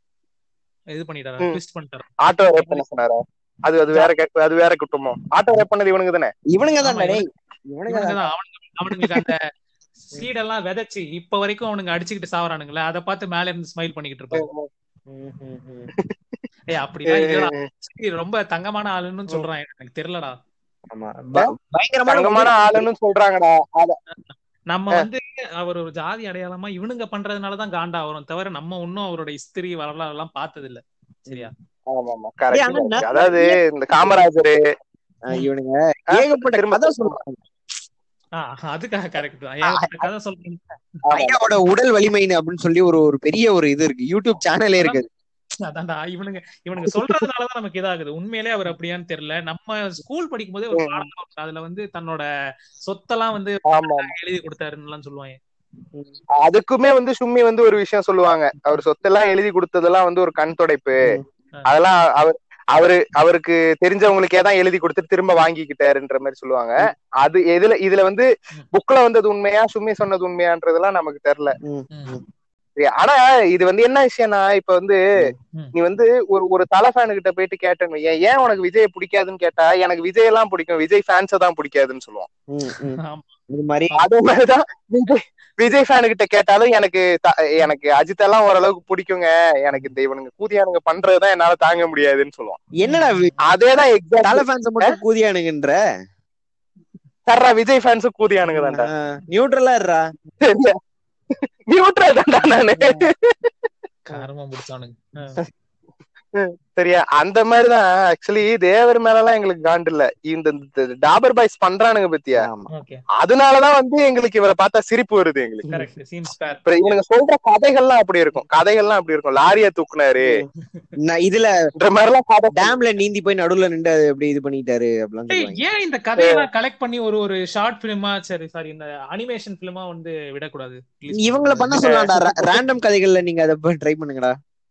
S2: இது பண்ணிட்டாரா
S5: ம்.
S2: ட்விஸ்ட் பண்ணிட்டாரா
S5: ஆட்டோ ரேப் பண்ண சொன்னாரா அது அது வேற கே- அது வேற குற்றமோ ஆட்டோ ரேப் பண்ணது இவனுக்கு தானே
S6: இவனுங்க தான்
S2: ஆமா,
S6: டேய் இவனுங்க தான்
S2: இவனுங்கதான் அவனுங்க அவனுங்களுக்கு அந்த சீடெல்லாம் விதைச்சு இப்ப வரைக்கும் அவனுங்க அடிச்சுக்கிட்டு சாவறானுங்களே அதை பார்த்து மேல இருந்து ஸ்மைல் பண்ணிக்கிட்டு இருப்பாங்க
S6: ம், ம், ம்.
S2: ஏய் அப்படிலாம் இல்லடா சரி, ரொம்ப தங்கமான ஆளுன்னு சொல்றான் எனக்கு தெரியலடா
S6: ஆமா ப- பயங்கரமான
S5: தங்கமான ஆளுன்னு சொல்றாங்கடா அத
S2: நம்ம வந்து அவர் ஒரு ஜாதி அடையாளமா இவனுங்க பண்றதுனாலதான் காண்டா வரும் தவிர நம்ம இன்னும் அவரோட இஸ்திரி வரலாறு எல்லாம் பார்த்தது இல்ல சரியா
S5: ஆமா ஆமா
S6: ஏய், ஆனா
S5: கரெக்ட்
S6: நான்
S5: அதாவது இந்த காமராஜர்
S6: ஆஹ் இவனுங்க ஏகப்பட்ட
S5: திரும்ப
S6: கதை சொல்றாங்க
S2: ஆஹ் அதுக்காக கரெக்ட் தான் ஏகப்பட்ட கதை சொல்றேன்
S6: ஐயாவோட உடல் வலிமைன்னு அப்படின்னு சொல்லி ஒரு ஒரு பெரிய ஒரு இது இருக்கு யூடியூப் சேனலே இருக்கு
S2: அதான்டா இவனுங்க இவனுங்க சொல்றதுனாலதான் நமக்கு இதாகுது உண்மையிலே அவர் அப்படியான்னு தெரியல நம்ம ஸ்கூல் படிக்கும் போதே ஒரு பாடம் வரும். அதுல வந்து தன்னோட சொத்தெல்லாம் வந்து
S5: ஆமா
S2: எழுதி கொடுத்தாருன்னு எல்லாம் சொல்லுவாங்க
S5: அதுக்குமே வந்து சும்மி வந்து ஒரு விஷயம் சொல்லுவாங்க அவர் சொத்தெல்லாம் எழுதி கொடுத்ததெல்லாம் வந்து ஒரு கண் துடைப்பு அதெல்லாம் அவர் அவரு அவருக்கு தெரிஞ்சவங்களுக்கே தான் எழுதி கொடுத்துட்டு திரும்ப வாங்கிக்கிட்டாருன்ற மாதிரி சொல்லுவாங்க அது எதுல இதுல வந்து புக்ல வந்தது உண்மையா சும்மி சொன்னது உண்மையான்றதெல்லாம் நமக்கு தெரியல சரி, ஆனா இது வந்து என்ன விஷயம்னா இப்ப வந்து
S2: ம்.
S5: நீ வந்து ஒரு ஒரு தலை ஃபேனு கிட்ட போயிட்டு கேட்டேன்னு வையேன், ஏன் உனக்கு விஜய் பிடிக்காதுன்னு கேட்டா எனக்கு விஜய் எல்லாம் பிடிக்கும் விஜய் ஃபேன்ஸ தான் பிடிக்காதுன்னு சொல்லுவான்
S6: ம், ம்.
S2: ஆமா.
S6: இது மாதிரி
S5: அதே மாதிரிதான் விஜய் விஜய் ஃபேனு கிட்ட கேட்டாலும் எனக்கு த- எனக்கு அஜித் எல்லாம் ஓரளவுக்கு பிடிக்குங்க எனக்கு இந்த இவனுங்க கூதியானுங்க பண்றதுதான் என்னால தாங்க முடியாதுன்னு சொல்லுவான்
S6: என்னடா வி-
S5: அதேதான் எக்ஸாக்ட்
S6: தலை ஃபேன்ஸ் மட்டும் கூதியானுங்கன்ற
S5: தர்றா விஜய் ஃபேன்ஸும் கூதியானுங்க தான்டா
S6: நியூட்ரலா இருடா
S5: நியூட்ரல் தான்டா நானு
S2: கருமம் பிடிச்சானுங்க
S5: சரியா அந்த மாதிரிதான் ஆக்சுவலி தேவர் மேல எல்லாம் எங்களுக்கு காண்டு இல்ல இந்த இந்த டாபர் பாய்ஸ் பண்றானுங்க பத்தியா
S6: ஆமா
S2: ஓகே
S5: அதனாலதான் வந்து எங்களுக்கு இவரை பார்த்தா சிரிப்பு வருது எங்களுக்கு
S2: கரெக்ட் சீம்ஸ் ஃபேர்
S5: அப்புறம் இவனுங்க சொல்ற கதைகள்லாம் அப்படி இருக்கும் கதைகள்லாம் அப்படி இருக்கும் லாரியா தூக்குனாரு
S6: நான் இதுல
S5: இந்த மாதிரி எல்லாம் கதை
S6: டேம்ல நீந்தி போய் நடுவுல நின்று அது எப்படி இது பண்ணிட்டாரு அப்படிலாம்
S2: ஏய்,
S6: சொல்லுவாங்க
S2: ஏன் இந்த கதையெல்லாம் கலெக்ட் பண்ணி ஒரு ஒரு ஷார்ட் பிலிமா சரி சாரி இந்த அனிமேஷன் பிலிமா வந்து விடக்கூடாது please.
S6: இவங்கள பண்ண சொல்லலாம்டா ரேண்டம் கதைகள்ல நீங்க அதை ட்ரை பண்ணுங்கடா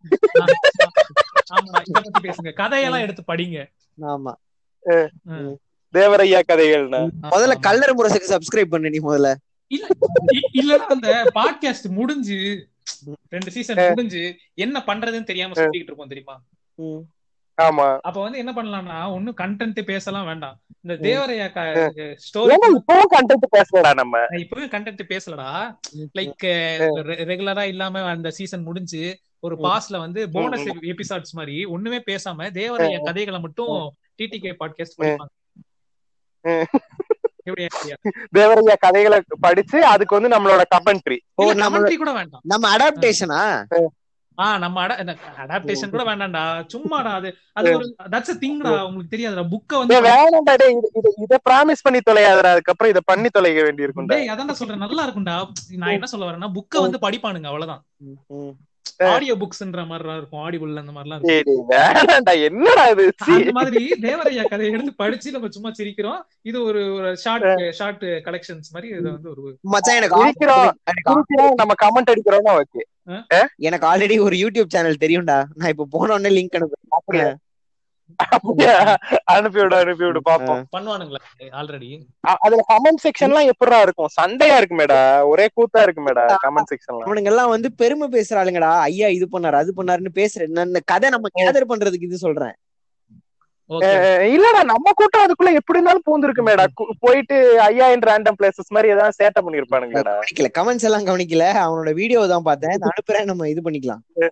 S2: ஆமா இத பத்தி பேசுங்க கதையெல்லாம் எடுத்து படிங்க
S6: ஆமா
S2: ம்.
S5: தேவரையா கதைகள்னா
S6: முதல்ல
S2: ஆமா.
S6: கல்லற முரசுக்கு சப்ஸ்கிரைப் பண்ணு நீ முதல்ல
S2: இல்ல இ- இல்லன்னா அந்த பாட்காஸ்ட் முடிஞ்சு ரெண்டு சீசன் முடிஞ்சு என்ன பண்றதுன்னு தெரியாம சுத்திக்கிட்டு இருப்போம் தெரியுமா
S5: ஆமா
S2: அப்ப வந்து என்ன பண்ணலாம்னா ஒண்ணும் கண்டென்ட் பேசலாம் வேண்டாம் இந்த தேவரையா ஸ்டோரி
S5: ஏன்னா இப்பவும் கண்டென்ட் பேசலடா நம்ம
S2: இப்பவே கண்டென்ட் பேசலடா லைக் ரெகுலரா இல்லாம அந்த சீசன் முடிஞ்சு ஒரு பாஸ்ல வந்து போனஸ் எபிசோட்ஸ் மாதிரி ஒண்ணுமே பேசாம தேவரையா கதைகளை மட்டும் டிடிகே பாட்காஸ்ட் படிப்பாங்க
S5: ம்.
S2: எப்படி idea?
S5: தேவரையா கதைகளை படிச்சு அதுக்கு வந்து நம்மளோட கமெண்ட்ரி
S6: ஓ
S2: இல்ல,
S6: நம்ம
S2: commentary கூட வேண்டாம்
S6: நம்ம அடாப்டேஷனா
S2: ஆஹ் நம்ம அடாப்டேஷன் கூட வேண்டாம்டா சும்மாடா அது அது ஒரு தட்ஸ் a திங்டா உங்களுக்கு தெரியாதுடா புக்க வந்து
S5: வேணாம்டா டேய் இது- இது இத ப்ராமிஸ் பண்ணி தொலையாதடா அதுக்கப்புறம் இத பண்ணி தொலைக்க வேண்டி இருக்கும்டா
S2: டேய் அதான் சொல்றேன் நல்லா இருக்கும்டா நான் என்ன சொல்ல வரேன்னா புக்க வந்து படிப்பானுங்க அவ்வளவுதான் ஆடியோ புக்ஸ்ன்ற மாதிரி இருக்கும் ஆடிபிள் அந்த மாதிரிலாம் இருக்கும்
S5: டேய், டேய், வேணாம்டா என்னடா இது சீ.
S2: அந்த மாதிரி தேவரையா கதையை எடுத்து படிச்சு நம்ம சும்மா சிரிக்கிறோம் இது ஒரு ஒரு ஷார்ட் ஷார்ட் கலெக்ஷன்ஸ் மாதிரி இது வந்து ஒரு
S6: மச்சான் எனக்கு
S5: சிரிக்கிறோம்.
S6: எனக்கு
S5: சிரிக்கிறோம், நம்ம கமெண்ட் அடிக்கிறோம்னா ஓகே
S6: எனக்கு ஆல்ரெடி ஒரு யூடியூப் சேனல் தெரியும்டா நான் இப்ப போன உடனே லிங்க் அனுப்பு
S5: அப்படியா அப்படியா? அனுப்பி விடு அனுப்பி விடு பாப்போம்
S2: பண்ணுவானுங்களா ஆல்ரெடி
S5: அ- அதுல கமெண்ட் செக்ஷன்லாம் எப்படிடா இருக்கும் சண்டையா இருக்குமேடா ஒரே கூத்தா இருக்குமேடா கமெண்ட் செக்ஷன்லாம்
S6: அவனுங்க எல்லாம் வந்து பெருமை பேசுறாளுங்கடா ஐயா இது பண்ணாரு அது பண்ணாருன்னு பேசுறேன் நான் இந்த கதை நம்ம கேதர் பண்றதுக்கு இது சொல்றேன்
S2: ஓகே
S5: அஹ் இல்லடா நம்ம கூட்டம் அதுக்குள்ள எப்படி இருந்தாலும் பூந்துருக்குமேடா கு- போயிட்டு ஐயா இன் ரேண்டம் பிளேசஸ் மாதிரி ஏதாவது சேட்டை பண்ணிருப்பானுங்கடா
S6: கவனிக்கல கமெண்ட்ஸ் எல்லாம் கவனிக்கல அவனோட வீடியோ தான் பார்த்தேன் நான் அனுப்புறேன் நம்ம இது பண்ணிக்கலாம்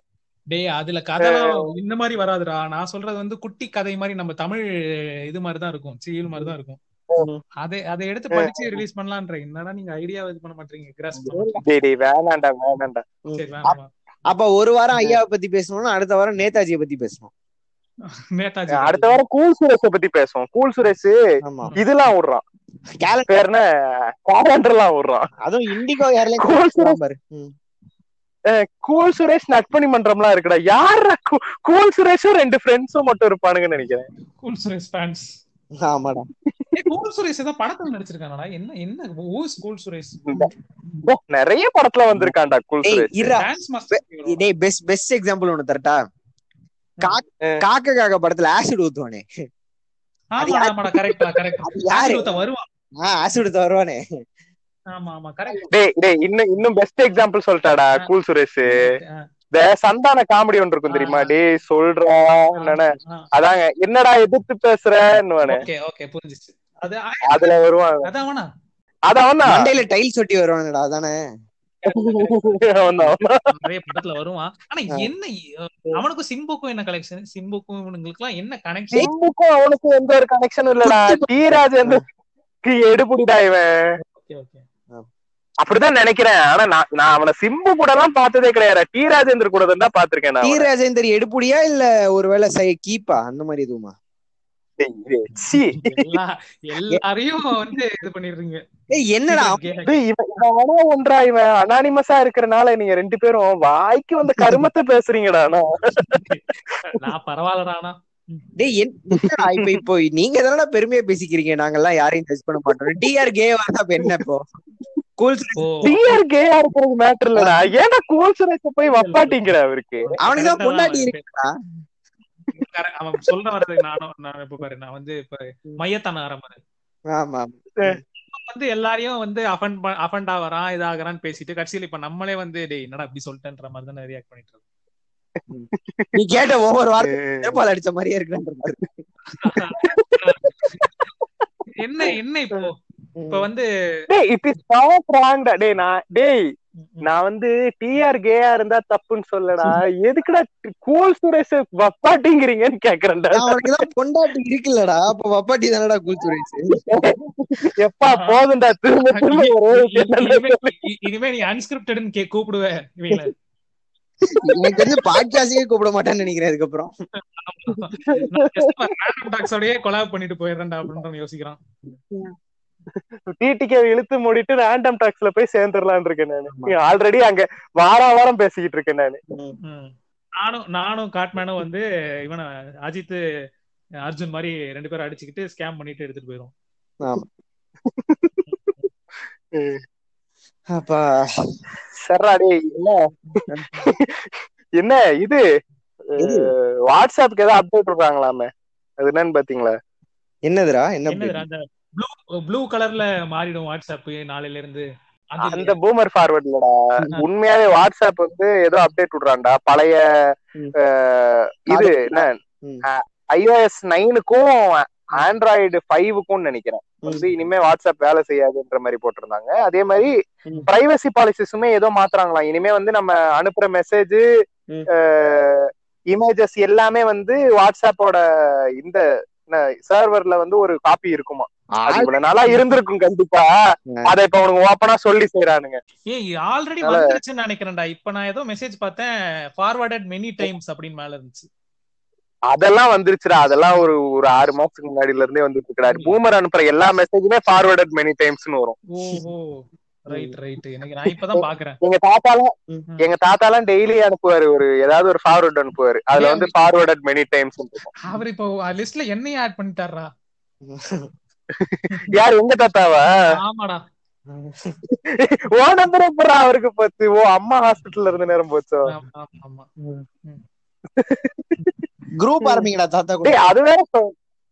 S2: டேய் அதுல கதை இந்த மாதிரி வராதுடா நான் சொல்றது வந்து குட்டி கதை மாதிரி நம்ம தமிழ் இது மாதிரி தான் இருக்கும் சீரியல் மாதிரி தான் இருக்கும் அதை அதை எடுத்து படிச்சு ரிலீஸ் பண்ணலான்ற என்னடா நீங்க ஐடியா இது பண்ண மாட்டீங்க கிராஸ் பண்ண மாட்டீங்க
S5: டேய் டேய் வேணாண்டா வேணாண்டா
S2: சரி வேணாமா
S6: அப்ப ஒரு வாரம் ஐயாவை பத்தி பேசணும்னா அடுத்த வாரம் நேதாஜியை பத்தி பேசணும்
S2: நேதாஜி
S5: அடுத்த வாரம் கூல் சுரேஷ பத்தி பேசுவோம் கூல் சுரேஷ்
S6: ஆமா
S5: இதெல்லாம் விடுறான்
S6: கேலண்டர்
S5: பேர் என்ன கேலண்டர்லாம் விடுறான்
S6: அதுவும் இண்டிகோ ஏர்லைன்ஸ்
S5: Cool சுரேஷ்.
S6: பாரு ம்.
S5: கூல் சுரேஷ் நட்பணி மன்றம்லாம் இருக்குடா யாரா கூல் சுரேஷும் ரெண்டு ஃப்ரெண்ட்ஸும் மட்டும் இருப்பானுங்கன்னு நினைக்கிறேன்
S2: கூல் சுரேஷ் ஃபேன்ஸ்
S6: ஆமாடா
S2: கூல் சுரேஷ் ஏதோ படத்துல நடிச்சிருக்கானடா என்ன என்ன ஊஸ் கூல் சுரேஷ்
S5: ஓ, நிறைய படத்துல வந்திருக்கான்டா கூல்
S6: ஏய்
S5: சுரேஷ்
S6: இருடா
S2: டான்ஸ் மாஸ்டர்
S6: டேய் பெஸ்ட் பெஸ்ட் எக்ஸாம்பிள் ஒண்ணு தரட்டா கா-
S5: ம்.
S6: காக்க காக்க படத்துல ஆசிட் ஊத்துவானே
S2: ஆமாடா ஆமாடா கரெக்டா கரெக்ட்
S6: அது யாரு
S2: வருவான்
S6: ஆஹ் ஆசிட் ஊத்த வருவானே
S2: ஆமா ஆமா கரெக்ட்
S5: டேய் டேய் இன்னும் இன்னும் பெஸ்ட் எக்ஸாம்பிள் சொல்லிட்டாடா கூல் சுரேஷ் இந்த சந்தான காமெடி ஒன்று இருக்கும் தெரியுமா
S2: ஆ.
S5: டேய் சொல்றா என்னன்னு அதாங்க என்னடா எதிர்த்து பேசுறன்னு
S2: ஓகே ஓகே புரிஞ்சிச்சு அது
S5: அதுல வருவான்
S2: அதான் வேணா
S5: அது அவன்தான்
S6: மண்டையில டைல்ஸ் ஒட்டி வருவானுடா அதானே
S5: அவன்தான், அவன்தான்.
S2: நிறைய படத்துல வருவான் ஆனா என்ன அஹ், அவனுக்கும் சிம்புக்கும் என்ன கலெக்ஷன் சிம்புக்கும் இவனுங்களுக்கு எல்லாம் என்ன கனெக்ஷன்
S5: சிம்புக்கும் அவனுக்கும் எந்த ஒரு கனெக்ஷனும் இல்லடா டி ராஜேந்தருக்கு எடுபடிடா இவன்
S2: ஓகே ஓகே
S5: அப்படிதான் நினைக்கிறேன் ஆனா நான் நான் அவனை சிம்பு கூட எல்லாம் பார்த்ததே கிடையாது டி ராஜேந்தர் கூட தான் பாத்திருக்கேன் நான்
S6: டி
S5: அவனை.
S6: ராஜேந்தர் எடுப்புடியா இல்ல ஒருவேளை சை கீப்பா அந்த மாதிரி எதுவுமா
S5: டேய், சீ.
S2: எல்லா எல்லாரையும் வந்து இது பண்ணிடுறீங்க
S6: ஏய் என்னடா
S5: டேய், இவன் இவன் ஆனா ஒன்றா இவன் அனானிமஸா இருக்கறனால நீங்க ரெண்டு பேரும் வாய்க்கு வந்த கருமத்தை பேசுறீங்கடா ஆனா
S2: நான் பரவாயில்லடானா
S6: டேய் என்- என்னடா இப்ப இப்போ நீங்க தானடா பெருமையா பேசிக்கிறீங்க நாங்கெல்லாம் யாரையும் டச் பண்ண மாட்டோம் டிஆர் கேவா தான் இப்ப என்ன இப்போ கூல்
S2: ஓ
S5: டிஆர் கேயா இருக்கிறது மேட்டர் இல்லடா ஏன்டா கோல் சுரேஷ போய் வப்பாட்டிங்கிற அவருக்கு
S6: அவனுக்கு தான் பொண்டாட்டி இருக்குடா
S2: correct. அவன் சொல்ற வர்றது நானும் நான் இப்ப பாரு நான் வந்து இப்ப மையத்தான ஆரம்பம்
S6: ஆமா
S2: வந்து எல்லாரையும் வந்து அஃபண்ட் அஃபண்ட் ஆவறான் இதாகறான்னு பேசிட்டு கடைசியில இப்ப நம்மளே வந்து டேய் என்னடா இப்படி சொல்லிட்டேன்ற மாதிரி தானே ரியாக்ட் பண்ணிட்டு இருக்கோம்
S6: நீ கேட்ட ஒவ்வொரு வார்த்தை நேபாள் அடிச்ச மாதிரியே இருக்குன்ற
S2: என்ன என்ன இப்போ இப்ப வந்து
S5: டேய் இட் இஸ் நாட் ராங் டேய் நான் டேய் நான் வந்து டிஆர் கேயா இருந்தா தப்புன்னு சொல்லடா எதுக்குடா கூல் சுரேஷ் வப்பாட்டிங்கிறீங்கன்னு கேக்குறேன்டா
S6: அவனுக்கு தான் பொண்டாட்டி இருக்குல்லடா அப்ப வப்பாட்டி தானடா கூல் சுரேஷ்
S5: எப்பா போதும்டா திரும்ப திரும்ப ஒரே விஷயம் தானே
S2: இனிமே
S5: சொல்லு.
S2: இ- இனிமே நீ அன்ஸ்கிரிப்டட்னு கே கூப்பிடுவ இவங்கள
S6: எனக்கு தெரிஞ்சு பாட்காஸ்டே கூப்பிட மாட்டேன்னு நினைக்கிறேன் அதுக்கப்புறம்
S2: டாக்ஸோடயே கொலாப் பண்ணிட்டு போயிடுறேன்டா அப்படின்னு யோசிக்கிறான்
S5: டிடிக்கே இழுத்து மூடிட்டு ரேண்டம் டாக்ஸ்ல போய் சேர்ந்துடலாம்னு இருக்கேன் நானு ஆல்ரெடி அங்க வார வாரம் பேசிக்கிட்டு இருக்கேன் நானு
S2: ம். நானும் நானும் காட்மேனும் வந்து இவன அஜித் அர்ஜுன் மாதிரி ரெண்டு பேரும் அடிச்சுக்கிட்டு ஸ்கேம் பண்ணிட்டு எடுத்துட்டு போயிரும்
S6: அப்பா
S5: சர்ரா டேய் என்ன என்ன இது
S6: எது?
S5: அஹ், வாட்ஸ்அப்க்கு ஏதாவது அப்டேட் இருக்காங்களாமே அது என்னன்னு பாத்தீங்களா
S6: என்னதுடா என்ன
S2: என்னது அந்த ப்ளூ ப்ளூ கலர்ல மாறிடும் வாட்ஸ்அப் நாளையில இருந்து அது
S5: அந்த பூமர் ஃபார்வர்ட் இல்லடா உண்மையாவே வாட்ஸ்அப் வந்து ஏதோ அப்டேட் விடுறான்டா பழைய
S6: ம்.
S5: அஹ், இது என்ன
S6: ம்.
S5: ஐஓஎஸ் நைனுக்கும் ஆண்ட்ராய்டு ஃபைவுக்கும் நினைக்கிறேன்
S6: ம்.
S5: வந்து இனிமே வாட்ஸ்அப் வேலை செய்யாதுன்ற மாதிரி போட்டிருந்தாங்க அதே மாதிரி
S6: ம்.
S5: பிரைவசி பாலிசிஸுமே ஏதோ மாத்துறாங்களாம் இனிமே வந்து நம்ம அனுப்புற மெசேஜ்
S6: ம்.
S5: இமேஜஸ் எல்லாமே வந்து வாட்ஸ்அப்போட இந்த சர்வர்ல வந்து ஒரு காப்பி இருக்குமா அது இவ்வளவு நாளா இருந்திருக்கும் கண்டிப்பா அத இப்ப உனக்கு ஓப்பனா சொல்லி செய்யறானுங்க
S2: ஏய் ஆல்ரெடி வந்துருச்சுன்னு நினைக்கிறேன்டா இப்ப நான் ஏதோ மெசேஜ் பார்த்தேன் ஃபார்வர்டட் மெனி டைம்ஸ் அப்படின்னு மேல இருந்துச்சு
S5: அதெல்லாம் வந்துருச்சுடா அதெல்லாம் ஒரு ஒரு ஆறு மாசத்துக்கு முன்னாடில இருந்தே வந்துட்டு இருக்கா பூமர் அனுப்புற எல்லா மெசேஜுமே ஃபார்வர்டட் மெனி டைம்ஸ்னு வரும்
S2: ஓஹோ ரைட் ரைட் எனக்கு நான் இப்பதான் பாக்குறேன்
S5: எங்க தாத்தாலாம்
S6: ம்.
S5: எங்க தாத்தாலாம் டெய்லி அனுப்புவாரு ஒரு ஏதாவது ஒரு ஃபார்வர்ட் அனுப்புவாரு அதுல வந்து ஃபார்வர்டட் மெனி டைம்ஸ் இருக்கும்
S2: அவர் இப்போ லிஸ்ட்ல என்னையும் ஆட் பண்ணிட்டாரா
S5: யார் எங்க தாத்தாவா
S2: ஆமாடா
S5: ஓ நம்பர் அப்புறம் அவருக்கு போச்சு ஓ அம்மா ஹாஸ்பிட்டல்ல இருந்து நேரம் போச்சோ
S2: ஆமா ஆமா, ஆமா
S6: குரூப் ஆரம்பிங்கடா தாத்தா கூட
S5: டேய் அது வேற சொல்-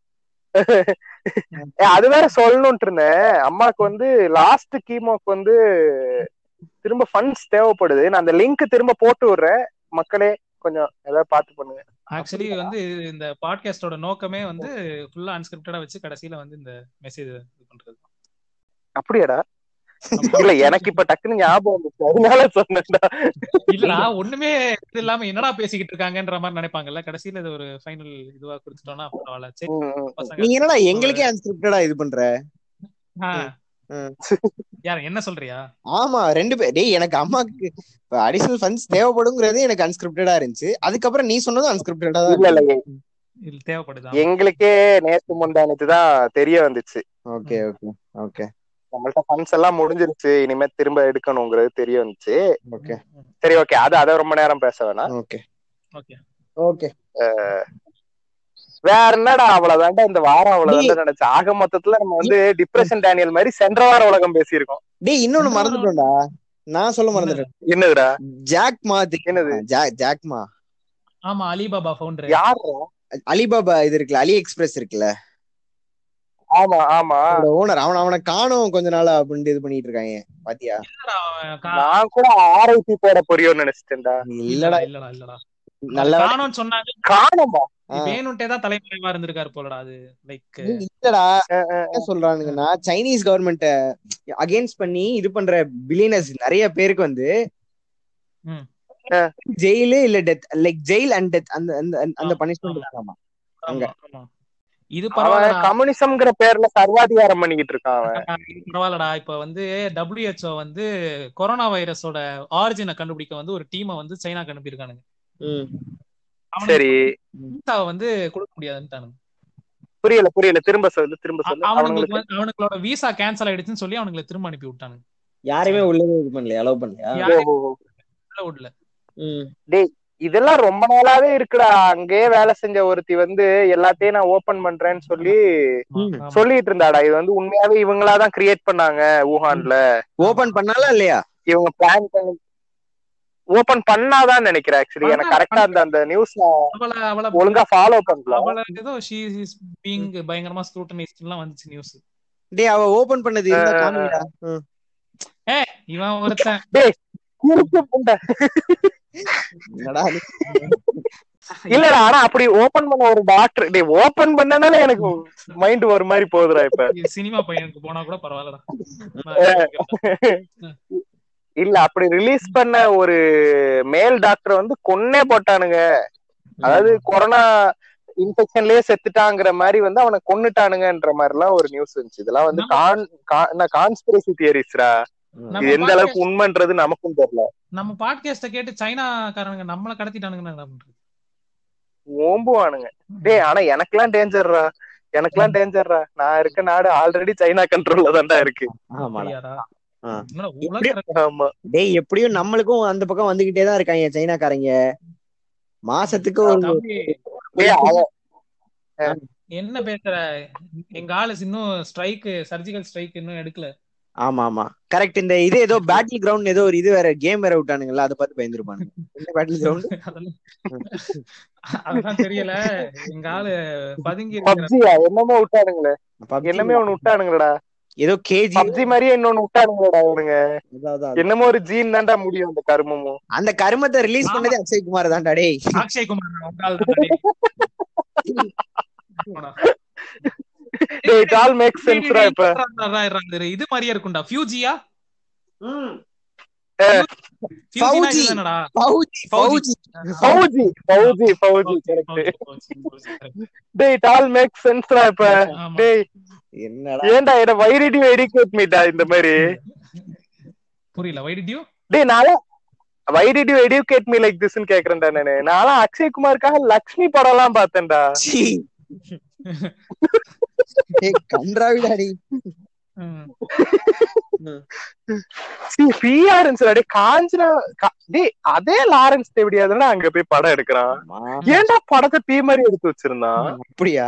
S5: ஏய், அது வேற சொல்லணும்னு இருந்தேன் அம்மாக்கு வந்து லாஸ்ட் கீமோக்கு வந்து திரும்ப ஃபண்ட்ஸ் தேவைப்படுது நான் அந்த லிங்க் திரும்ப போட்டு விடுறேன் மக்களே கொஞ்சம் ஏதாவது பார்த்து பண்ணுங்க
S2: ஆக்சுவலி வந்து இந்த பாட்காஸ்டோட நோக்கமே வந்து ஃபுல்லா அன்ஸ்கிரிப்டடா வச்சு கடைசியில வந்து இந்த மெசேஜ் இது பண்றது
S5: அப்படியாடா இல்ல எனக்கு இப்ப டக்குன்னு ஞாபகம் வந்துச்சு அதனால சொன்னேன்டா
S2: இல்லடா ஒண்ணுமே இது இல்லாம என்னடா பேசிக்கிட்டு இருக்காங்கன்ற மாதிரி நினைப்பாங்கல்ல கடைசியில இது ஒரு ஃபைனல் இதுவா கொடுத்துட்டோம்னா பரவாயில்ல சரி
S5: ம், ம்.
S2: பசங்க
S6: நீங்க என்னடா எங்களுக்கே அன்ஸ்கிரிப்டடா இது பண்ற
S2: ஆ.
S6: ம்.
S2: யார் என்ன சொல்றியா
S6: ஆமா ரெண்டு பேர் டேய் எனக்கு அம்மாக்கு அடிஷனல் ஃபண்ட்ஸ் தேவைப்படுங்கிறது எனக்கு அன்ஸ்கிரிப்டடா இருந்துச்சு அதுக்கப்புறம் நீ சொன்னதும் அன்ஸ்கிரிப்டடா தான்
S5: இல்ல இல்ல
S2: இது தேவைப்படுதா
S5: எங்களுக்கே நேத்து முந்தானத்து தான் தெரிய வந்துச்சு
S6: ஓகே ஓகே ஓகே
S5: நம்மள்ட்ட ஃபண்ட்ஸ் எல்லாம் முடிஞ்சிருச்சு இனிமே திரும்ப எடுக்கணுங்கிறது தெரிய வந்துச்சு
S6: ஓகே
S5: சரி ஓகே அது அதை ரொம்ப நேரம் பேச வேணாம்
S6: ஓகே
S2: ஓகே
S6: ஓகே
S5: வேற என்னடா அவ்வளவுதான்டா இந்த வாரம் அவ்வளவுதான் நினைச்சு ஆக மொத்தத்துல நம்ம வந்து டிப்ரெஷன் டேனியல் மாதிரி சென்ற வார உலகம் பேசியிருக்கோம்
S6: டேய் இன்னொன்னு மறந்துட்டோம்டா நான் சொல்ல மறந்துட்டேன்
S5: என்னதுடா
S6: ஜாக் மா
S5: என்னது
S6: ஜாக் மா
S2: ஆமா அலிபாபா ஃபவுண்டர்
S5: யாரு
S6: அலிபாபா இது இருக்குல்ல அலி எக்ஸ்பிரஸ் இருக்குல்ல
S5: ஆமா ஆமா
S6: ஓனர் அவன் அவனை காணோம் கொஞ்ச நாளா அப்படின்னு இது பண்ணிட்டு இருக்காங்க பாத்தியா
S5: நான் கூட ஆர்ஐபி போட போறியோன்னு நினைச்சிட்டேன்டா
S6: இல்லடா
S2: இல்லடா இல்லடா
S6: நல்ல
S2: காணோம்னு சொன்னாங்க
S5: காணுமா
S2: வேணும்ட்டே தான் தலைமறைவா இருந்திருக்காரு போலடா அது லைக்
S6: இல்லடா என்ன சொல்றானுங்கன்னா சைனீஸ் கவர்மெண்ட் அகைன்ஸ்ட் பண்ணி இது பண்ற பில்லியனர்ஸ் நிறைய பேருக்கு வந்து
S2: ம்.
S6: ஜெயிலு இல்ல death like jail and death அந்த அந்த அந்த பனிஷ்மெண்ட் இருக்காமா அங்க.
S2: ஆமா இது
S5: அவன்
S2: பரவாயில்லடா
S5: கம்யூனிசம்ங்கிற பேர்ல சர்வாதிகாரம் பண்ணிக்கிட்டு இருக்கான் அவன்
S2: இது பரவாயில்லடா இப்ப வந்து WHO வந்து கொரோனா வைரஸோட ஆரிஜினை கண்டுபிடிக்க வந்து ஒரு டீமை வந்து சைனாக்கு அனுப்பியிருக்கானுங்க
S5: சரி
S2: விசாவை வந்து கொடுக்க முடியாதுன்ட்டானுங்க
S5: புரியல புரியல திரும்ப சொல்லு திரும்ப சொல்லு
S2: அவனுங்களுக்கு
S5: அவனுங்களுக்கு
S2: வந்து- அவனுங்களோட விசா கேன்சல் ஆயிடுச்சுன்னு சொல்லி அவனுங்களை திரும்ப அனுப்பி விட்டானுங்க
S6: யாரையுமே உள்ளவே இது பண்ணலையா அலோவ் பண்ணலையா
S2: யாரையும்
S5: ஓ, ஓ, ஓ.
S2: உள்ள விடல
S5: இதெல்லாம் ரொம்ப நாளாவே இருக்குடா அங்கேயே வேலை செஞ்ச ஒருத்தி வந்து எல்லாத்தையும் நான் ஓபன் பண்றேன்னு சொல்லி
S6: ம்.
S2: ஆமா.
S5: சொல்லிட்டு இருந்தாடா இது வந்து உண்மையாவே இவங்களாதான் கிரியேட் பண்ணாங்க ஊஹான்ல
S6: ஓபன் பண்ணாலா இல்லையா
S5: இவங்க பிளான் பண்ணி ஓபன் பண்ணாதான் நினைக்கிறேன் ஆக்சுவலி எனக்கு கரெக்டா அந்த அந்த நியூஸ்
S2: அவள அவள
S5: ஒழுங்கா ஃபாலோ பண்ணல
S2: அவள ஏதோ ஷீ இஸ் பீங் பயங்கரமா ஸ்க்ரூட்டனைஸ்ட் எல்லாம் வந்துச்சு நியூஸ்
S6: டேய் அவ ஓபன் பண்ணது இருந்தா காமிடா
S2: இவன் ஒருத்தன்
S5: இருக்கு புண்டை.
S6: என்னடா நீ?
S5: இல்லடா ஆனா அப்படி ஓபன் பண்ண ஒரு டாக்டர் டேய் ஓபன் பண்ணனால எனக்கு மைண்ட் ஒரு மாதிரி போகுதுடா இப்ப
S2: சினிமா பையனுக்கு போனா கூட பரவாயில்லடா
S5: இல்ல அப்படி ரிலீஸ் பண்ண ஒரு மேல் டாக்டர் வந்து கொன்னே போட்டானுங்க அதாவது கொரோனா இன்ஃபெக்ஷன்லயே செத்துட்டாங்கிற மாதிரி வந்து அவனை கொன்னுட்டானுங்கன்ற மாதிரி எல்லாம் ஒரு நியூஸ் இருந்துச்சு இதெல்லாம் வந்து கான் கான்ஸ்பிரசி தியரிஸ்ரா
S2: நம்ம
S5: இது எந்த அளவுக்கு உண்மைன்றது நமக்கும் தெரியல
S2: நம்ம பாட்காஸ்ட கேட்டு சைனாக்காரங்க நம்மள கடத்திட்டானுங்கன்னு என்ன பண்றது
S5: ஓம்புவானுங்க டேய் ஆனா எனக்கெல்லாம் டேஞ்சர்ரா எனக்கெல்லாம் டேஞ்சர்ரா நான் இருக்க நாடு ஆல்ரெடி சைனா கண்ட்ரோல்ல தான்டா இருக்கு
S6: ஆமாடா
S2: அப்படியாடா?
S6: ஆ.
S2: என்னடா உலக
S5: ஆமா
S6: டேய் எப்படியும் நம்மளுக்கும் அந்த பக்கம் வந்துகிட்டே தான் இருக்காங்க சைனாக்காரங்க மாசத்துக்கு ஒரு
S2: தம்பி,
S5: டேய் அவன்
S2: என்ன பேசுற எங்க ஆளு இன்னும் ஸ்ட்ரைக் சர்ஜிக்கல் ஸ்ட்ரைக் இன்னும் எடுக்கல
S6: ஆமா ஆமா கரெக்ட் இந்த இது ஏதோ பேட்டில் கிரவுண்ட் ஏதோ ஒரு இது வேற கேம் வேற விட்டானுங்கல்ல அதை பார்த்து பயந்துருப்பானுங்க என்ன பேட்டில் கிரவுண்ட்
S2: அதெல்லாம் அதெல்லாம் தெரியல எங்க ஆளு பதுங்கி இருக்கிற
S5: பப்ஜியா என்னமோ விட்டானுங்களே என்னமே ஒண்ணு விட்டானுங்களடா
S6: ஏதோ கேஜி
S5: பப்ஜி மாதிரியே இன்னொன்னு விட்டானுங்களடா அவனுங்க என்னமோ ஒரு ஜீன் தான்டா முடியும் அந்த கருமமும்
S6: அந்த கருமத்தை ரிலீஸ் பண்ணதே அக்ஷய் குமார் தான்டா டேய்
S2: அக்ஷய் குமார் உங்க ஆள் தான்டா டேய். போடா.
S5: டேய் இட் ஆல் மேக் சென்ஸ்ரா இப்ப
S2: இது மாதிரியே இருக்கும்டா ஃபியூஜியா
S5: அஹ்.
S2: ஃபியூஜினா
S6: ஃபவுஜி.
S2: இதுதானடா
S6: பவுஜி பவுஜி
S5: ஃபௌஜி ஃபௌஜி ஃபௌஜி கரெக்ட்
S2: ஃபவுஜி, ஃபவுஜி, ஃபவுஜி, correct.
S5: டேய் இட் ஆல் மேக் சென்ஸ்ரா இப்ப
S2: ஆமா.
S5: டேய்
S6: என்னடா
S5: ஏன்டா என்ன வைரிடி எடிகேட் மீட்டா இந்த மாதிரி
S2: புரியல வை டிட் யூ
S5: டேய் நாளா why did you educate me like திஸ்னு கேக்குறேன்டா நானு நான்லாம் அக்ஷய் குமாருக்காக லக்ஷ்மி படம் எல்லாம் பார்த்தேன்டா
S6: சீ. ஏய், கன்றாவிடா டேய்
S5: ஃப்ரீயா இருந்துச்சு டேய் காஞ்சனா கா- டேய் அதே லாரன்ஸ் தேவடியாதுன்னா அங்க போய் படம் எடுக்கிறான்
S6: ஆமா.
S5: ஏன்டா படத்தை தீ மாதிரி எடுத்து வச்சிருந்தான்
S6: அப்படியா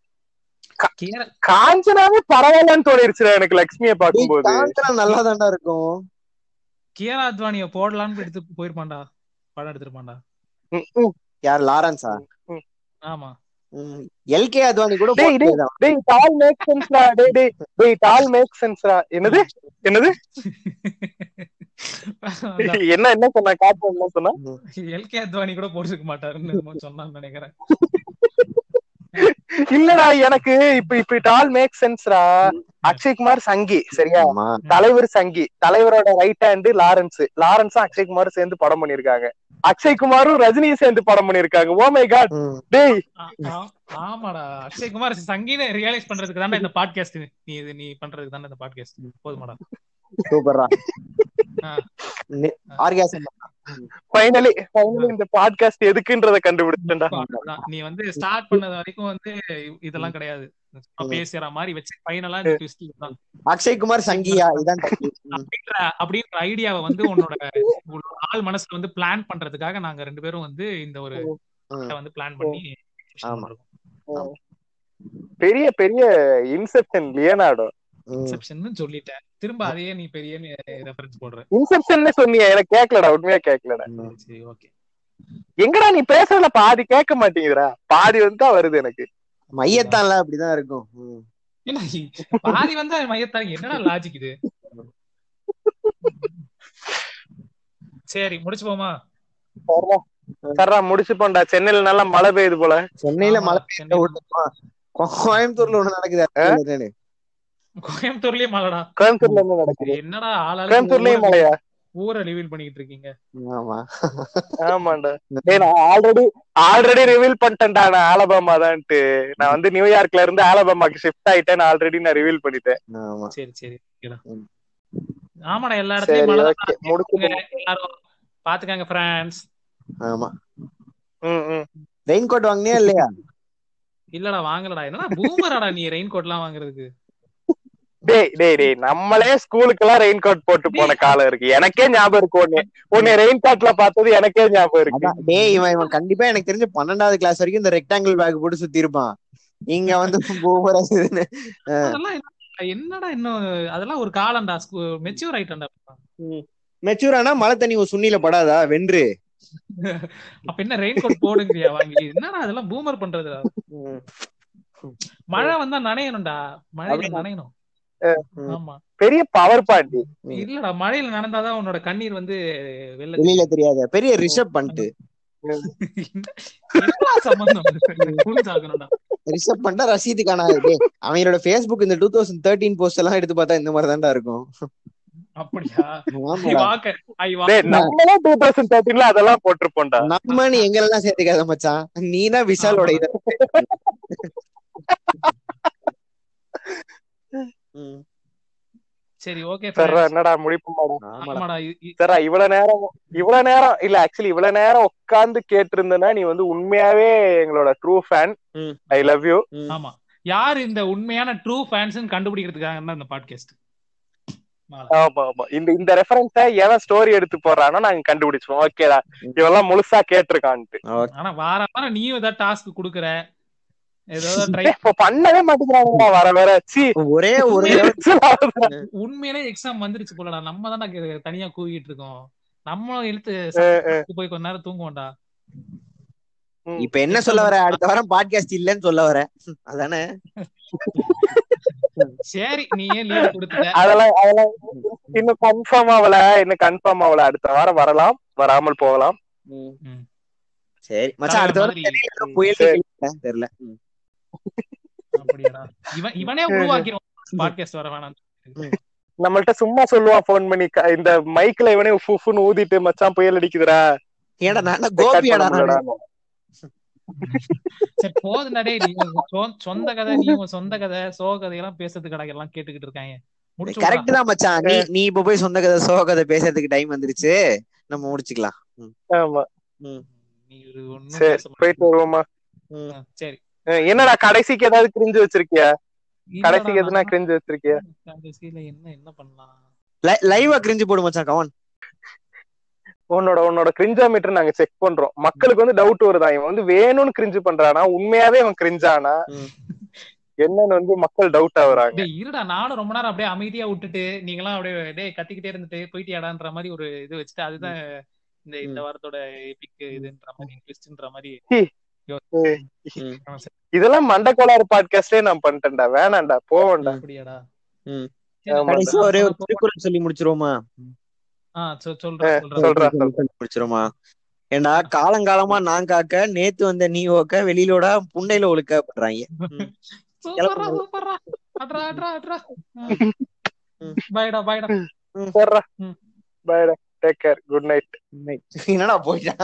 S5: காஞ்சனாவே பரவாயில்லன்னு தோணிருச்சுடா எனக்கு லக்ஷ்மியை
S6: டேய்,
S5: பார்க்கும்போது
S6: காஞ்சனா நல்லா தான்டா இருக்கும்
S2: கியாரா அத்வானிய போடலான்னு எடுத்து போயிருப்பான்டா படம் எடுத்திருப்பான்டா
S5: ம், ம்.
S6: யார் லாரன்ஸா
S2: ஆமா
S6: எல்கே அத்வானி கூட
S5: டேய், டேய்.
S6: போட்டுதான்.
S5: டேய் it all makes senseடா. டேய் டேய் டேய் it all makes senseடா. என்னது என்னது என்ன என்ன சொன்னா காட்டு என்ன சொன்னா
S2: எல்கே அத்வானி கூட போட்டிருக்க மாட்டாருன்னு என்னமோ சொன்னான்னு நினைக்கிறேன்
S5: இல்லடா எனக்கு இப்ப இப்ப இட் ஆல் மேக் சென்ஸ்ரா அக்ஷய்குமார் சங்கி சரியா
S6: ஆமா
S5: தலைவர் சங்கி தலைவரோட ரைட் ஹேண்டு லாரன்ஸ் லாரன்ஸும் அக்ஷய்குமாரும் சேர்ந்து படம் பண்ணிருக்காங்க அக்ஷய்குமாரும் ரஜினியும் சேர்ந்து படம் பண்ணிருக்காங்க ஓ மை காட்
S6: ம்.
S5: டேய்
S2: ஆ- ஆ- ஆமாடா அக்ஷய் குமார் சங்கீத ரியலைஸ் பண்றதுக்கு தானே இந்த பாட்காஸ்ட் நீ இது நீ பண்றதுக்கு தானே இந்த பாட்காஸ்ட் போதுமாடா
S6: சூப்பர்ரா
S2: ஆ.
S6: ஆர்காசம்
S5: ஃபைனலி ஃபைனலி இந்த பாட்காஸ்ட் எதுக்குன்றத கண்டுபிடிச்சேன்டா
S2: அதான். நீ வந்து ஸ்டார்ட் பண்ணது வரைக்கும் வந்து இதெல்லாம் கிடையாது சும்மா பேசுற மாதிரி வச்சு ஃபைனலா இந்த twist தான்
S6: அக்ஷய்குமார் சங்கியா இதான் ம்.
S2: அப்படின்ற அப்படின்ற ஐடியாவை வந்து உன்னோட உன்னோட ஆள் மனசுல வந்து பிளான் பண்றதுக்காக நாங்க ரெண்டு பேரும் வந்து இந்த ஒரு
S6: ம்.
S2: வந்து பிளான் பண்ணி
S6: ஆமா.
S5: பெரிய பெரிய இன்செப்ஷன் லியனார்டோ
S6: ம்.
S2: எக்ஸெப்ஷன் சொல்லிட்டேன் திரும்ப அதையே நீ பெரிய ரெஃபரன்ஸ் போடுற
S5: இன்செப்ஷன் சொன்னியா எனக்கு கேக்கலடா உண்மையா கேக்கலடா
S6: ம்.
S2: சரி ஓகே
S5: எங்கடா நீ பேசுறதுல பாதி கேட்க மாட்டேங்குதுடா பாதி வந்து தான் வருது எனக்கு
S6: மையத்தான்ல அப்படிதான் இருக்கும் ம்.
S2: என்ன பாதி வந்தா மையத்தாங்க என்னடா லாஜிக் இது சரி முடிச்சு போமா
S5: சர்ரா முடிச்சு போண்டா சென்னையில நல்லா மழை பெய்யுது போல
S6: சென்னையில மழை
S2: சென்னை-
S6: விட்டுமா கோயம்புத்தூர்ல ஒண்ணு நடக்குது அது என்னன்னு?
S2: கோயம்புத்தூர்லயே மழைடா
S5: கோயம்புத்தூர்ல இருந்து நடக்குது
S2: என்னடா ஆளாளுக்கு
S5: கோயம்புத்தூர்லயும்
S2: ஊரை-
S5: மழையா
S2: ஊரை ரிவீல் பண்ணிக்கிட்டு இருக்கீங்க
S6: ஆமா
S5: ஆமாண்டா டேய் நான் ஆல்ரெடி ஆல்ரெடி ரிவீல் பண்ணிட்டேன்டா நான் ஆலபாமா தான்ட்டு நான் வந்து நியூயார்க்ல இருந்து ஆலபாமாக்கு ஷிஃப்ட் ஆயிட்டேன் ஆல்ரெடி நான் ரிவீல் பண்ணிட்டேன்
S6: ஆமா
S2: சரி சரி ஓகேடா.
S6: ம்.
S2: ஆமாடா எல்லா
S5: சரி
S2: இடத்துலயும் மழை
S5: ஓகே முடிச்சு
S2: எல்லாரும் பாத்துக்காங்க பிரான்ஸ்
S6: ஆமா
S5: ம் ம்
S6: ரெயின் கோட் வாங்கினியா இல்லையா
S2: இல்லடா வாங்கலடா என்னடா பூமராடா நீ ரெயின் கோட் எல்லாம் வாங்குறதுக்கு
S5: டேய் டேய் டேய் நம்மளே ஸ்கூலுக்கு எல்லாம் ரெயின் கோட் போட்டு போன காலம் இருக்கு எனக்கே ஞாபகம் இருக்கு ஒண்ணு உன்னை ரெயின் கோட்ல பார்த்தது எனக்கே ஞாபகம் இருக்கு
S6: அதான் டேய் இவன் இவன் கண்டிப்பா எனக்கு தெரிஞ்ச பன்னெண்டாவது கிளாஸ் வரைக்கும் இந்த ரெக்டாங்கிள் பேக் போட்டு சுத்தி இருப்பான் இங்க வந்து பூமரா இதுன்னு.
S2: அதெல்லாம் என்னடா- என்னடா இன்னும் அதெல்லாம் ஒரு காலம்டா மெச்சூர் ஆயிட்டா
S6: மெச்சூர் ஆனா மழை தண்ணி ஒரு சுண்ணில படாதா வென்று
S2: அப்ப என்ன ரெயின் கோட் போடுங்கறியா வாங்கி என்னடா அதெல்லாம் பூமர் பண்றதுடா மழை வந்தா நனையணும்டா மழையில
S6: அப்படியா?
S2: நனையணும்
S6: ம்.
S2: ஆமா
S5: பெரிய பவர் பாண்டி
S2: இல்லடா மழையில நனைந்தாதான் உன்னோட கண்ணீர் வந்து வெளில
S6: வெளியில தெரியாத பெரிய ரிஷப் பண்ணிட்டு
S2: என்ன சம்பந்தம் புரிஞ்சு ஆகணும்டா
S6: ரிஷப் பண்ணிட்டா ரசீது காணாது டேய், அவங்களோட Facebook இந்த டூ தௌசண்ட் தேர்ட்டீன் போஸ்ட் எல்லாம் எடுத்து பார்த்தா இந்த மாதிரி தான்டா இருக்கும்
S2: அப்படியா ஐ
S6: ஆமாடா.
S2: வாக்க ஐ
S5: டேய் நம்மளே டூ தௌசண்ட் தேர்ட்டீன்ல அதெல்லாம் போட்டிருப்போம்டா
S6: நம்ம நீ எங்களெல்லாம் சேர்த்துக்காத மச்சான் நீதான் விஷாலோட இத ம்.
S2: சரி ஓகே
S5: சர்ரா என்னடா முடிப்புமாடா
S6: ஆமாடா.
S2: ஆமாடா இ- இ-
S5: சரா இவ்வளவு நேரம் இவ்வளவு நேரம் இல்ல ஆக்சுவலி இவ்வளவு நேரம் உட்கார்ந்து கேட்டிருந்தேன்னா நீ வந்து உண்மையாவே எங்களோட ட்ரூ ஃபேன்
S6: ம்.
S5: ஐ லவ் யூ
S6: ம்.
S2: ஆமா யார் இந்த உண்மையான ட்ரூ ஃபேன்ஸ் கண்டுபிடிக்கிறதுக்காக தான் இந்த பாட்காஸ்ட்
S5: ஆமா ஆமா இந்த இந்த ரெஃபரன்ஸ எவன் ஸ்டோரி எடுத்து போடுறானோ நாங்க கண்டுபிடிச்சிருவோம் ஓகேடா இவெல்லாம் முழுசா கேட்டிருக்கான்ட்டு
S6: Okay.
S2: ஆனா வார வாரம் நீயும் ஏதாவது டாஸ்க் குடுக்குற ஏதாவது ட்ரை
S5: டேய், இப்ப பண்ணவே மாட்டேங்கிறாங்கடா வர வர சி
S6: ஒரே ஒரு
S2: உண்மையிலே எக்ஸாம் வந்துருச்சு போலடா நம்ம தானே தனியா கூவிட்டு இருக்கோம் நம்ம இழுத்து சாப்பிட்டு போய் கொஞ்ச நேரம் தூங்குவோம்டா
S6: இப்ப என்ன சொல்ல வர அடுத்த வாரம் பாட்காஸ்ட் இல்லன்னு சொல்ல வர அதானே
S2: சரி நீ ஏன் லீவ் கொடுத்துட்ட
S5: அதெல்லாம் அதெல்லாம் இன்னும் கன்ஃபார்ம் ஆகல இன்னும் கன்ஃபார்ம் ஆகல அடுத்த வாரம் வரலாம் வராமல் போகலாம்
S2: ம்.
S6: சரி மச்சான் அடுத்த வாரம்
S2: மாதிரி.
S6: சென்னையில ஏதோ புயல் கேள்விப்பட்டேன். தெரியல ம்.
S2: அப்படியாடா இவன் இவனே உருவாக்கிடுவான் பாட்காஸ்ட் வர வேணாம்
S5: நம்மள்ட்ட சும்மா சொல்லுவான் போன் பண்ணி க- இந்த மைக்ல இவனே ஃபுஃபுன்னு ஊதிட்டு மச்சான் புயல் அடிக்குதுடா
S6: ஏன்டா நான் என்ன
S5: cut
S6: கோபியாடா
S5: பண்ண
S6: நானு?
S5: முடியலடா.
S2: சரி போதுடா டேய் நீ உன் சொ- சொந்த கதை நீ உன் சொந்த கதை சோக கதையெல்லாம் பேசுறதுக்கு கடை எல்லாம் கேட்டுக்கிட்டு இருக்காங்க முடிச்சு விட்றா.
S6: கரெக்ட் தான் மச்சான் நீ நீ இப்ப போய் சொந்த கதை சோக கதை பேசுறதுக்கு டைம் வந்துருச்சு நம்ம முடிச்சுக்கலாம் ம்.
S5: ஆமா
S2: நீ ஒரு ஒண்ணும்
S5: சரி
S2: பேச மாட்டே.
S5: போயிட்டு வருவோமா
S6: ம்.
S2: ஆ, சரி
S5: அஹ் என்னடா கடைசிக்கு ஏதாவது கிரிஞ்சு வச்சிருக்கியா
S2: இல்லடா,
S5: கடைசிக்கு எதுனா
S2: நான்
S5: கிரிஞ்சு வச்சிருக்கியா
S2: கடைசியில என்ன என்ன பண்ணலாம்
S6: லை- லைவா கிரிஞ்சு போடு மச்சான் கவன்
S5: உன்னோட உன்னோட கிரிஞ்சோமீட்டர் நாங்க செக் பண்றோம் மக்களுக்கு வந்து டவுட் வருதா இவன் வந்து வேணும்னு கிரிஞ்சு பண்றானா உண்மையாவே அவன் கிரிஞ்சானா
S6: ம்.
S5: என்னன்னு வந்து மக்கள் டவுட் ஆகுறாங்க
S2: டேய் இருடா நானும் ரொம்ப நேரம் அப்படியே அமைதியா விட்டுட்டு நீங்களாம் அப்படியே டேய் கத்திக்கிட்டே இருந்துட்டு போயிட்டியாடான்ற மாதிரி ஒரு இது வச்சுட்டு அதுதான் இந்த இந்த வாரத்தோட எபிக் இதுன்ற மாதிரி ட்விஸ்ட்ன்ற மாதிரி
S5: ஏய்,
S6: ம்.
S2: ஆ, சரி,
S5: இதெல்லாம் மண்டக்கோளாறு பாட்காஸ்டே நான் பண்ணிட்டேன்டா வேணாம்டா போவேன்டா
S2: அப்படியாடா
S6: ம்.
S2: சரி,
S5: ஆமாண்டா.
S6: கடைசி ஒரே ஒரு திருக்குறள் சொல்லி முடிச்சிருவோமா
S2: ஆ சொ- சொல்றேன்
S5: அஹ்,
S2: சொல்றேன்
S5: சொல்றா
S6: சொல்லி முடிச்சிருவோமா ஏன்னா காலங்காலமா நான் காக்க நேத்து வந்த நீ ஓக்க வெளியிலோட புண்டையில ஒழுக்க பண்றாங்க ம்.
S2: சூப்பர்ரா சூப்பர்ரா அட்ரா அட்ரா அட்ரா பாய்டா பாய்டா
S5: போடுறா
S2: ம்.
S5: பாய்டா டேக் கேர் குட் நைட்
S6: என்னடா போயிட்டான்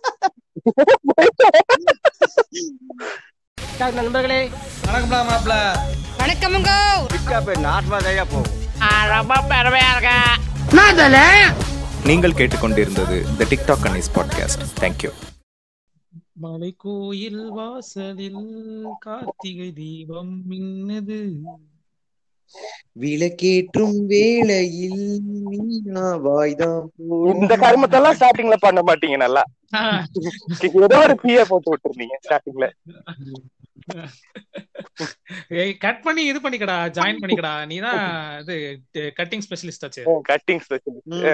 S1: நண்பர்களே
S2: வணக்கம்டா மாப்ள
S3: வணக்கமுங்க
S4: நீங்கள் கேட்டுக்கொண்டிருந்தது த டிக்டாக் அன்னிஸ் பாட்காஸ்ட் தேங்க்யூ
S2: மலை கோயில் வாசலில் கார்த்திகை தீபம் மின்னது
S6: விளக்கேற்றும் வேளையில் மீனாவாய்தான்
S5: இந்த கருமத்தெல்லாம் ஸ்டார்டிங்ல பண்ண மாட்டீங்க நல்லா ஏதோ ஒரு பிய போட்டு விட்டுருந்தீங்க ஸ்டார்டிங்ல
S2: ஏய் கட் பண்ணி இது பண்ணிக்கடா ஜாயின் பண்ணிக்கடா நீதான் இது கட்டிங் ஸ்பெஷலிஸ்ட் ஆச்சு
S5: கட்டிங் ஸ்பெஷல்